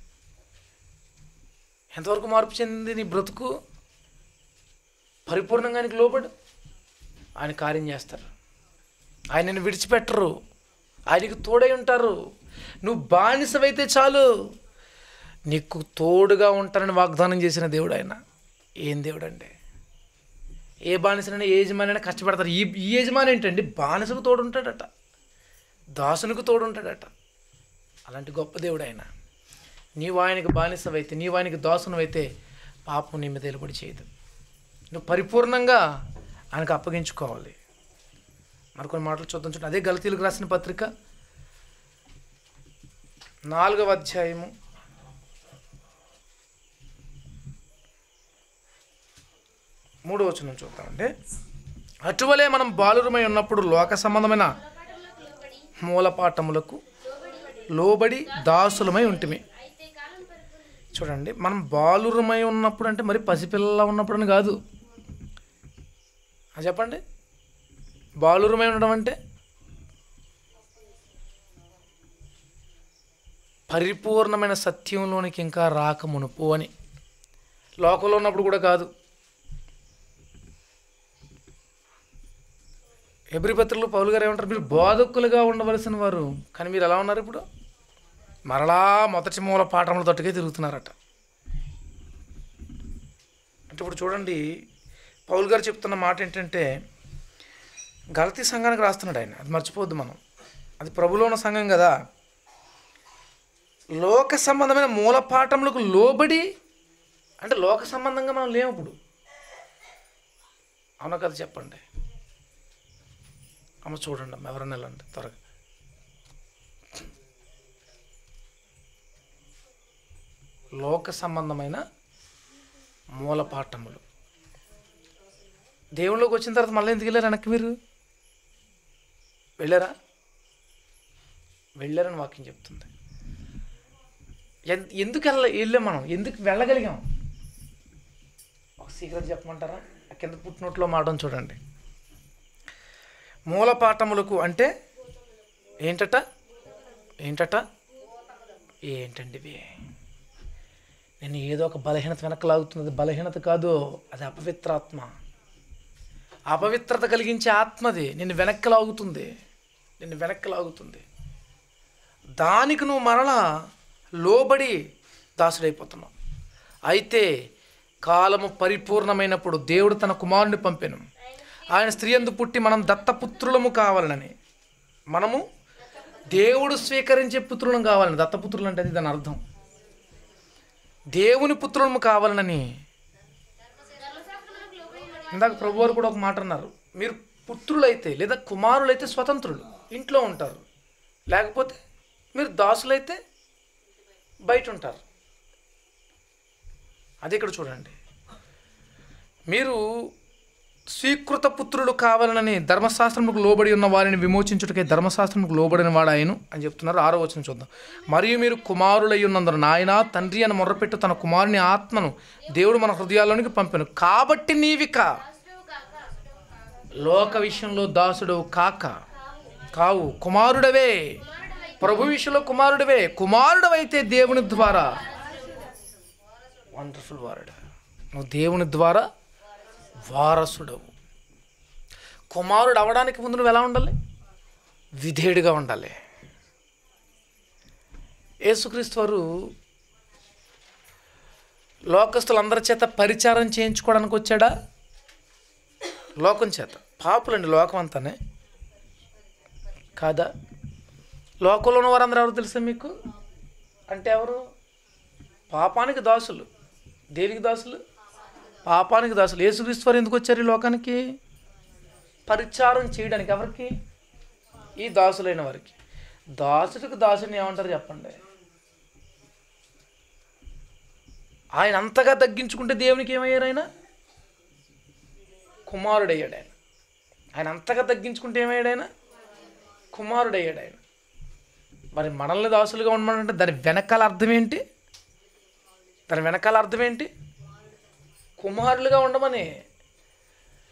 ఎంతవరకు మార్పు చెందింది నీ బ్రతుకు పరిపూర్ణంగా ఆయనకు లోబడు ఆయన కార్యం చేస్తారు ఆయనను విడిచిపెట్టరు ఆయనకు తోడై ఉంటారు నువ్వు బానిసవైతే చాలు నీకు తోడుగా ఉంటానని వాగ్దానం చేసిన దేవుడు ఆయన ఏం దేవుడు అండి ఏ బానిసనైనా ఏ యజమానైనా కష్టపడతారు ఈ ఈ యజమాని ఏంటండి బానిసకు తోడు ఉంటాడట దాసునికి తోడు ఉంటాడట అలాంటి గొప్ప దేవుడు ఆయన నీవు ఆయనకు బానిసవైతే నీవు ఆయనకు దాసునవైతే పాపం నీ మీద వెలుబడి చేయదు నువ్వు పరిపూర్ణంగా ఆయనకు అప్పగించుకోవాలి మరికొన్ని మాటలు చూద్దాం చూడండి అదే గలతీలకు రాసిన పత్రిక నాలుగవ అధ్యాయము మూడో వచనం చూద్దామండి అటువలే మనం బాలురమై ఉన్నప్పుడు లోక సంబంధమైన మూలపాఠములకు లోబడి దాసులమై ఉంటిమి అయితే కాలం పరిపూర్ణ చూడండి మనం బాలురమై ఉన్నప్పుడు అంటే మరి పసిపిల్లలా ఉన్నప్పుడు అని కాదు ఆ చెప్పండి బాలురమై ఉండడం అంటే పరిపూర్ణమైన సత్యంలోనికి ఇంకా రాక మునుపు అని లోకంలో ఉన్నప్పుడు కూడా కాదు ఎబ్రి పత్రికలో పౌలు గారు ఏమంటారు మీరు బోధకులుగా ఉండవలసిన వారు కానీ మీరు ఎలా ఉన్నారు ఇప్పుడు మరలా మొదటి మూల పాఠముల తట్టుకే తిరుగుతున్నారట అంటే ఇప్పుడు చూడండి పౌల్ గారు చెప్తున్న మాట ఏంటంటే గలతీ సంఘానికి రాస్తున్నాడు ఆయన అది మర్చిపోవద్దు మనం అది ప్రభులో ఉన్న సంఘం కదా లోక సంబంధమైన మూల పాఠములకు లోబడి అంటే లోక సంబంధంగా మనం లేము ఇప్పుడు అవునా కదా చెప్పండి అమ్మ చూడండి అమ్మ ఎవరన్నా వెళ్ళండి త్వరగా లోక సంబంధమైన మూలపాఠములు దేవుళ్ళలోకి వచ్చిన తర్వాత మళ్ళీ ఎందుకు వెళ్ళారు వెనక్కి మీరు వెళ్ళారా వెళ్ళారని వాక్యం చెప్తుంది ఎన్- ఎందుకు వెళ్ళ వెళ్ళాం మనం ఎందుకు వెళ్ళగలిగాం ఒక సీక్రెట్ చెప్పమంటారా ఆ కింద పుట్టినట్లో మాట చూడండి మూలపాఠములకు అంటే ఏంటట ఏంటట ఏంటండి ఇవి నేను ఏదో ఒక బలహీనత వెనక్కి లాగుతున్నది బలహీనత కాదు అది అపవిత్రాత్మ అపవిత్రత కలిగించే ఆత్మది నిన్ను వెనక్కి లాగుతుంది నిన్ను వెనక్కి లాగుతుంది దానికి నువ్వు మరలా లోబడి దాసుడైపోతున్నావు అయితే కాలము పరిపూర్ణమైనప్పుడు దేవుడు తన కుమారుని పంపెను ఆయన స్త్రీ అందు పుట్టి మనం దత్తపుత్రులము కావాలనని మనము దేవుడు స్వీకరించే పుత్రులం కావాలని దత్తపుత్రులు అంటే అది దాని అర్థం దేవుని పుత్రులము కావాలనని ధర్మశాస్త్రములకు లోబడి ఉన్న ఇందాక ప్రభువారు కూడా ఒక మాట అన్నారు మీరు పుత్రులైతే లేదా కుమారులైతే స్వతంత్రులు ఇంట్లో ఉంటారు లేకపోతే మీరు దాసులైతే బయట ఉంటారు అది ఇక్కడ చూడండి మీరు స్వీకృత పుత్రులు కావాలని ధర్మశాస్త్రముకు లోబడి ఉన్న వారిని విమోచించుటకే ధర్మశాస్త్రముకు లోబడిన వాడు ఆయన అని చెప్తున్నారు ఆరో వచనం చూద్దాం మరియు మీరు కుమారులై ఉన్నందున నాయన తండ్రి అని మొర్రపెట్టు తన కుమారుని ఆత్మను దేవుడు మన హృదయాల్లోనికి పంపాను కాబట్టి నీవిక దాసుడవు కాక లోక విషయంలో దాసుడు కాక కావు కుమారుడవే ప్రభు విషయంలో కుమారుడవే కుమారుడవైతే దేవుని ద్వారా వండర్ఫుల్ వారుడు నువ్వు దేవుని ద్వారా వారసుడవు కుమారుడు అవడానికి ముందు నువ్వు ఎలా ఉండాలి విధేయుడిగా ఉండాలి యేసుక్రీస్తు వారు లోకస్తులందరి చేత పరిచారం చేయించుకోవడానికి వచ్చాడా లోకం చేత పాపులండి లోకం అంతానే కాదా లోకంలో ఉన్న వారందరూ ఎవరు తెలుసా మీకు అంటే ఎవరు పాపానికి దాసులు దేనికి దాసులు పాపానికి దాసులు యేసుక్రీస్తు వారు ఎందుకు వచ్చారు ఈ లోకానికి పరిచారం చేయడానికి ఎవరికి ఈ దాసులైన వారికి దాసుడికి దాసుని ఏమంటారు చెప్పండి ఆయన అంతగా తగ్గించుకుంటే దేవునికి ఏమయ్యారు ఆయన కుమారుడయ్యాడు ఆయన ఆయన అంతగా తగ్గించుకుంటే ఏమయ్యాడు ఆయన కుమారుడయ్యాడు ఆయన మరి మనల్ని దాసులుగా ఉండమంటే దాని వెనకాల అర్థం ఏంటి దాని వెనకాల అర్థం ఏంటి కుమారులుగా ఉండమని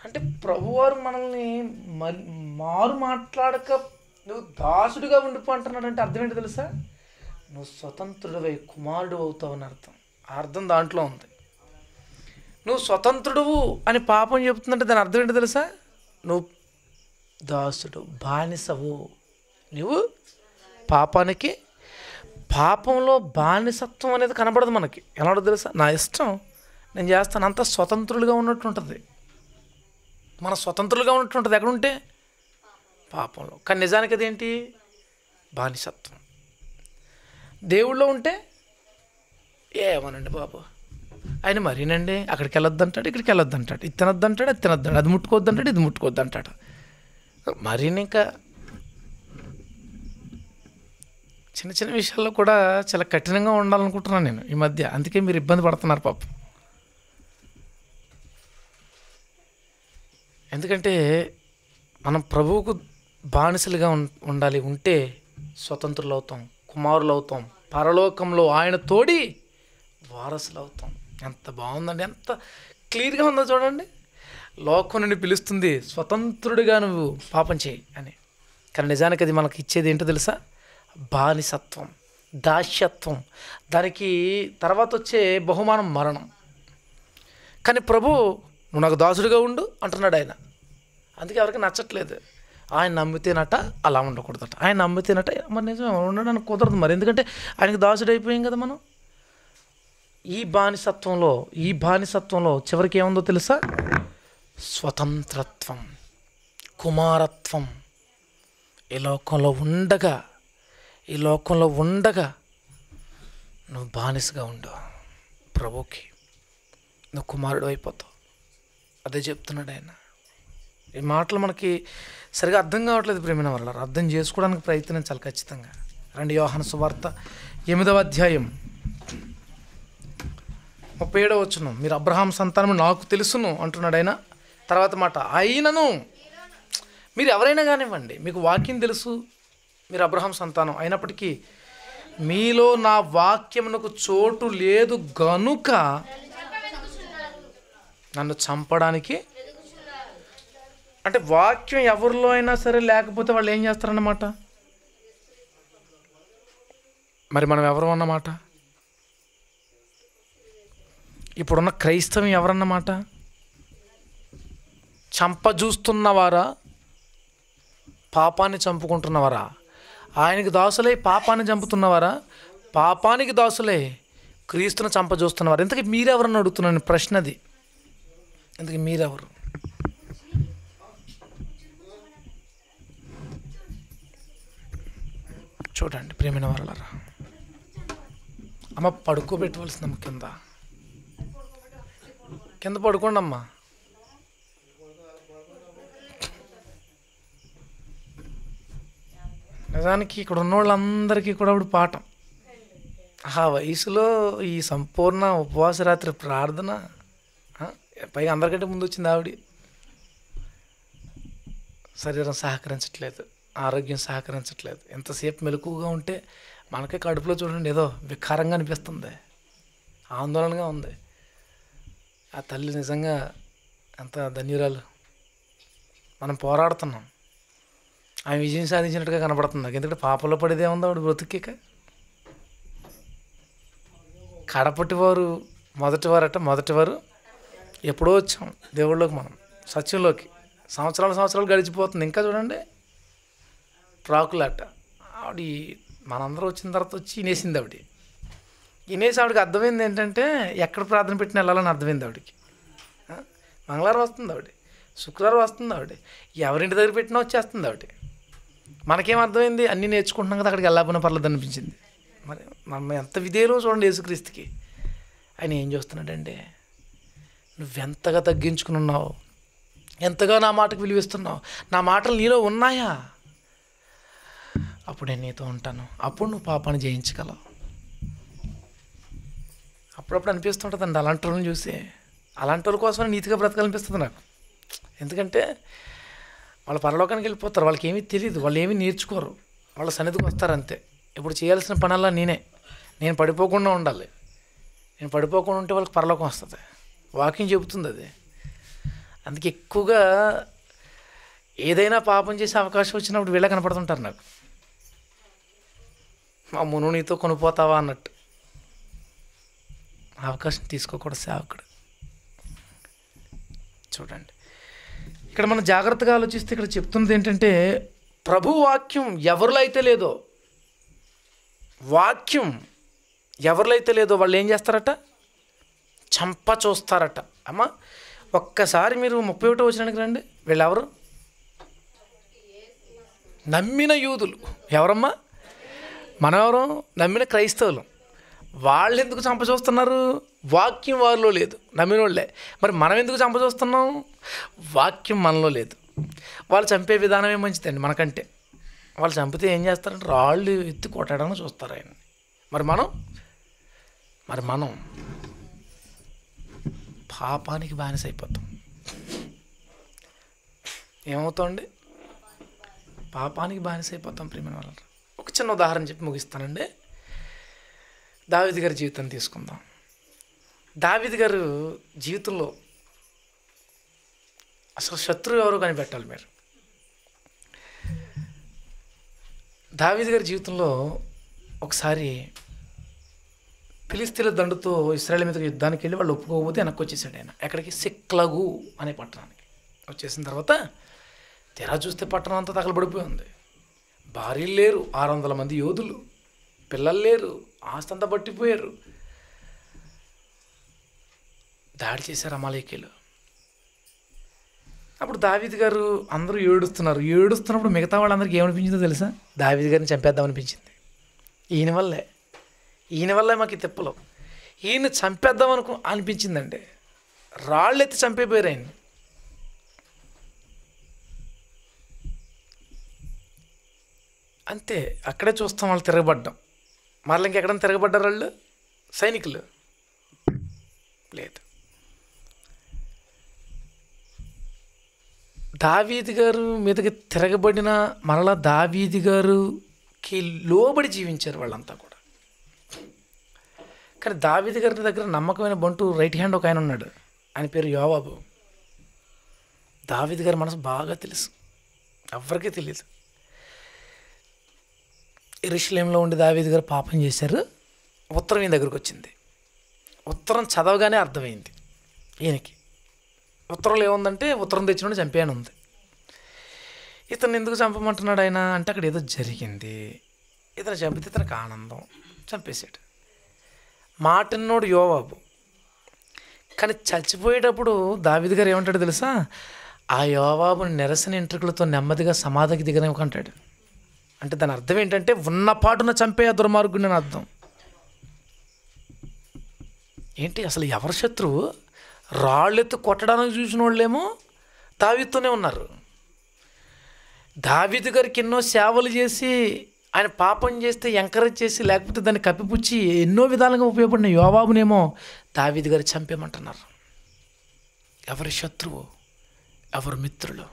అంటే ప్రభువారు మనల్ని మరి మారు మాట్లాడక నువ్వు దాసుడిగా ఉండిపో అంటున్నాడంటే అర్థం ఏంటి తెలుసా నువ్వు స్వతంత్రుడివై కుమారుడు అవుతావు అని అర్థం ఆ అర్థం దాంట్లో ఉంది నువ్వు స్వతంత్రుడువు అని పాపం చెప్తుందంటే దాని అర్థం ఏంటి తెలుసా నువ్వు దాసుడు బానిసవు నువ్వు పాపానికి పాపంలో బానిసత్వం అనేది కనబడదు మనకి ఎలా ఉంటుందో తెలుసా నా ఇష్టం నేను చేస్తాను అంత స్వతంత్రులుగా ఉన్నట్టు ఉంటుంది మన స్వతంత్రులుగా ఉన్నట్టు ఉంటుంది ఎక్కడ ఉంటే పాపంలో కానీ నిజానికి అదేంటి బానిసత్వం దేవుళ్ళో ఉంటే ఏమనండి బాబు ఆయన మరీనండి అక్కడికి వెళ్ళొద్దు అంటాడు ఇక్కడికి వెళ్ళొద్దు అంటాడు ఇది తినొద్దు అంటాడు అది తినొద్దు అంటాడు అది ముట్టుకోవద్దు అంటాడు ఇది ముట్టుకోవద్దు అంటాడు మరీ ఇంకా చిన్న చిన్న విషయాల్లో కూడా చాలా కఠినంగా ఉండాలనుకుంటున్నాను నేను ఈ మధ్య అందుకే మీరు ఇబ్బంది పడుతున్నారు పాపం ఎందుకంటే మనం ప్రభువుకు బానిసలుగా ఉం- ఉండాలి ఉంటే స్వతంత్రులు అవుతాం కుమారులు అవుతాం పరలోకంలో ఆయన తోడి వారసులు అవుతాం ఎంత బాగుందండి ఎంత క్లియర్గా ఉందో చూడండి లోకం నుండి పిలుస్తుంది స్వతంత్రుడిగా నువ్వు పాపం చేయి అని కానీ నిజానికి అది మనకి ఇచ్చేది ఏంటో తెలుసా బానిసత్వం దాస్యత్వం దానికి తర్వాత వచ్చే బహుమానం మరణం కానీ ప్రభు నువ్వు నాకు దాసుడిగా ఉండు అంటున్నాడు ఆయన అందుకే ఎవరికి నచ్చట్లేదు ఆయన నమ్మితేనట అలా ఉండకూడదట ఆయన నమ్మితేనట మరి నిజం ఉండడానికి కుదరదు మరి ఎందుకంటే ఆయనకి దాసుడు అయిపోయాం కదా మనం ఈ బానిసత్వంలో ఈ బానిసత్వంలో చివరికి ఏముందో తెలుసా స్వతంత్రత్వం కుమారత్వం ఈ లోకంలో ఉండగా ఈ లోకంలో ఉండగా నువ్వు బానిసగా ఉండు ప్రభుకి నువ్వు కుమారుడు అయిపోతావు అదే చెప్తున్నాడు ఆయన ఈ మాటలు మనకి సరిగా అర్థం కావట్లేదు ప్రేమిన వల్ల అర్థం చేసుకోవడానికి ప్రయత్నించాలి ఖచ్చితంగా రండి యోహాను సువార్త ఎనిమిదవ అధ్యాయం ముప్పై ఏడవ వచ్చును మీరు అబ్రహాం సంతానం నాకు తెలుసును అంటున్నాడు ఆయన తర్వాత మాట అయినను మీరు ఎవరైనా కానివ్వండి మీకు వాక్యం తెలుసు మీరు అబ్రహాం సంతానం అయినప్పటికీ మీలో నా వాక్యమునకు చోటు లేదు గనుక నన్ను చంపడానికి అంటే వాక్యం ఎవరిలో అయినా సరే లేకపోతే వాళ్ళు ఏం చేస్తారన్నమాట మరి మనం ఎవరు అన్నమాట ఇప్పుడున్న క్రైస్తవం ఎవరన్నమాట చంప చూస్తున్నవారా పాపాన్ని చంపుకుంటున్నవారా ఆయనకి దాసులై పాపాన్ని చంపుతున్నవారా పాపానికి దాసులై క్రీస్తుని చంప చూస్తున్నవారు ఇంతకీ మీరెవరని అడుగుతున్నాను ప్రశ్న అది ఇంతకీ మీరెవరు చూడండి ప్రేమైన వాళ్ళరా అమ్మ పడుకోబెట్టవలసిందమ్మ కింద కింద పడుకోండి అమ్మా నిజానికి ఇక్కడ ఉన్న వాళ్ళందరికీ కూడా ఇప్పుడు పాఠం ఆ వయసులో ఈ సంపూర్ణ ఉపవాస రాత్రి ప్రార్థన ఆ, పైగా అందరికంటే ముందు వచ్చింది ఆవిడ శరీరం సహకరించట్లేదు ఆరోగ్యం సహకరించట్లేదు ఎంతసేపు మెలకుగా ఉంటే మనకే కడుపులో చూడండి ఏదో వికారంగా అనిపిస్తుంది ఆందోళనగా ఉంది ఆ తల్లి నిజంగా ఎంత ధన్యురాలు మనం పోరాడుతున్నాం ఆమె విజయం సాధించినట్టుగా కనబడుతుంది నాకు ఎందుకంటే పాపలో పడేదే ఉందో ఆవిడ బ్రతికేక కడపటివారు మొదటివారట మొదటివారు ఎప్పుడో వచ్చాం దేవుళ్ళలోకి మనం సత్యంలోకి సంవత్సరాలు సంవత్సరాలు గడిచిపోతుంది ఇంకా చూడండి ప్రాకులాట ఆవిడ మనందరం వచ్చిన తర్వాత వచ్చి ఇనేసింది ఆవిడ ఇనేసి ఆవిడకి అర్థమైంది ఏంటంటే ఎక్కడ ప్రార్థన పెట్టిన వెళ్ళాలని అర్థమైంది ఆవిడకి ఆ? మంగళవారం వస్తుంది ఆవిడ శుక్రవారం వస్తుంది ఆవిడ ఎవరింటి దగ్గర పెట్టినా వచ్చేస్తుంది ఆవిడ మనకేం అర్థమైంది అన్నీ నేర్చుకుంటున్నాం కదా అక్కడికి వెళ్ళకపోయినా పర్లేదు అనిపించింది మరి మనం ఎంత విధేయులో చూడండి యేసుక్రీస్తుకి ఆయన ఏం చేస్తున్నాడంటే నువ్వెంతగా తగ్గించుకుని ఉన్నావు ఎంతగా నా మాటకు విలువిస్తున్నావు నా మాటలు నీలో ఉన్నాయా అప్పుడు నేను నీతో ఉంటాను అప్పుడు నువ్వు పాపాన్ని జయించగలవు అప్పుడప్పుడు అనిపిస్తుంటుందండి అలాంటి వాళ్ళని చూసి అలాంటి వాళ్ళ కోసం నీతిగా బ్రతకాలనిపిస్తుంది నాకు ఎందుకంటే వాళ్ళు పరలోకానికి వెళ్ళిపోతారు వాళ్ళకి ఏమీ తెలియదు వాళ్ళు ఏమీ నేర్చుకోరు వాళ్ళ సన్నిధికి వస్తారు అంతే ఇప్పుడు చేయాల్సిన పనల్లా నేనే నేను పడిపోకుండా ఉండాలి నేను పడిపోకుండా ఉంటే వాళ్ళకి పరలోకం వస్తుంది వాకింగ్ చెబుతుంది అది అందుకే ఎక్కువగా ఏదైనా పాపం చేసే అవకాశం వచ్చినప్పుడు వీళ్ళే కనపడుతుంటారు నాకు మా మును నీతో కొనిపోతావా అన్నట్టు అవకాశం తీసుకోకూడదు సేవకుడు చూడండి ఇక్కడ మనం జాగ్రత్తగా ఆలోచిస్తే ఇక్కడ చెప్తున్నది ఏంటంటే ప్రభు వాక్యం ఎవరిలో అయితే లేదో వాక్యం ఎవరిలో అయితే లేదో వాళ్ళు ఏం చేస్తారట చంప చూస్తారట అమ్మా ఒక్కసారి మీరు ముప్పై ఒకటో వచ్చినానికి రండి వీళ్ళెవరు నమ్మిన యూదులు ఎవరమ్మా మనమెవరు నమ్మిన క్రైస్తవులు వాళ్ళు ఎందుకు చంప చూస్తున్నారు వాక్యం వారిలో లేదు నమ్మిన వాళ్ళే మరి మనం ఎందుకు చంప చూస్తున్నాం వాక్యం మనలో లేదు వాళ్ళు చంపే విధానమే మంచిదండి మనకంటే వాళ్ళు చంపితే ఏం చేస్తారంటే రాళ్ళు ఎత్తి కొట్టడానికి చూస్తారు ఆయన మరి మనం మరి మనం పాపానికి బానిస అయిపోతాం ఏమవుతామండి పాపానికి బానిస అయిపోతాం ప్రియమైన వాళ్ళు ఒక చిన్న ఉదాహరణ చెప్పి ముగిస్తానండి దావిది గారి జీవితం తీసుకుందాం దావిది గారు జీవితంలో అసలు శత్రువు ఎవరో కనిపెట్టాలి మీరు దావిది గారి జీవితంలో ఒకసారి ఫిలిస్తీన్ల దండుతో ఇస్రాయల్ మీద యుద్ధానికి వెళ్ళి వాళ్ళు ఒప్పుకోకపోతే వెనక్కి వచ్చేసాడు ఆయన ఎక్కడికి సిక్లగు అనే పట్టణానికి వచ్చేసిన తర్వాత తెరా చూస్తే పట్టణం అంతా తగలబడిపోయి ఉంది భార్యలు లేరు ఆరు వందల మంది యోధులు పిల్లలు లేరు ఆస్తి అంతా పట్టిపోయారు దాడి చేశారు అమాలేకీలు అప్పుడు దావీద్ గారు అందరూ ఏడుస్తున్నారు ఏడుస్తున్నప్పుడు మిగతా వాళ్ళందరికీ ఏమనిపించిందో తెలుసా దావీద్ గారిని చంపేద్దాం అనిపించింది ఈయన వల్లే ఈయన వల్లే మాకు ఈ తిప్పలు ఈయన చంపేద్దాం అనుకో అనిపించిందండి రాళ్ళు ఎత్తి చంపేపోయారు ఆయన అంతే అక్కడే చూస్తాం వాళ్ళు తిరగబడ్డం మరలా ఇంకెక్కడ తిరగబడ్డారు వాళ్ళు సైనికులు లేదు దావీది గారు మీదకి తిరగబడిన మరలా దావీది గారుకి లోబడి జీవించారు వాళ్ళంతా కూడా కానీ దావీది గారి దగ్గర నమ్మకమైన బంటు రైట్ హ్యాండ్ ఒక ఆయన ఉన్నాడు ఆయన పేరు యోవాబు దావీది గారి మనసు బాగా తెలుసు ఎవరికీ తెలియదు ఇరుషులేంలో ఉండి దావీది గారు పాపం చేశారు ఉత్తరం ఈయన దగ్గరకు వచ్చింది ఉత్తరం చదవగానే అర్థమైంది ఈయనకి ఉత్తరంలో ఏముందంటే ఉత్తరం తెచ్చినోడు చంపాను ఉంది ఇతను ఎందుకు చంపమంటున్నాడు ఆయన అంటే అక్కడ ఏదో జరిగింది ఇతను చంపితే ఇతనికి ఆనందం చంపేశాడు మాటిన్నోడు యోవాబు కానీ చచ్చిపోయేటప్పుడు దావిది గారు ఏమంటాడు తెలుసా ఆ యోవాబుని నిరసన ఇంట్రుకలతో నెమ్మదిగా సమాధికి దిగనివ్వకంటాడు అంటే దాని అర్థం ఏంటంటే ఉన్న పాటున చంపే ఆ దుర్మార్గుడిని అని అర్థం ఏంటి అసలు ఎవరి శత్రువు రాళ్ళెత్తు కొట్టడానికి చూసిన వాళ్ళేమో దావీదుతోనే ఉన్నారు దావీదు గారికి ఎన్నో సేవలు చేసి ఆయన పాపం చేస్తే ఎంకరేజ్ చేసి లేకపోతే దాన్ని కప్పిపుచ్చి ఎన్నో విధాలుగా ఉపయోగపడిన యోబాబునేమో దావీదు గారు చంపేమంటున్నారు ఎవరి శత్రువు ఎవరి మిత్రులు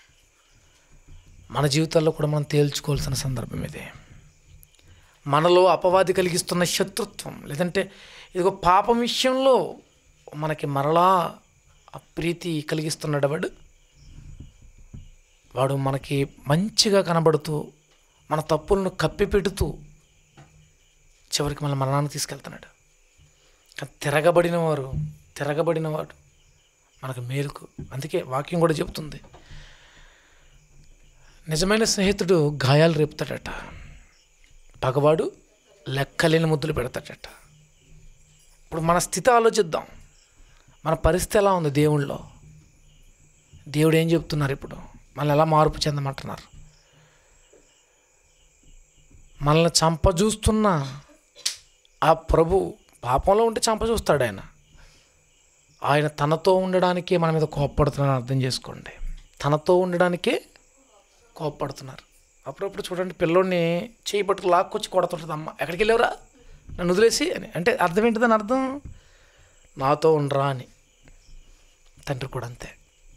మన జీవితాల్లో కూడా మనం తేల్చుకోవాల్సిన సందర్భం ఇది మనలో అపవాది కలిగిస్తున్న శత్రుత్వం లేదంటే ఇదిగో పాపం విషయంలో మనకి మరలా అప్రీతి కలిగిస్తున్నాడు వాడు వాడు మనకి మంచిగా కనబడుతూ మన తప్పులను కప్పిపెడుతూ చివరికి మన మరణాన్ని తీసుకెళ్తున్నాడు కానీ తిరగబడిన వారు తిరగబడిన వాడు మనకు మేలుకు అందుకే వాక్యం కూడా చెప్తుంది నిజమైన స్నేహితుడు గాయాలు రేపుతాడట పగవాడు లెక్కలేని ముద్దులు పెడతాడట ఇప్పుడు మన స్థితి ఆలోచిద్దాం మన పరిస్థితి ఎలా ఉంది దేవుళ్ళో దేవుడు ఏం చెప్తున్నారు ఇప్పుడు మనల్ని ఎలా మార్పు చెందమంటున్నారు మనల్ని చంప చూస్తున్న ఆ ప్రభు పాపంలో ఉంటే చంప చూస్తాడు ఆయన ఆయన తనతో ఉండడానికే మన మీద కోప్పడుతున్నారని అర్థం చేసుకోండి తనతో ఉండడానికే కోప్పడుతున్నారు అప్పుడప్పుడు చూడండి పిల్లోడిని చేయి పట్టుకు లాక్కొచ్చి కొడుతుంటుంది అమ్మ ఎక్కడికి వెళ్ళావురా నన్ను వదిలేసి అని అంటే అర్థం ఏంటిదని అర్థం నాతో ఉండరా అని తండ్రి కూడా అంతే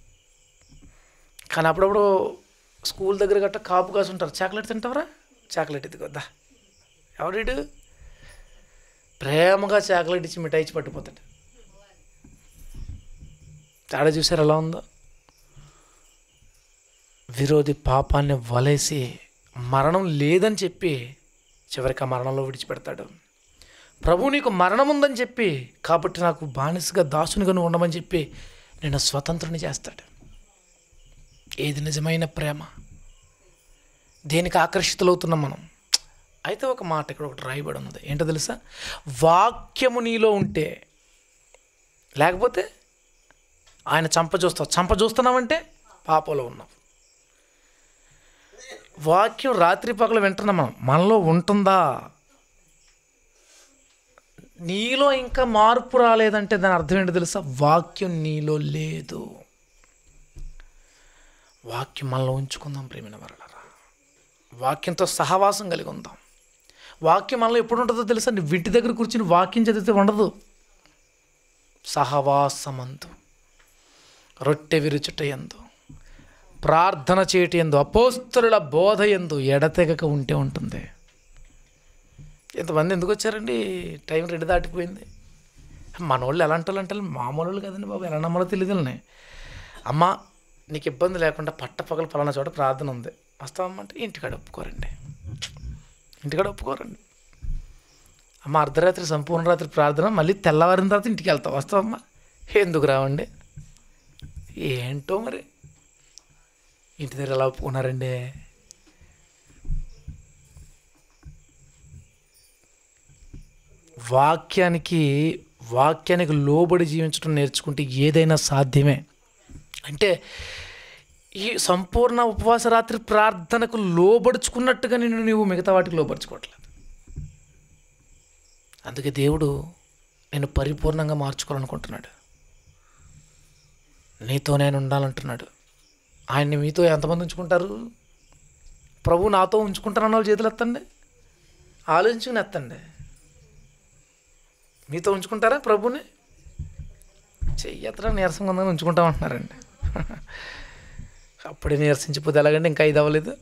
కానీ అప్పుడప్పుడు స్కూల్ దగ్గర గట్ట కాపు కాసి ఉంటారు చాక్లెట్ తింటావరా చాక్లెట్ ఇది వద్దా ఎవడీడు ప్రేమగా చాక్లెట్ ఇచ్చి మిఠాయి ఇచ్చి పట్టిపోతాడు తేడా చూసారు ఎలా ఉందో విరోధి పాపాన్ని వలేసి మరణం లేదని చెప్పి చివరికి ఆ మరణంలో విడిచిపెడతాడు ప్రభు నీకు మరణం ఉందని చెప్పి కాబట్టి నాకు బానిసగా దాసునిగా నువ్వు ఉండమని చెప్పి నేను స్వతంత్రుని చేస్తాడు ఏది నిజమైన ప్రేమ దేనికి ఆకర్షితులవుతున్నాం మనం అయితే ఒక మాట ఇక్కడ ఒకటి రాయబడి ఉన్నది ఏంటో తెలుసా వాక్యము నీలో ఉంటే లేకపోతే ఆయన చంప చూస్తావు చంప చూస్తున్నావంటే పాపంలో ఉన్నావు వాక్యం రాత్రి పగలు వింటున్నాం మనం మనలో ఉంటుందా నీలో ఇంకా మార్పు రాలేదంటే దాని అర్థం ఏంటో తెలుసా వాక్యం నీలో లేదు వాక్యం మనలో ఉంచుకుందాం ప్రేమిన వరలరా వాక్యంతో సహవాసం కలిగి ఉందాం వాక్యం మనలో ఎప్పుడు ఉంటుందో తెలుసా నువ్వు ఇంటి దగ్గర కూర్చుని వాక్యం చదివితే ఉండదు సహవాసమందు రొట్టె విరుచుట ఎందు ప్రార్థన చేయటి ఎందు అపోస్తరుల బోధ ఎందు ఎడతెగక ఉంటే ఉంటుంది ఇంతమంది ఎందుకు వచ్చారండి టైం రెండు దాటిపోయింది మనోళ్ళు ఎలాంటి వాళ్ళు అంటే మామూలు వాళ్ళు కదండి బాబు ఎలా నమ్మాలో తెలియదులనే అమ్మ నీకు ఇబ్బంది లేకుండా పట్ట పగలు పలానా చోట ప్రార్థన ఉంది వస్తావమ్మంటే ఇంటికాడ ఒప్పుకోరండి ఇంటికాడ ఒప్పుకోరండి అమ్మ అర్ధరాత్రి సంపూర్ణ రాత్రి ప్రార్థన మళ్ళీ తెల్లవారిన తర్వాత ఇంటికి వెళ్తావు వస్తావమ్మా ఎందుకు రావండి ఏంటో మరి ఇంటి దగ్గర ఎలా ఒప్పుకున్నారండి వాక్యానికి వాక్యానికి లోబడి జీవించడం నేర్చుకుంటే ఏదైనా సాధ్యమే అంటే ఈ సంపూర్ణ ఉపవాస రాత్రి ప్రార్థనకు లోబడుచుకున్నట్టుగా నిన్ను నీవు మిగతా వాటికి లోబడుచుకోవట్లేదు అందుకే దేవుడు నేను పరిపూర్ణంగా మార్చుకోవాలనుకుంటున్నాడు నీతో నేను ఉండాలంటున్నాడు ఆయన్ని మీతో ఎంతమంది ఉంచుకుంటారు ప్రభు నాతో ఉంచుకుంటానన్న వాళ్ళు చేతులు ఎత్తండి ఆలోచించుకుని ఎత్తండి మీతో ఉంచుకుంటారా ప్రభుని చెయ్యత్రా నీరసంగా ఉందని ఉంచుకుంటామంటున్నారండి అప్పుడే నీరసించిపోతే ఎలాగండి ఇంకా ఇది అవ్వలేదు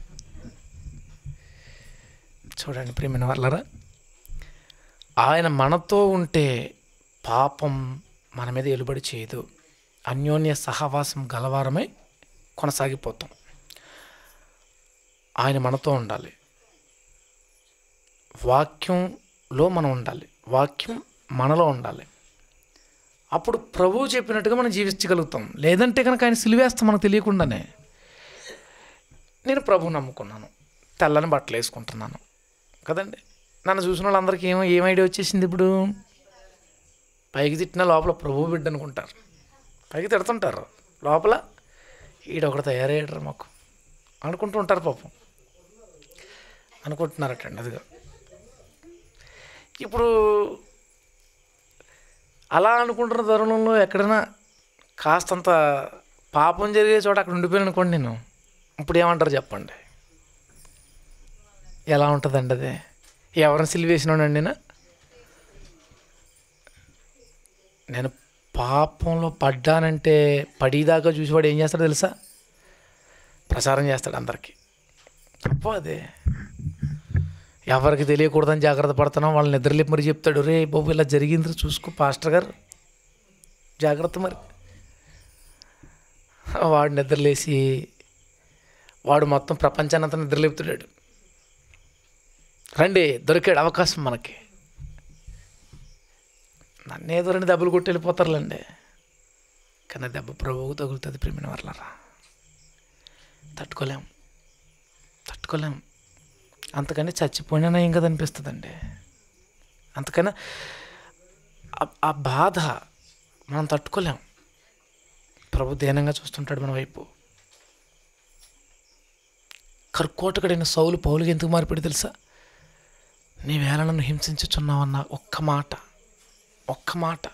చూడండి ప్రేమిన వాళ్ళరా ఆయన మనతో ఉంటే పాపం మన మీద ఎలుబడి చేయదు అన్యోన్య సహవాసం గలవారమై కొనసాగిపోతాం ఆయన మనతో ఉండాలి వాక్యంలో మనం ఉండాలి వాక్యం మనలో ఉండాలి అప్పుడు ప్రభువు చెప్పినట్టుగా మనం జీవించగలుగుతాం లేదంటే కనుక ఆయన సిలివేస్తాం మనకు తెలియకుండానే నేను ప్రభువు నమ్ముకున్నాను తెల్లని బట్టలు వేసుకుంటున్నాను కదండి నన్ను చూసిన వాళ్ళందరికీ ఏమో ఏం ఐడియా వచ్చేసింది ఇప్పుడు పైకి తిట్టిన లోపల ప్రభువు బిడ్డ అనుకుంటారు పైకి తిడుతుంటారు లోపల ఈడొకడు తయారయ్యాడు మాకు అనుకుంటూ ఉంటారు పాపం అనుకుంటున్నారటండి అదిగా ఇప్పుడు అలా అనుకుంటున్న తరుణంలో ఎక్కడైనా కాస్తంత పాపం జరిగే చోట అక్కడ ఉండిపోయాను అనుకోండి నేను ఇప్పుడు ఏమంటారు చెప్పండి ఎలా ఉంటుందండి అది ఎవరిని సిలివేసినానండి నేను నేను పాపంలో పడ్డానంటే పడిదాకా చూసేవాడు ఏం చేస్తాడో తెలుసా ప్రచారం చేస్తాడు అందరికీ తప్ప అదే ఎవరికి తెలియకూడదని జాగ్రత్త పడుతున్నాం వాళ్ళని నిద్రలేపి మరి చెప్తాడు రే బాబు ఇలా జరిగింది చూసుకో పాస్టర్ గారు జాగ్రత్త మరి వాడు నిద్రలేసి వాడు మొత్తం ప్రపంచాన్ని అంతా నిద్రలేపుతున్నాడు రండి దొరికాడు అవకాశం మనకి నన్ను ఏదో రెండు దెబ్బలు కొట్టి వెళ్ళిపోతారులేండి కానీ దెబ్బ ప్రభువుకు తగులుతుంది ప్రేమిన వాళ్ళరా తట్టుకోలేం తట్టుకోలేం అంతకని చచ్చిపోయినా ఏం కదా అనిపిస్తుందండి అంతకన్నా ఆ- ఆ బాధ మనం తట్టుకోలేం ప్రభు దీనంగా చూస్తుంటాడు మన వైపు కర్కోటకుడైన సౌలు పౌలుకి ఎందుకు మారిపడి తెలుసా నీ వేళ నన్ను హింసించుచున్నావన్న ఒక్క మాట ఒక్క మాట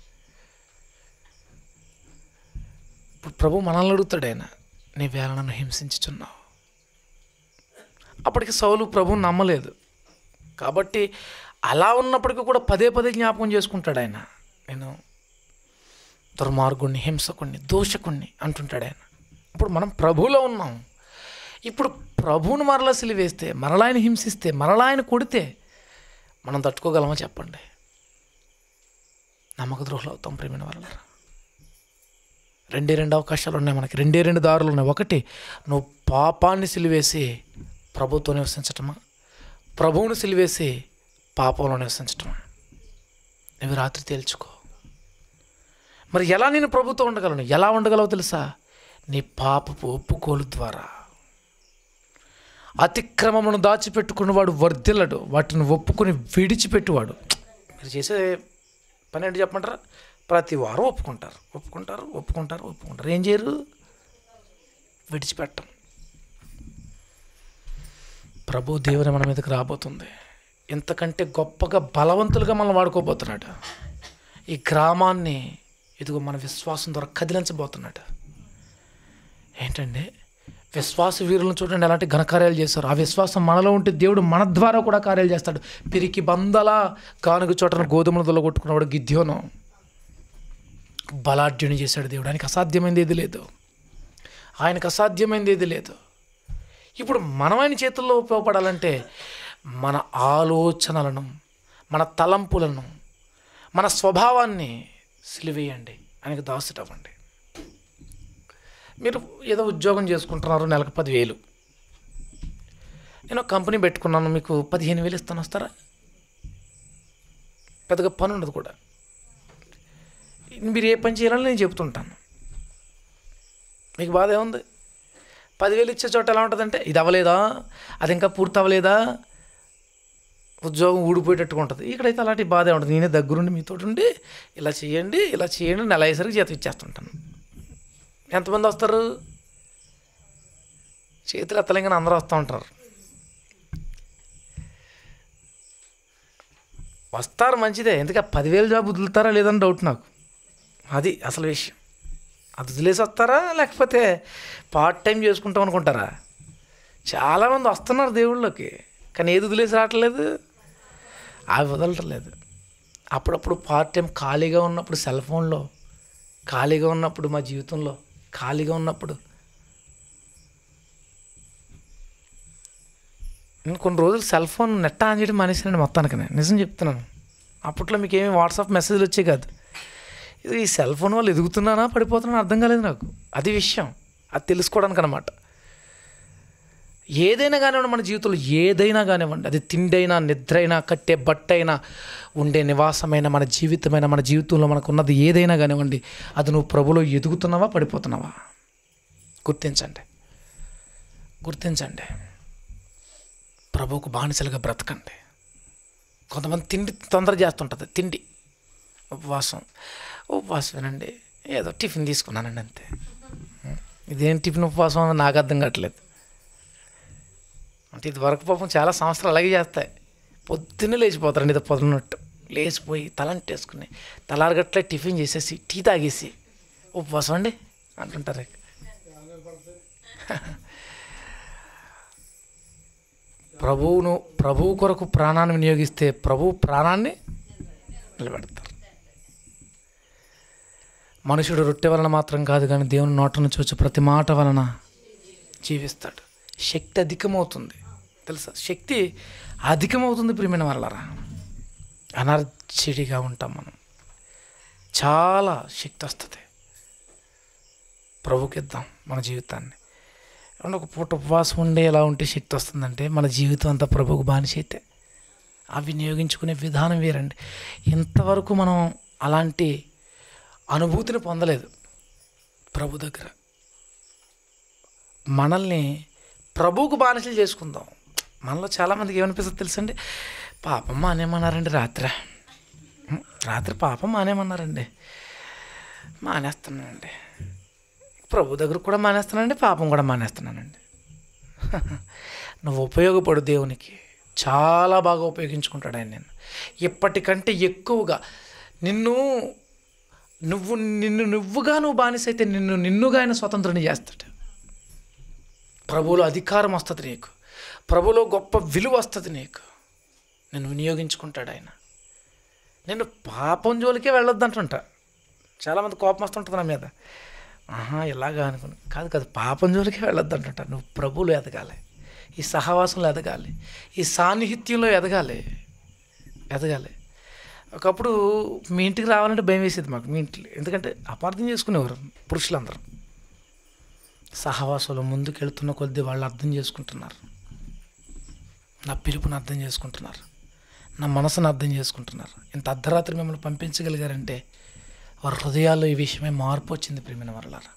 ఇప్పుడు ప్రభు మనల్ని అడుగుతాడు ఆయన నీ వేళ నన్ను హింసించుచున్నావు అప్పటికి సౌలు ప్రభు నమ్మలేదు కాబట్టి అలా ఉన్నప్పటికీ కూడా పదే పదే జ్ఞాపకం చేసుకుంటాడు ఆయన నేను దుర్మార్గుణ్ణి హింసకుణ్ణి దూషకుణ్ణి అంటుంటాడు ఆయన ఇప్పుడు మనం ప్రభువులో ఉన్నాం ఇప్పుడు ప్రభువుని మరలా సిలివేస్తే మరలా ఆయన హింసిస్తే మరలా ఆయన కొడితే మనం తట్టుకోగలమా చెప్పండి నమ్మక ద్రోహులు అవుతాం ప్రేమిన వల్ల రెండే రెండు అవకాశాలు ఉన్నాయి మనకి రెండే రెండు దారులు ఉన్నాయి ఒకటి నువ్వు పాపాన్ని సిలివేసి ప్రభుత్వం నివసించటమా ప్రభువుని సిలివేసి పాపంలో నివసించటమా ఇవి రాత్రి తేల్చుకో మరి ఎలా నేను ప్రభుత్వం ఉండగలను ఎలా ఉండగలవు తెలుసా నీ పాపపు ఒప్పుకోలు ద్వారా అతిక్రమమును దాచిపెట్టుకున్నవాడు వర్ధిల్లడు వాటిని ఒప్పుకొని విడిచిపెట్టువాడు మీరు చేసే పని ఏంటి చెప్పమంటారా ప్రతి వారం ఒప్పుకుంటారు ఒప్పుకుంటారు ఒప్పుకుంటారు ఒప్పుకుంటారు ఏం చేయరు విడిచిపెట్టం ప్రభు దేవుని మన మీదకి రాబోతుంది ఇంతకంటే గొప్పగా బలవంతులుగా మనం వాడుకోబోతున్నాడు ఈ గ్రామాన్ని ఇదిగో మన విశ్వాసం ద్వారా కదిలించబోతున్నాడు ఏంటండి విశ్వాస వీరులను చూడండి ఎలాంటి ఘనకార్యాలు చేస్తారు ఆ విశ్వాసం మనలో ఉంటే దేవుడు మన ద్వారా కూడా కార్యాలు చేస్తాడు పిరికి బందల కానుక చోటన గోధుమలు దొల్లగొట్టుకున్నవాడు గిద్యోను బలాఢ్యుని చేశాడు దేవుడు ఆయనకి అసాధ్యమైంది ఏది లేదు ఆయనకు అసాధ్యమైంది ఏది లేదు ఇప్పుడు మనం ఆయన చేతుల్లో ఉపయోగపడాలంటే మన ఆలోచనలను మన తలంపులను మన స్వభావాన్ని సిలివేయండి ఆయనకు దాసుటవ్వండి మీరు ఏదో ఉద్యోగం చేసుకుంటున్నారు నెలకు పదివేలు నేను ఒక కంపెనీ పెట్టుకున్నాను మీకు పదిహేను వేలు ఇస్తాను వస్తారా పెద్దగా పని ఉండదు కూడా మీరు ఏ పని చేయాలని నేను చెప్తుంటాను మీకు బాధ ఏముంది పదివేలు ఇచ్చే చోట ఎలా ఉంటుందంటే ఇది అవ్వలేదా అది ఇంకా పూర్తి అవ్వలేదా ఉద్యోగం ఊడిపోయేటట్టుగా ఉంటుంది ఇక్కడైతే అలాంటి బాధ ఉంటుంది నేనే దగ్గరుండి మీతో ఉండి ఇలా చేయండి ఇలా చేయండి నెల అయ్యేసరికి జీతం ఇచ్చేస్తుంటాను ఎంతమంది వస్తారు చేతులు ఎత్తలేగానే అందరూ వస్తూ ఉంటారు వస్తారు మంచిదే ఎందుకంటే పదివేలు జాబ్ వదులుతారా లేదని డౌట్ నాకు అది అసలు విషయం అది వదిలేసి వస్తారా లేకపోతే పార్ట్ టైం చేసుకుంటాం అనుకుంటారా చాలామంది వస్తున్నారు దేవుళ్ళకి కానీ ఏది వదిలేసి రావట్లేదు అవి వదలట్లేదు అప్పుడప్పుడు పార్ట్ టైం ఖాళీగా ఉన్నప్పుడు సెల్ ఫోన్లో ఖాళీగా ఉన్నప్పుడు మా జీవితంలో ఖాళీగా ఉన్నప్పుడు నేను కొన్ని రోజులు సెల్ ఫోన్ నెట్ ఆన్ చేయడం మానేసానండి మొత్తానికి నేను నిజం చెప్తున్నాను అప్పట్లో మీకు ఏమి వాట్సాప్ మెసేజ్లు వచ్చే కాదు ఇది ఈ సెల్ ఫోన్ వల్ల ఎదుగుతున్నానా పడిపోతున్నానా అర్థం కాలేదు నాకు అది విషయం అది తెలుసుకోవడానికి అనమాట ఏదైనా కానివ్వండి మన జీవితంలో ఏదైనా కానివ్వండి అది తిండైనా నిద్రైనా కట్టే బట్టైనా ఉండే నివాసమైన మన జీవితమైన మన జీవితంలో మనకు ఉన్నది ఏదైనా కానివ్వండి అది నువ్వు ప్రభులో ఎదుగుతున్నావా పడిపోతున్నావా గుర్తించండి గుర్తించండి ప్రభువుకు బానిసలుగా బ్రతకండి కొంతమంది తిండి తొందర చేస్తుంటుంది తిండి ఉపవాసం ఉపవాసం వినండి ఏదో టిఫిన్ తీసుకున్నానండి అంతే ఇదేం టిఫిన్ ఉపవాసం అని నాకు అర్థం కావట్లేదు అంటే ఇది వరకు పాపం చాలా సంవత్సరాలు అలాగే చేస్తాయి పొద్దున్నే లేచిపోతారండి ఇది పొద్దున్నట్టు లేచిపోయి తలంటేసుకుని తలారగట్లే టిఫిన్ చేసేసి టీ తాగేసి ఉపవాసం అండి అంటుంటారు ప్రభువును ప్రభువు కొరకు ప్రాణాన్ని వినియోగిస్తే ప్రభువు ప్రాణాన్ని నిలబెడతారు మనుషుడు రొట్టె వలన మాత్రం కాదు కానీ దేవుని నోట నుంచి వచ్చే ప్రతి మాట వలన జీవిస్తాడు శక్తి అధికమవుతుంది తెలుసా శక్తి అధికమవుతుంది ప్రియమైన వాళ్ళరా ఎనర్జీగా ఉంటాం మనం చాలా శక్తి వస్తుంది ప్రభుకి ఇద్దాం మన జీవితాన్ని ఏమన్నా ఒక పూట ఉపవాసం ఉండే ఎలా ఉంటే శక్తి వస్తుందంటే మన జీవితం అంతా ప్రభువుకు బానిస అయితే ఆ వినియోగించుకునే విధానం వేరండి ఇంతవరకు మనం అలాంటి అనుభూతిని పొందలేదు ప్రభు దగ్గర మనల్ని ప్రభువుకు బానిసలు చేసుకుందాం మనలో చాలామందికి ఏమనిపిస్తుంది తెలుసండి పాపం మానేమన్నారండి రాత్రి ఉం, రాత్రి పాపం మానేమన్నారండి మానేస్తున్నానండి ప్రభు దగ్గర కూడా మానేస్తున్నానండి పాపం కూడా మానేస్తున్నానండి నువ్వు ఉపయోగపడు దేవునికి చాలా బాగా ఉపయోగించుకుంటాడు ఆయన నేను ఎప్పటికంటే ఎక్కువగా నిన్ను నువ్వు నిన్ను నువ్వుగా నువ్వు బానిసైతే నిన్ను నిన్నుగా ఆయన స్వతంత్రుని చేస్తాడు ప్రభువులో అధికారం వస్తుంది నీకు ప్రభులో గొప్ప విలువ వస్తుంది నీకు నేను వినియోగించుకుంటాడు ఆయన నేను పాపం జోలికే వెళ్ళొద్దు అంటుంటా చాలామంది కోపం వస్తుంటుంది నా మీద ఆహా ఇలాగా అనుకుని కాదు కాదు పాపం జోలికే వెళ్ళొద్దు అంటుంటా నువ్వు ప్రభువులో ఎదగాలి ఈ సహవాసంలో ఎదగాలి ఈ సాన్నిహిత్యంలో ఎదగాలి ఎదగాలి ఒకప్పుడు మీ ఇంటికి రావాలంటే భయం వేసేది మాకు మీ ఇంట్లో ఎందుకంటే అపార్థం చేసుకునేవారు పురుషులందరూ సహవాసంలో ముందుకు వెళ్తున్న కొద్దీ వాళ్ళు అర్థం చేసుకుంటున్నారు నా పిలుపుని అర్థం చేసుకుంటున్నారు నా మనసును అర్థం చేసుకుంటున్నారు ఇంత అర్ధరాత్రి మిమ్మల్ని పంపించగలిగారంటే వారి హృదయాల్లో ఈ విషయమే మార్పు వచ్చింది ప్రేమిన వరలారా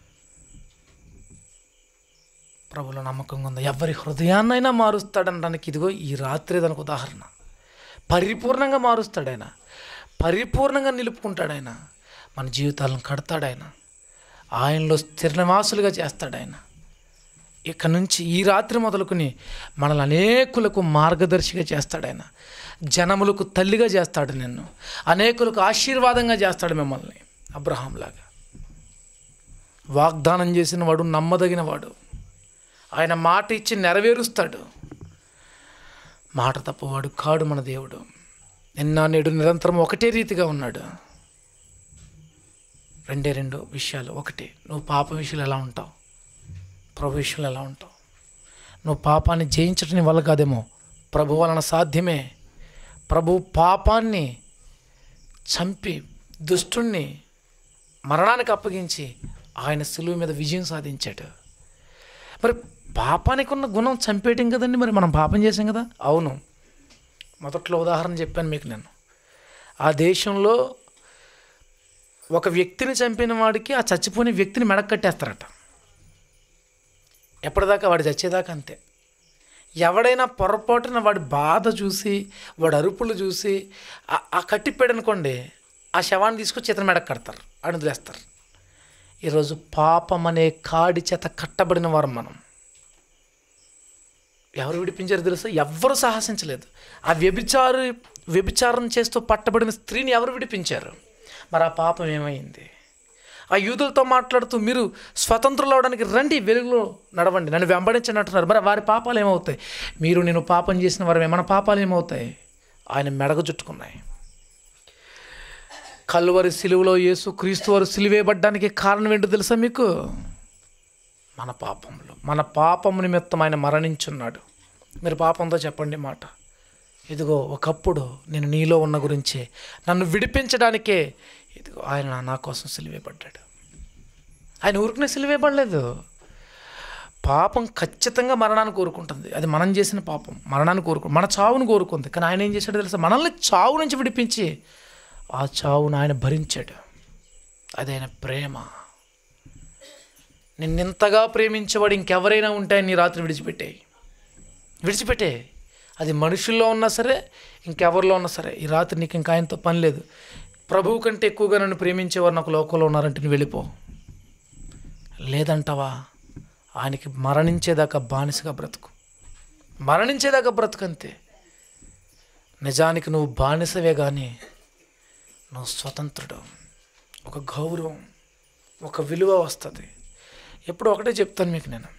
ప్రభులో నమ్మకంగా ఉంది ఎవరి హృదయాన్నైనా మారుస్తాడనడానికి ఇదిగో ఈ రాత్రి దానికి ఉదాహరణ పరిపూర్ణంగా మారుస్తాడు ఆయన పరిపూర్ణంగా నిలుపుకుంటాడు ఆయన మన జీవితాలను కడతాడు ఆయన ఆయనలో స్థిర నివాసులుగా చేస్తాడు ఆయన ఇక నుంచి ఈ రాత్రి మొదలుకొని మనల్ని అనేకులకు మార్గదర్శిగా చేస్తాడు ఆయన జనములకు తల్లిగా చేస్తాడు నిన్ను అనేకులకు ఆశీర్వాదంగా చేస్తాడు మిమ్మల్ని అబ్రహాంలాగా వాగ్దానం చేసిన వాడు నమ్మదగిన వాడు ఆయన మాట ఇచ్చి నెరవేరుస్తాడు మాట తప్పవాడు కాడు మన దేవుడు నిన్న నేడు నిరంతరం ఒకటే రీతిగా ఉన్నాడు రెండే రెండు విషయాలు ఒకటి నువ్వు పాప విషయంలో ఎలా ఉంటావు ప్రభు విషయంలో ఎలా ఉంటావు నువ్వు పాపాన్ని జయించడం నీ వల్ల కాదేమో ప్రభు వలన సాధ్యమే ప్రభు పాపాన్ని చంపి దుష్టుణ్ణి మరణానికి అప్పగించి ఆయన సులువు మీద విజయం సాధించాడు మరి పాపానికి ఉన్న గుణం చంపేయటం కదండి మరి మనం పాపం చేసాం కదా అవును మొదట్లో ఉదాహరణ చెప్పాను మీకు నేను ఆ దేశంలో ఒక వ్యక్తిని చంపిన వాడికి ఆ చచ్చిపోయిన వ్యక్తిని మెడకు కట్టేస్తారట ఎప్పటిదాకా వాడు చచ్చేదాకా అంతే ఎవడైనా పొరపాటున వాడి బాధ చూసి వాడి అరుపులు చూసి ఆ- ఆ కట్టిప్పాడు అనుకోండి ఆ శవాన్ని తీసుకొచ్చి ఇతని మెడకు కడతారు అని వదిలేస్తారు ఈరోజు పాపం అనే కాడి చేత కట్టబడిన వారు మనం ఎవరు విడిపించారు తెలుసా ఎవ్వరు సాహసించలేదు ఆ వ్యభిచారు వ్యభిచారం చేస్తూ పట్టబడిన స్త్రీని ఎవరు విడిపించారు మరి ఆ పాపం ఏమైంది ఆ యూదులతో మాట్లాడుతూ మీరు స్వతంత్రులు అవడానికి రండి వెలుగులో నడవండి నన్ను వెంబడించండి అంటున్నారు మరి వారి పాపాలు ఏమవుతాయి మీరు నేను పాపం చేసిన వారు మన పాపాలు ఏమవుతాయి ఆయన మెడగ చుట్టుకున్నాయి కల్వరి సిలువలో యేసు క్రీస్తు వారు సిలువేయబడ్డానికి కారణం ఏంటో తెలుసా మీకు మన పాపంలో మన పాపము నిమిత్తం ఆయన మరణించున్నాడు మీరు పాపంతో చెప్పండి ఈ మాట ఇదిగో ఒకప్పుడు నేను నీలో ఉన్న గురించే నన్ను విడిపించడానికే ఇదిగో ఆయన నా కోసం సిలివేయబడ్డాడు ఆయన ఊరికనే సిలివేయబడలేదు పాపం ఖచ్చితంగా మరణాన్ని కోరుకుంటుంది అది మనం చేసిన పాపం మరణాన్ని కోరుకు మన చావును కోరుకుంది కానీ ఆయన ఏం చేశాడో తెలుసా మనల్ని చావు నుంచి విడిపించి ఆ చావును ఆయన భరించాడు అది ఆయన ప్రేమ నిన్నింతగా ప్రేమించేవాడు ఇంకెవరైనా ఉంటే నీ రాత్రి విడిచిపెట్టాయి విడిచిపెట్టే అది మనుషుల్లో ఉన్నా సరే ఇంకెవరిలో ఉన్నా సరే ఈ రాత్రి నీకు ఇంకా ఆయనతో పని లేదు ప్రభువు కంటే ఎక్కువగా నన్ను ప్రేమించేవారు నాకు లోకంలో ఉన్నారంటే నువ్వు వెళ్ళిపో లేదంటావా ఆయనకి మరణించేదాకా బానిసగా బ్రతుకు మరణించేదాకా బ్రతుకు అంతే నిజానికి నువ్వు బానిసవే కానీ నువ్వు స్వతంత్రుడు ఒక గౌరవం ఒక విలువ వస్తుంది ఎప్పుడు ఒకటే చెప్తాను మీకు నేను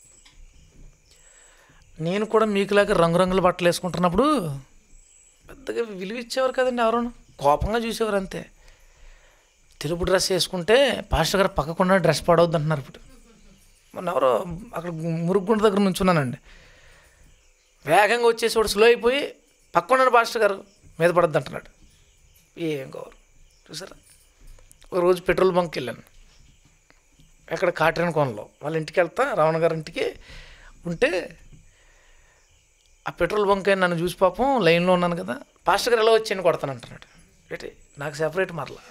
నేను కూడా మీకులాగా రంగురంగుల బట్టలు వేసుకుంటున్నప్పుడు పెద్దగా విలువ ఇచ్చేవారు కదండి ఎవరు కోపంగా చూసేవారు అంతే తెలుపు డ్రెస్ వేసుకుంటే పాస్టర్ గారు పక్కకుండా డ్రెస్ పడవద్దు అంటున్నారు ఇప్పుడు మొన్న ఎవరో అక్కడ మురుగుండ దగ్గర నుంచున్నానండి వేగంగా వచ్చేసి స్లో అయిపోయి పక్కన పాస్టర్ గారు మీద పడద్దు అంటున్నాడు ఏం గౌరవం చూసారా ఒక రోజు పెట్రోల్ బంక్కి వెళ్ళాను ఎక్కడ కాటరన్ కోనలో వాళ్ళ ఇంటికి వెళ్తా రావణ గారి ఇంటికి ఉంటే ఆ పెట్రోల్ బంక్ అయిన నన్ను చూసి పాపం లైన్లో ఉన్నాను కదా పాస్టర్ గారు ఎలా వచ్చి కొడతాను అంటున్నాడు ఏంటి నాకు సెపరేట్ మరలా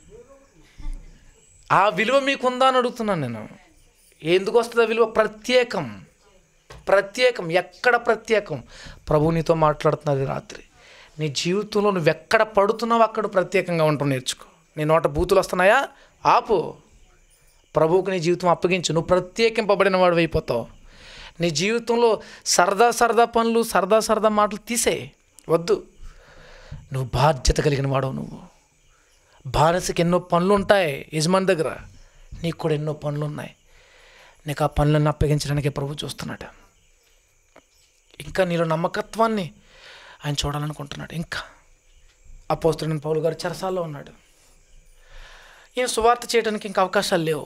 ఆ విలువ మీకుందా అని అడుగుతున్నాను నేను ఎందుకు వస్తుంది ఆ విలువ ప్రత్యేకం ప్రత్యేకం ఎక్కడ ప్రత్యేకం ప్రభు నీతో మాట్లాడుతున్నది రాత్రి నీ జీవితంలో నువ్వు ఎక్కడ పడుతున్నావు అక్కడ ప్రత్యేకంగా ఉండటం నేర్చుకో నీ నోట బూతులు వస్తున్నాయా ఆపు ప్రభువుకు నీ జీవితం అప్పగించు నువ్వు ప్రత్యేకింపబడిన వాడు అయిపోతావు నీ జీవితంలో సరదా సరదా పనులు సరదా సరదా మాటలు తీసేయి వద్దు నువ్వు బాధ్యత కలిగిన వాడవు నువ్వు బానిసకి ఎన్నో పనులు ఉంటాయి యజమాని దగ్గర నీకు కూడా ఎన్నో పనులు ఉన్నాయి నీకు ఆ పనులను అప్పగించడానికి ప్రభు చూస్తున్నాడు ఇంకా నీలో నమ్మకత్వాన్ని ఆయన చూడాలనుకుంటున్నాడు ఇంకా అపోస్తుడైన పౌలు గారు చెరసాల్లో ఉన్నాడు ఈయన సువార్త చేయడానికి ఇంకా అవకాశాలు లేవు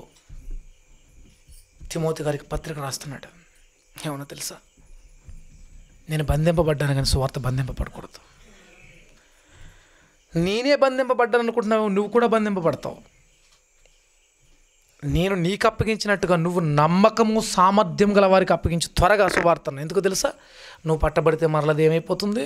తిమోతి గారికి పత్రిక రాస్తున్నాడు ఏమన్నా తెలుసా నేను బంధింపబడ్డాను కానీ సువార్త బంధింపబడకూడదు నేనే బంధింపబడ్డాను అనుకుంటున్నావు నువ్వు కూడా బంధింపబడతావు నేను నీకు అప్పగించినట్టుగా నువ్వు నమ్మకము సామర్థ్యం గల వారికి అప్పగించి త్వరగా సువార్తను ఎందుకు తెలుసా నువ్వు పట్టబడితే మరలది ఏమైపోతుంది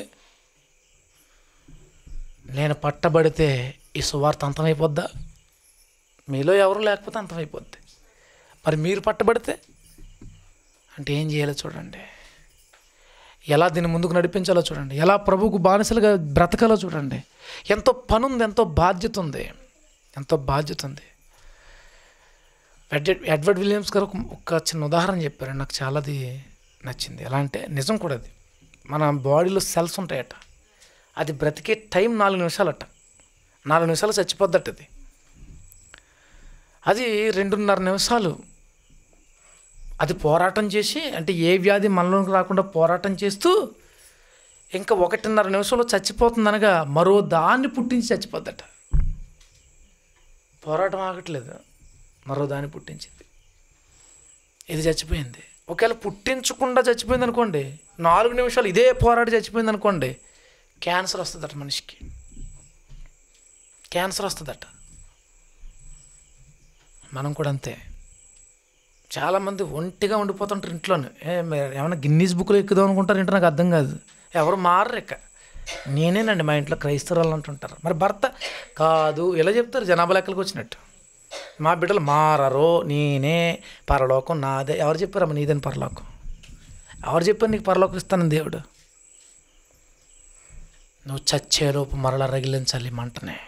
నేను పట్టబడితే ఈ సువార్త అంతమైపోద్దా మీలో ఎవరు లేకపోతే అంతమైపోద్ది మరి మీరు పట్టబడితే అంటే ఏం చేయాలో చూడండి ఎలా దీన్ని ముందుకు నడిపించాలో చూడండి ఎలా ప్రభువుకు బానిసలుగా బ్రతకాలో చూడండి ఎంతో పని ఉంది ఎంతో బాధ్యత ఉంది ఎంతో బాధ్యత ఉంది ఎడ్వర్డ్ ఎడ్వర్డ్ విలియమ్స్ గారు ఒక- ఒక చిన్న ఉదాహరణ చెప్పారు నాకు చాలా అది నచ్చింది ఎలా అంటే నిజం కూడా అది మన బాడీలో సెల్స్ ఉంటాయట అది బ్రతికే టైం నాలుగు నిమిషాలట నాలుగు నిమిషాలు చచ్చిపోద్దట అది అది రెండున్నర నిమిషాలు అది పోరాటం చేసి అంటే ఏ వ్యాధి మనలోకి రాకుండా పోరాటం చేస్తూ ఇంకా ఒకటిన్నర నిమిషంలో చచ్చిపోతుందనగా మరో దాన్ని పుట్టించి చచ్చిపోద్దట పోరాటం ఆగట్లేదు మరో దాన్ని పుట్టించింది ఇది చచ్చిపోయింది ఒకవేళ పుట్టించకుండా చచ్చిపోయింది అనుకోండి నాలుగు నిమిషాలు ఇదే పోరాడి చచ్చిపోయింది అనుకోండి క్యాన్సర్ వస్తుందట మనిషికి క్యాన్సర్ వస్తుందట మనం కూడా అంతే చాలామంది ఒంటిగా ఉండిపోతుంటారు ఇంట్లోనే ఏ మీరు ఏమైనా గిన్నీస్ బుక్లో ఎక్కుదాం అనుకుంటారు ఏంటో నాకు అర్థం కాదు ఎవరు మారరు ఇక నేనేనండి మా ఇంట్లో క్రైస్తవులు అంటుంటారు మరి భర్త కాదు ఇలా చెప్తారు జనాభా లెక్కలకు వచ్చినట్టు మా బిడ్డలు మారరు నేనే పరలోకం నాదే ఎవరు చెప్పారమ్మ నీదని పరలోకం ఎవరు చెప్పారు నీకు పరలోకం ఇస్తానని దేవుడు నువ్వు చచ్చేలోపు మరలా రగిలించాలి ఈ మంటనే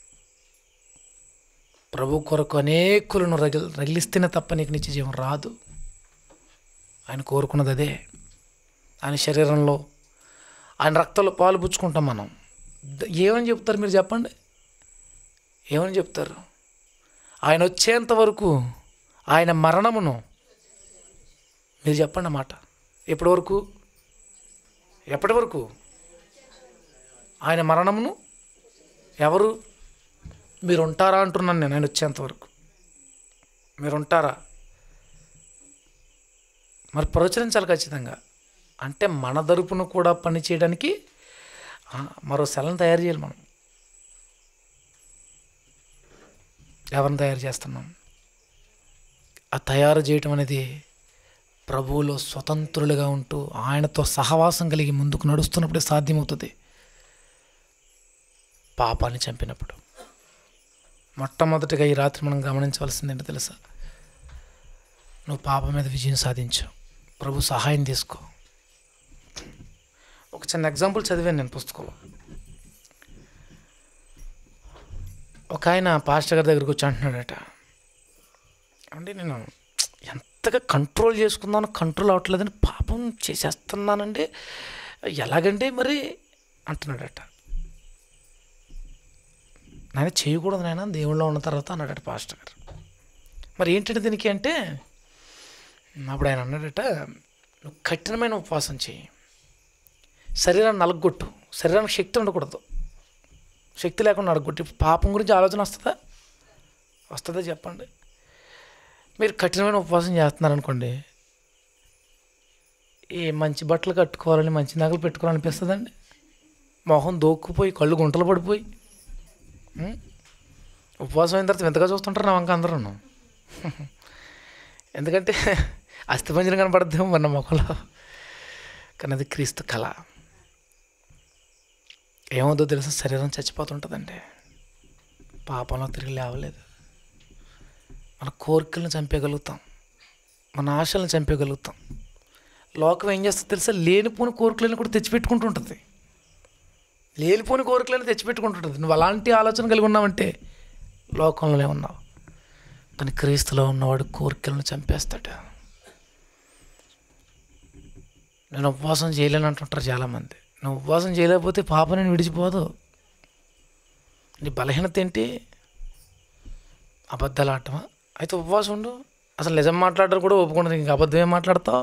ప్రభు కొరకు అనేకులను రగిల్ రగిలిస్తేనే తప్ప నీకు నిత్య జీవం రాదు ఆయన కోరుకున్నది అదే ఆయన శరీరంలో ఆయన రక్తంలో పాలు పుచ్చుకుంటాం మనం ద- ఏమని చెప్తారు మీరు చెప్పండి ఏమని చెప్తారు ఆయన వచ్చేంత వరకు ఆయన మరణమును మీరు చెప్పండి అన్నమాట ఎప్పటి వరకు ఎప్పటి వరకు ఆయన మరణమును ఎవరు మీరు ఉంటారా అంటున్నాను నేను ఆయన వచ్చేంత వరకు మీరు ఉంటారా మరి ప్రచురించాలి ఖచ్చితంగా అంటే మన తరపున కూడా పని చేయడానికి ఆ, మరో సెలను తయారు చేయాలి మనం ఎవరిని తయారు చేస్తున్నాం ఆ తయారు చేయటం అనేది ప్రభువులో స్వతంత్రులుగా ఉంటూ ఆయనతో సహవాసం కలిగి ముందుకు నడుస్తున్నప్పుడే సాధ్యమవుతుంది పాపాన్ని చంపినప్పుడు మొట్టమొదటిగా ఈ రాత్రి మనం గమనించవలసింది ఏంటో తెలుసా నువ్వు పాపం మీద విజయం సాధించావు ప్రభు సహాయం తీసుకో ఒక చిన్న ఎగ్జాంపుల్ చదివాను నేను పుస్తకంలో ఒక ఆయన పాస్టర్ గారి దగ్గరికి వచ్చి అంటున్నాడట అంటే నేను ఎంతగా కంట్రోల్ చేసుకుందాను కంట్రోల్ అవ్వట్లేదని పాపం చేసేస్తున్నానండి ఎలాగండి మరి అంటున్నాడట నాయన చేయకూడదు నాయన దేవుళ్ళో ఉన్న తర్వాత అన్నాడట పాస్టర్ గారు మరి ఏంటంటే దీనికి అంటే అప్పుడు ఆయన అన్నాడట నువ్వు కఠినమైన ఉపవాసం చేయి శరీరాన్ని నలగొట్టు శరీరానికి శక్తి ఉండకూడదు శక్తి లేకుండా నలగొట్టి పాపం గురించి ఆలోచన వస్తుందా వస్తుందా చెప్పండి మీరు కఠినమైన ఉపవాసం చేస్తున్నారనుకోండి ఈ మంచి బట్టలు కట్టుకోవాలని మంచి నగలు పెట్టుకోవాలనిపిస్తుందండి మొహం దోక్కుపోయి కళ్ళు గుంటలు పడిపోయి ఉం? ఉపవాసం అయిన తర్వాత వింతగా చూస్తుంటారు నా వంక అందరూ ఎందుకంటే అస్థిపంజరం కనపడద్దేమో మన మొక్కలో కానీ అది క్రీస్తు కళ ఏమవుతుందో తెలుసా శరీరం చచ్చిపోతుంటుందండి పాపంలో తిరిగి లేవలేదు మన కోరికలను చంపేయగలుగుతాం మన ఆశలను చంపేయగలుగుతాం లోకం ఏం చేస్తుంది తెలుసా లేనిపోని కోరికలను కూడా తెచ్చిపెట్టుకుంటుంటుంది లేనిపోని కోరికలను తెచ్చిపెట్టుకుంటుంటుంది నువ్వు అలాంటి ఆలోచన కలిగి ఉన్నావంటే లోకంలోనే ఉన్నావు కానీ క్రీస్తులో ఉన్నవాడు కోరికలను చంపేస్తాడు నేను ఉపవాసం చేయలేను అంటుంటారు చాలామంది నువ్వు ఉపవాసం చేయలేకపోతే పాప నేను విడిచిపోదు నీ బలహీనత ఏంటి అబద్ధాలు ఆడటమా అయితే ఉపవాసం ఉండు అసలు నిజం మాట్లాడరు కూడా ఒప్పుకుంటుంది ఇంకా అబద్ధం ఏం మాట్లాడతావు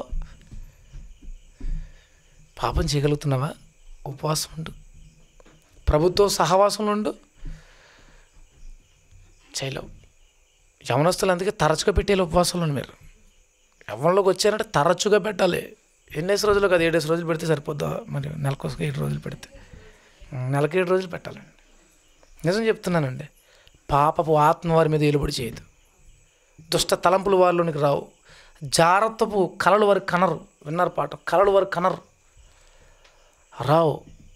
పాపం చేయగలుగుతున్నావా ఉపవాసం ఉండు ప్రభుత్వ సహవాసంలో ఉండు చేయలేవు యవనస్తులు అందుకే తరచుగా పెట్టేయాలి ఉపవాసంలో మీరు యవ్వనంలోకి వచ్చారంటే తరచుగా పెట్టాలి ఎన్నేసి రోజులు కాదు ఏడేసి రోజులు పెడితే సరిపోద్దా మరి నెలకు ఒక ఏడు రోజులు పెడితే ఉం, నెలకి ఏడు రోజులు పెట్టాలండి నిజం చెప్తున్నానండి పాపపు ఆత్మ వారి మీద ఏలుబడి చేయదు దుష్ట తలంపులు వారిలోనికి రావు జాగ్రత్తపు కలలు వారి కనరు విన్నారు పాట కలలు వారి కనరు రావు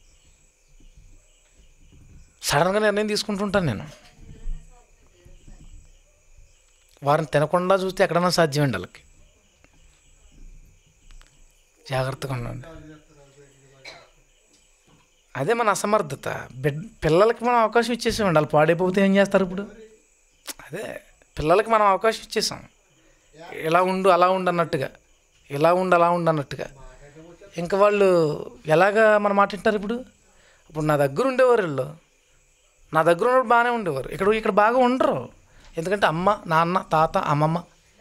సడన్గా నిర్ణయం తీసుకుంటుంటాను నేను వారిని తినకుండా చూస్తే ఎక్కడైనా సాధ్యమండి వాళ్ళకి జాగ్రత్తగా ఉండండి అదే మన అసమర్థత బిడ్ పిల్లలకి మనం అవకాశం ఇచ్చేసామండి వాళ్ళు పాడైపోతే ఏం చేస్తారు ఇప్పుడు అదే పిల్లలకి మనం అవకాశం ఇచ్చేసాం ఇలా ఉండు అలా ఉండు అన్నట్టుగా ఇలా ఉండు అలా ఉండు అన్నట్టుగా ఇంకా వాళ్ళు ఎలాగా మన మాట వింటారు ఇప్పుడు ఇప్పుడు నా దగ్గర ఉండేవారు వీళ్ళు నా దగ్గర ఉన్నప్పుడు బాగానే ఉండేవారు ఇక్కడ ఇక్కడ బాగా ఉండరు ఎందుకంటే అమ్మ నాన్న తాత అమ్మమ్మ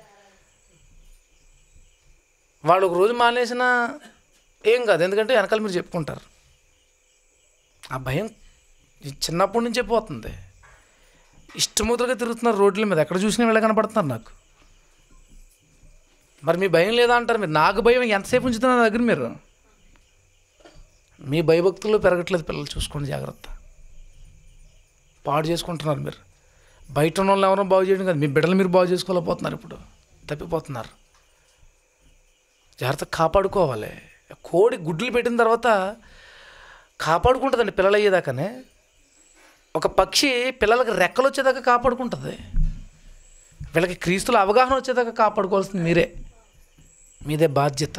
వాళ్ళు ఒక రోజు మానేసినా ఏం కాదు ఎందుకంటే వెనకాల మీరు చెప్పుకుంటారు ఆ భయం ఈ చిన్నప్పటి నుంచే పోతుంది ఇష్టముద్రగా తిరుగుతున్నారు రోడ్ల మీద ఎక్కడ చూసినా వీళ్ళే కనపడుతున్నారు నాకు మరి మీ భయం లేదా అంటారు మీరు నాకు భయం ఎంతసేపు ఉంచుతున్నారు నా దగ్గర మీరు మీ భయభక్తుల్లో పెరగట్లేదు పిల్లలు చూసుకోండి జాగ్రత్త పాడు చేసుకుంటున్నారు మీరు బయట ఉన్న వాళ్ళని ఎవరో బాగు చేయడం కాదు మీ బిడ్డలు మీరు బాగు చేసుకోలేకపోతున్నారు ఇప్పుడు తప్పిపోతున్నారు జాగ్రత్త కాపాడుకోవాలి కోడి గుడ్లు పెట్టిన తర్వాత కాపాడుకుంటుందండి పిల్లలు అయ్యేదాకానే ఒక పక్షి పిల్లలకి రెక్కలు వచ్చేదాకా కాపాడుకుంటుంది వీళ్ళకి క్రీస్తుల అవగాహన వచ్చేదాకా కాపాడుకోవాల్సింది మీరే మీదే బాధ్యత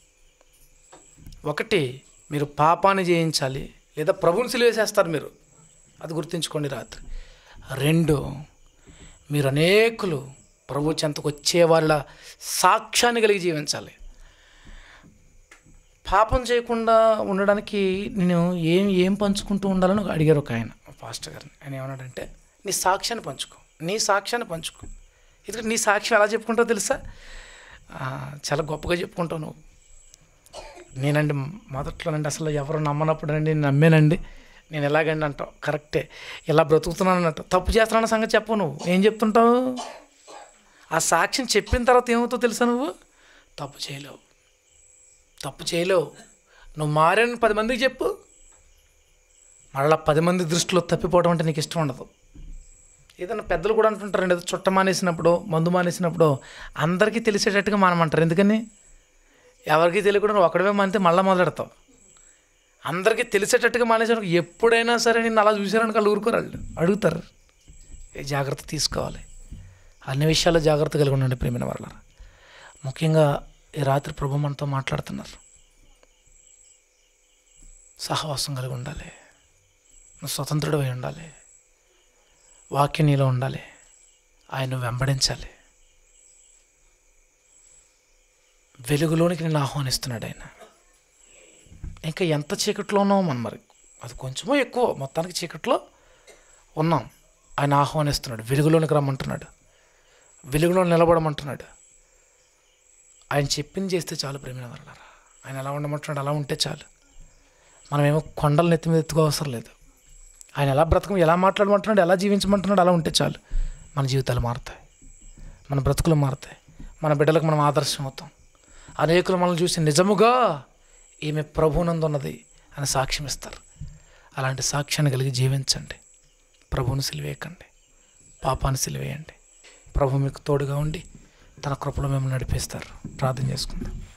ఒకటి మీరు పాపాన్ని జయించాలి లేదా ప్రభుని సిలివేసేస్తారు మీరు అది గుర్తుంచుకోండి రాత్రి రెండు మీరు అనేకులు ప్రభు చెంతకు వచ్చే వాళ్ళ సాక్ష్యాన్ని కలిగి జీవించాలి పాపం చేయకుండా ఉండడానికి నేను ఏం ఏం పంచుకుంటూ ఉండాలని ఒక అడిగారు ఒక ఆయన ఒక పాస్టర్ గారిని ఆయన ఏమన్నాడంటే నీ సాక్ష్యాన్ని పంచుకో నీ సాక్ష్యాన్ని పంచుకో ఎందుకంటే నీ సాక్ష్యం ఎలా చెప్పుకుంటావు తెలుసా ఆ, చాలా గొప్పగా చెప్పుకుంటావు నువ్వు నేనండి మొదట్లోనండి అసలు ఎవరు నమ్మనప్పుడు అండి నేను నమ్మేనండి నేను ఎలాగండి అంటావు కరెక్టే ఇలా బ్రతుకుతున్నాను అంటావు తప్పు చేస్తున్నాను సంగతి చెప్పు నువ్వు ఏం చెప్తుంటావు ఆ సాక్ష్యం చెప్పిన తర్వాత ఏమవుతావు తెలుసా నువ్వు తప్పు చేయలేవు తప్పు చేయలేవు నువ్వు మారని పది మందికి చెప్పు మళ్ళీ పది మంది దృష్టిలో తప్పిపోవడం అంటే నీకు ఇష్టం ఉండదు ఏదైనా పెద్దలు కూడా అంటుంటారండి ఏదో చుట్ట మానేసినప్పుడు మందు మానేసినప్పుడు అందరికీ తెలిసేటట్టుగా మానమంటారు ఎందుకని ఎవరికి తెలియకుండా నువ్వు ఒక్కడమే మానితే మళ్ళీ మొదలెడతావు అందరికీ తెలిసేటట్టుగా మానేసినప్పుడు ఎప్పుడైనా సరే నిన్ను అలా చూసారని వాళ్ళు ఊరుకోరు వాళ్ళు అడుగుతారు ఏ జాగ్రత్త తీసుకోవాలి అన్ని విషయాల్లో జాగ్రత్త కలిగి ఉండండి ప్రేమిన వాళ్ళ ముఖ్యంగా ఈ రాత్రి ప్రభు మనతో మాట్లాడుతున్నారు సహవాసం కలిగి ఉండాలి నువ్వు స్వతంత్రుడు అయి ఉండాలి వాక్యం నీలో ఉండాలి ఆయన వెంబడించాలి వెలుగులోనికి నేను ఆహ్వానిస్తున్నాడు ఆయన ఇంకా ఎంత చీకట్లో ఉన్నామో మనం మరి అది కొంచెమో ఎక్కువ మొత్తానికి చీకట్లో ఉన్నాం ఆయన ఆహ్వానిస్తున్నాడు వెలుగులోనికి రమ్మంటున్నాడు వెలుగులో నిలబడమంటున్నాడు ఆయన చెప్పింది చేస్తే చాలు ప్రేమిన వాళ్ళారా ఆయన ఎలా ఉండమంటున్నాడు అలా ఉంటే చాలు మనమేమో కొండలు నెత్తి మీద ఎత్తుకోవసరం లేదు ఆయన ఎలా బ్రతకం ఎలా మాట్లాడమంటున్నాడు ఎలా జీవించమంటున్నాడు అలా ఉంటే చాలు మన జీవితాలు మారుతాయి మన బ్రతుకులు మారుతాయి మన బిడ్డలకు మనం ఆదర్శం అవుతాం అనేకులు మనల్ని చూసి నిజముగా ఈమె ప్రభునందున్నది అని సాక్ష్యం ఇస్తారు అలాంటి సాక్ష్యాన్ని కలిగి జీవించండి ప్రభువును సిలివేయకండి పాపాన్ని సిలివేయండి ప్రభు మీకు తోడుగా ఉండి తన కృపలో మిమ్మల్ని నడిపిస్తారు ప్రార్థన చేసుకుందాం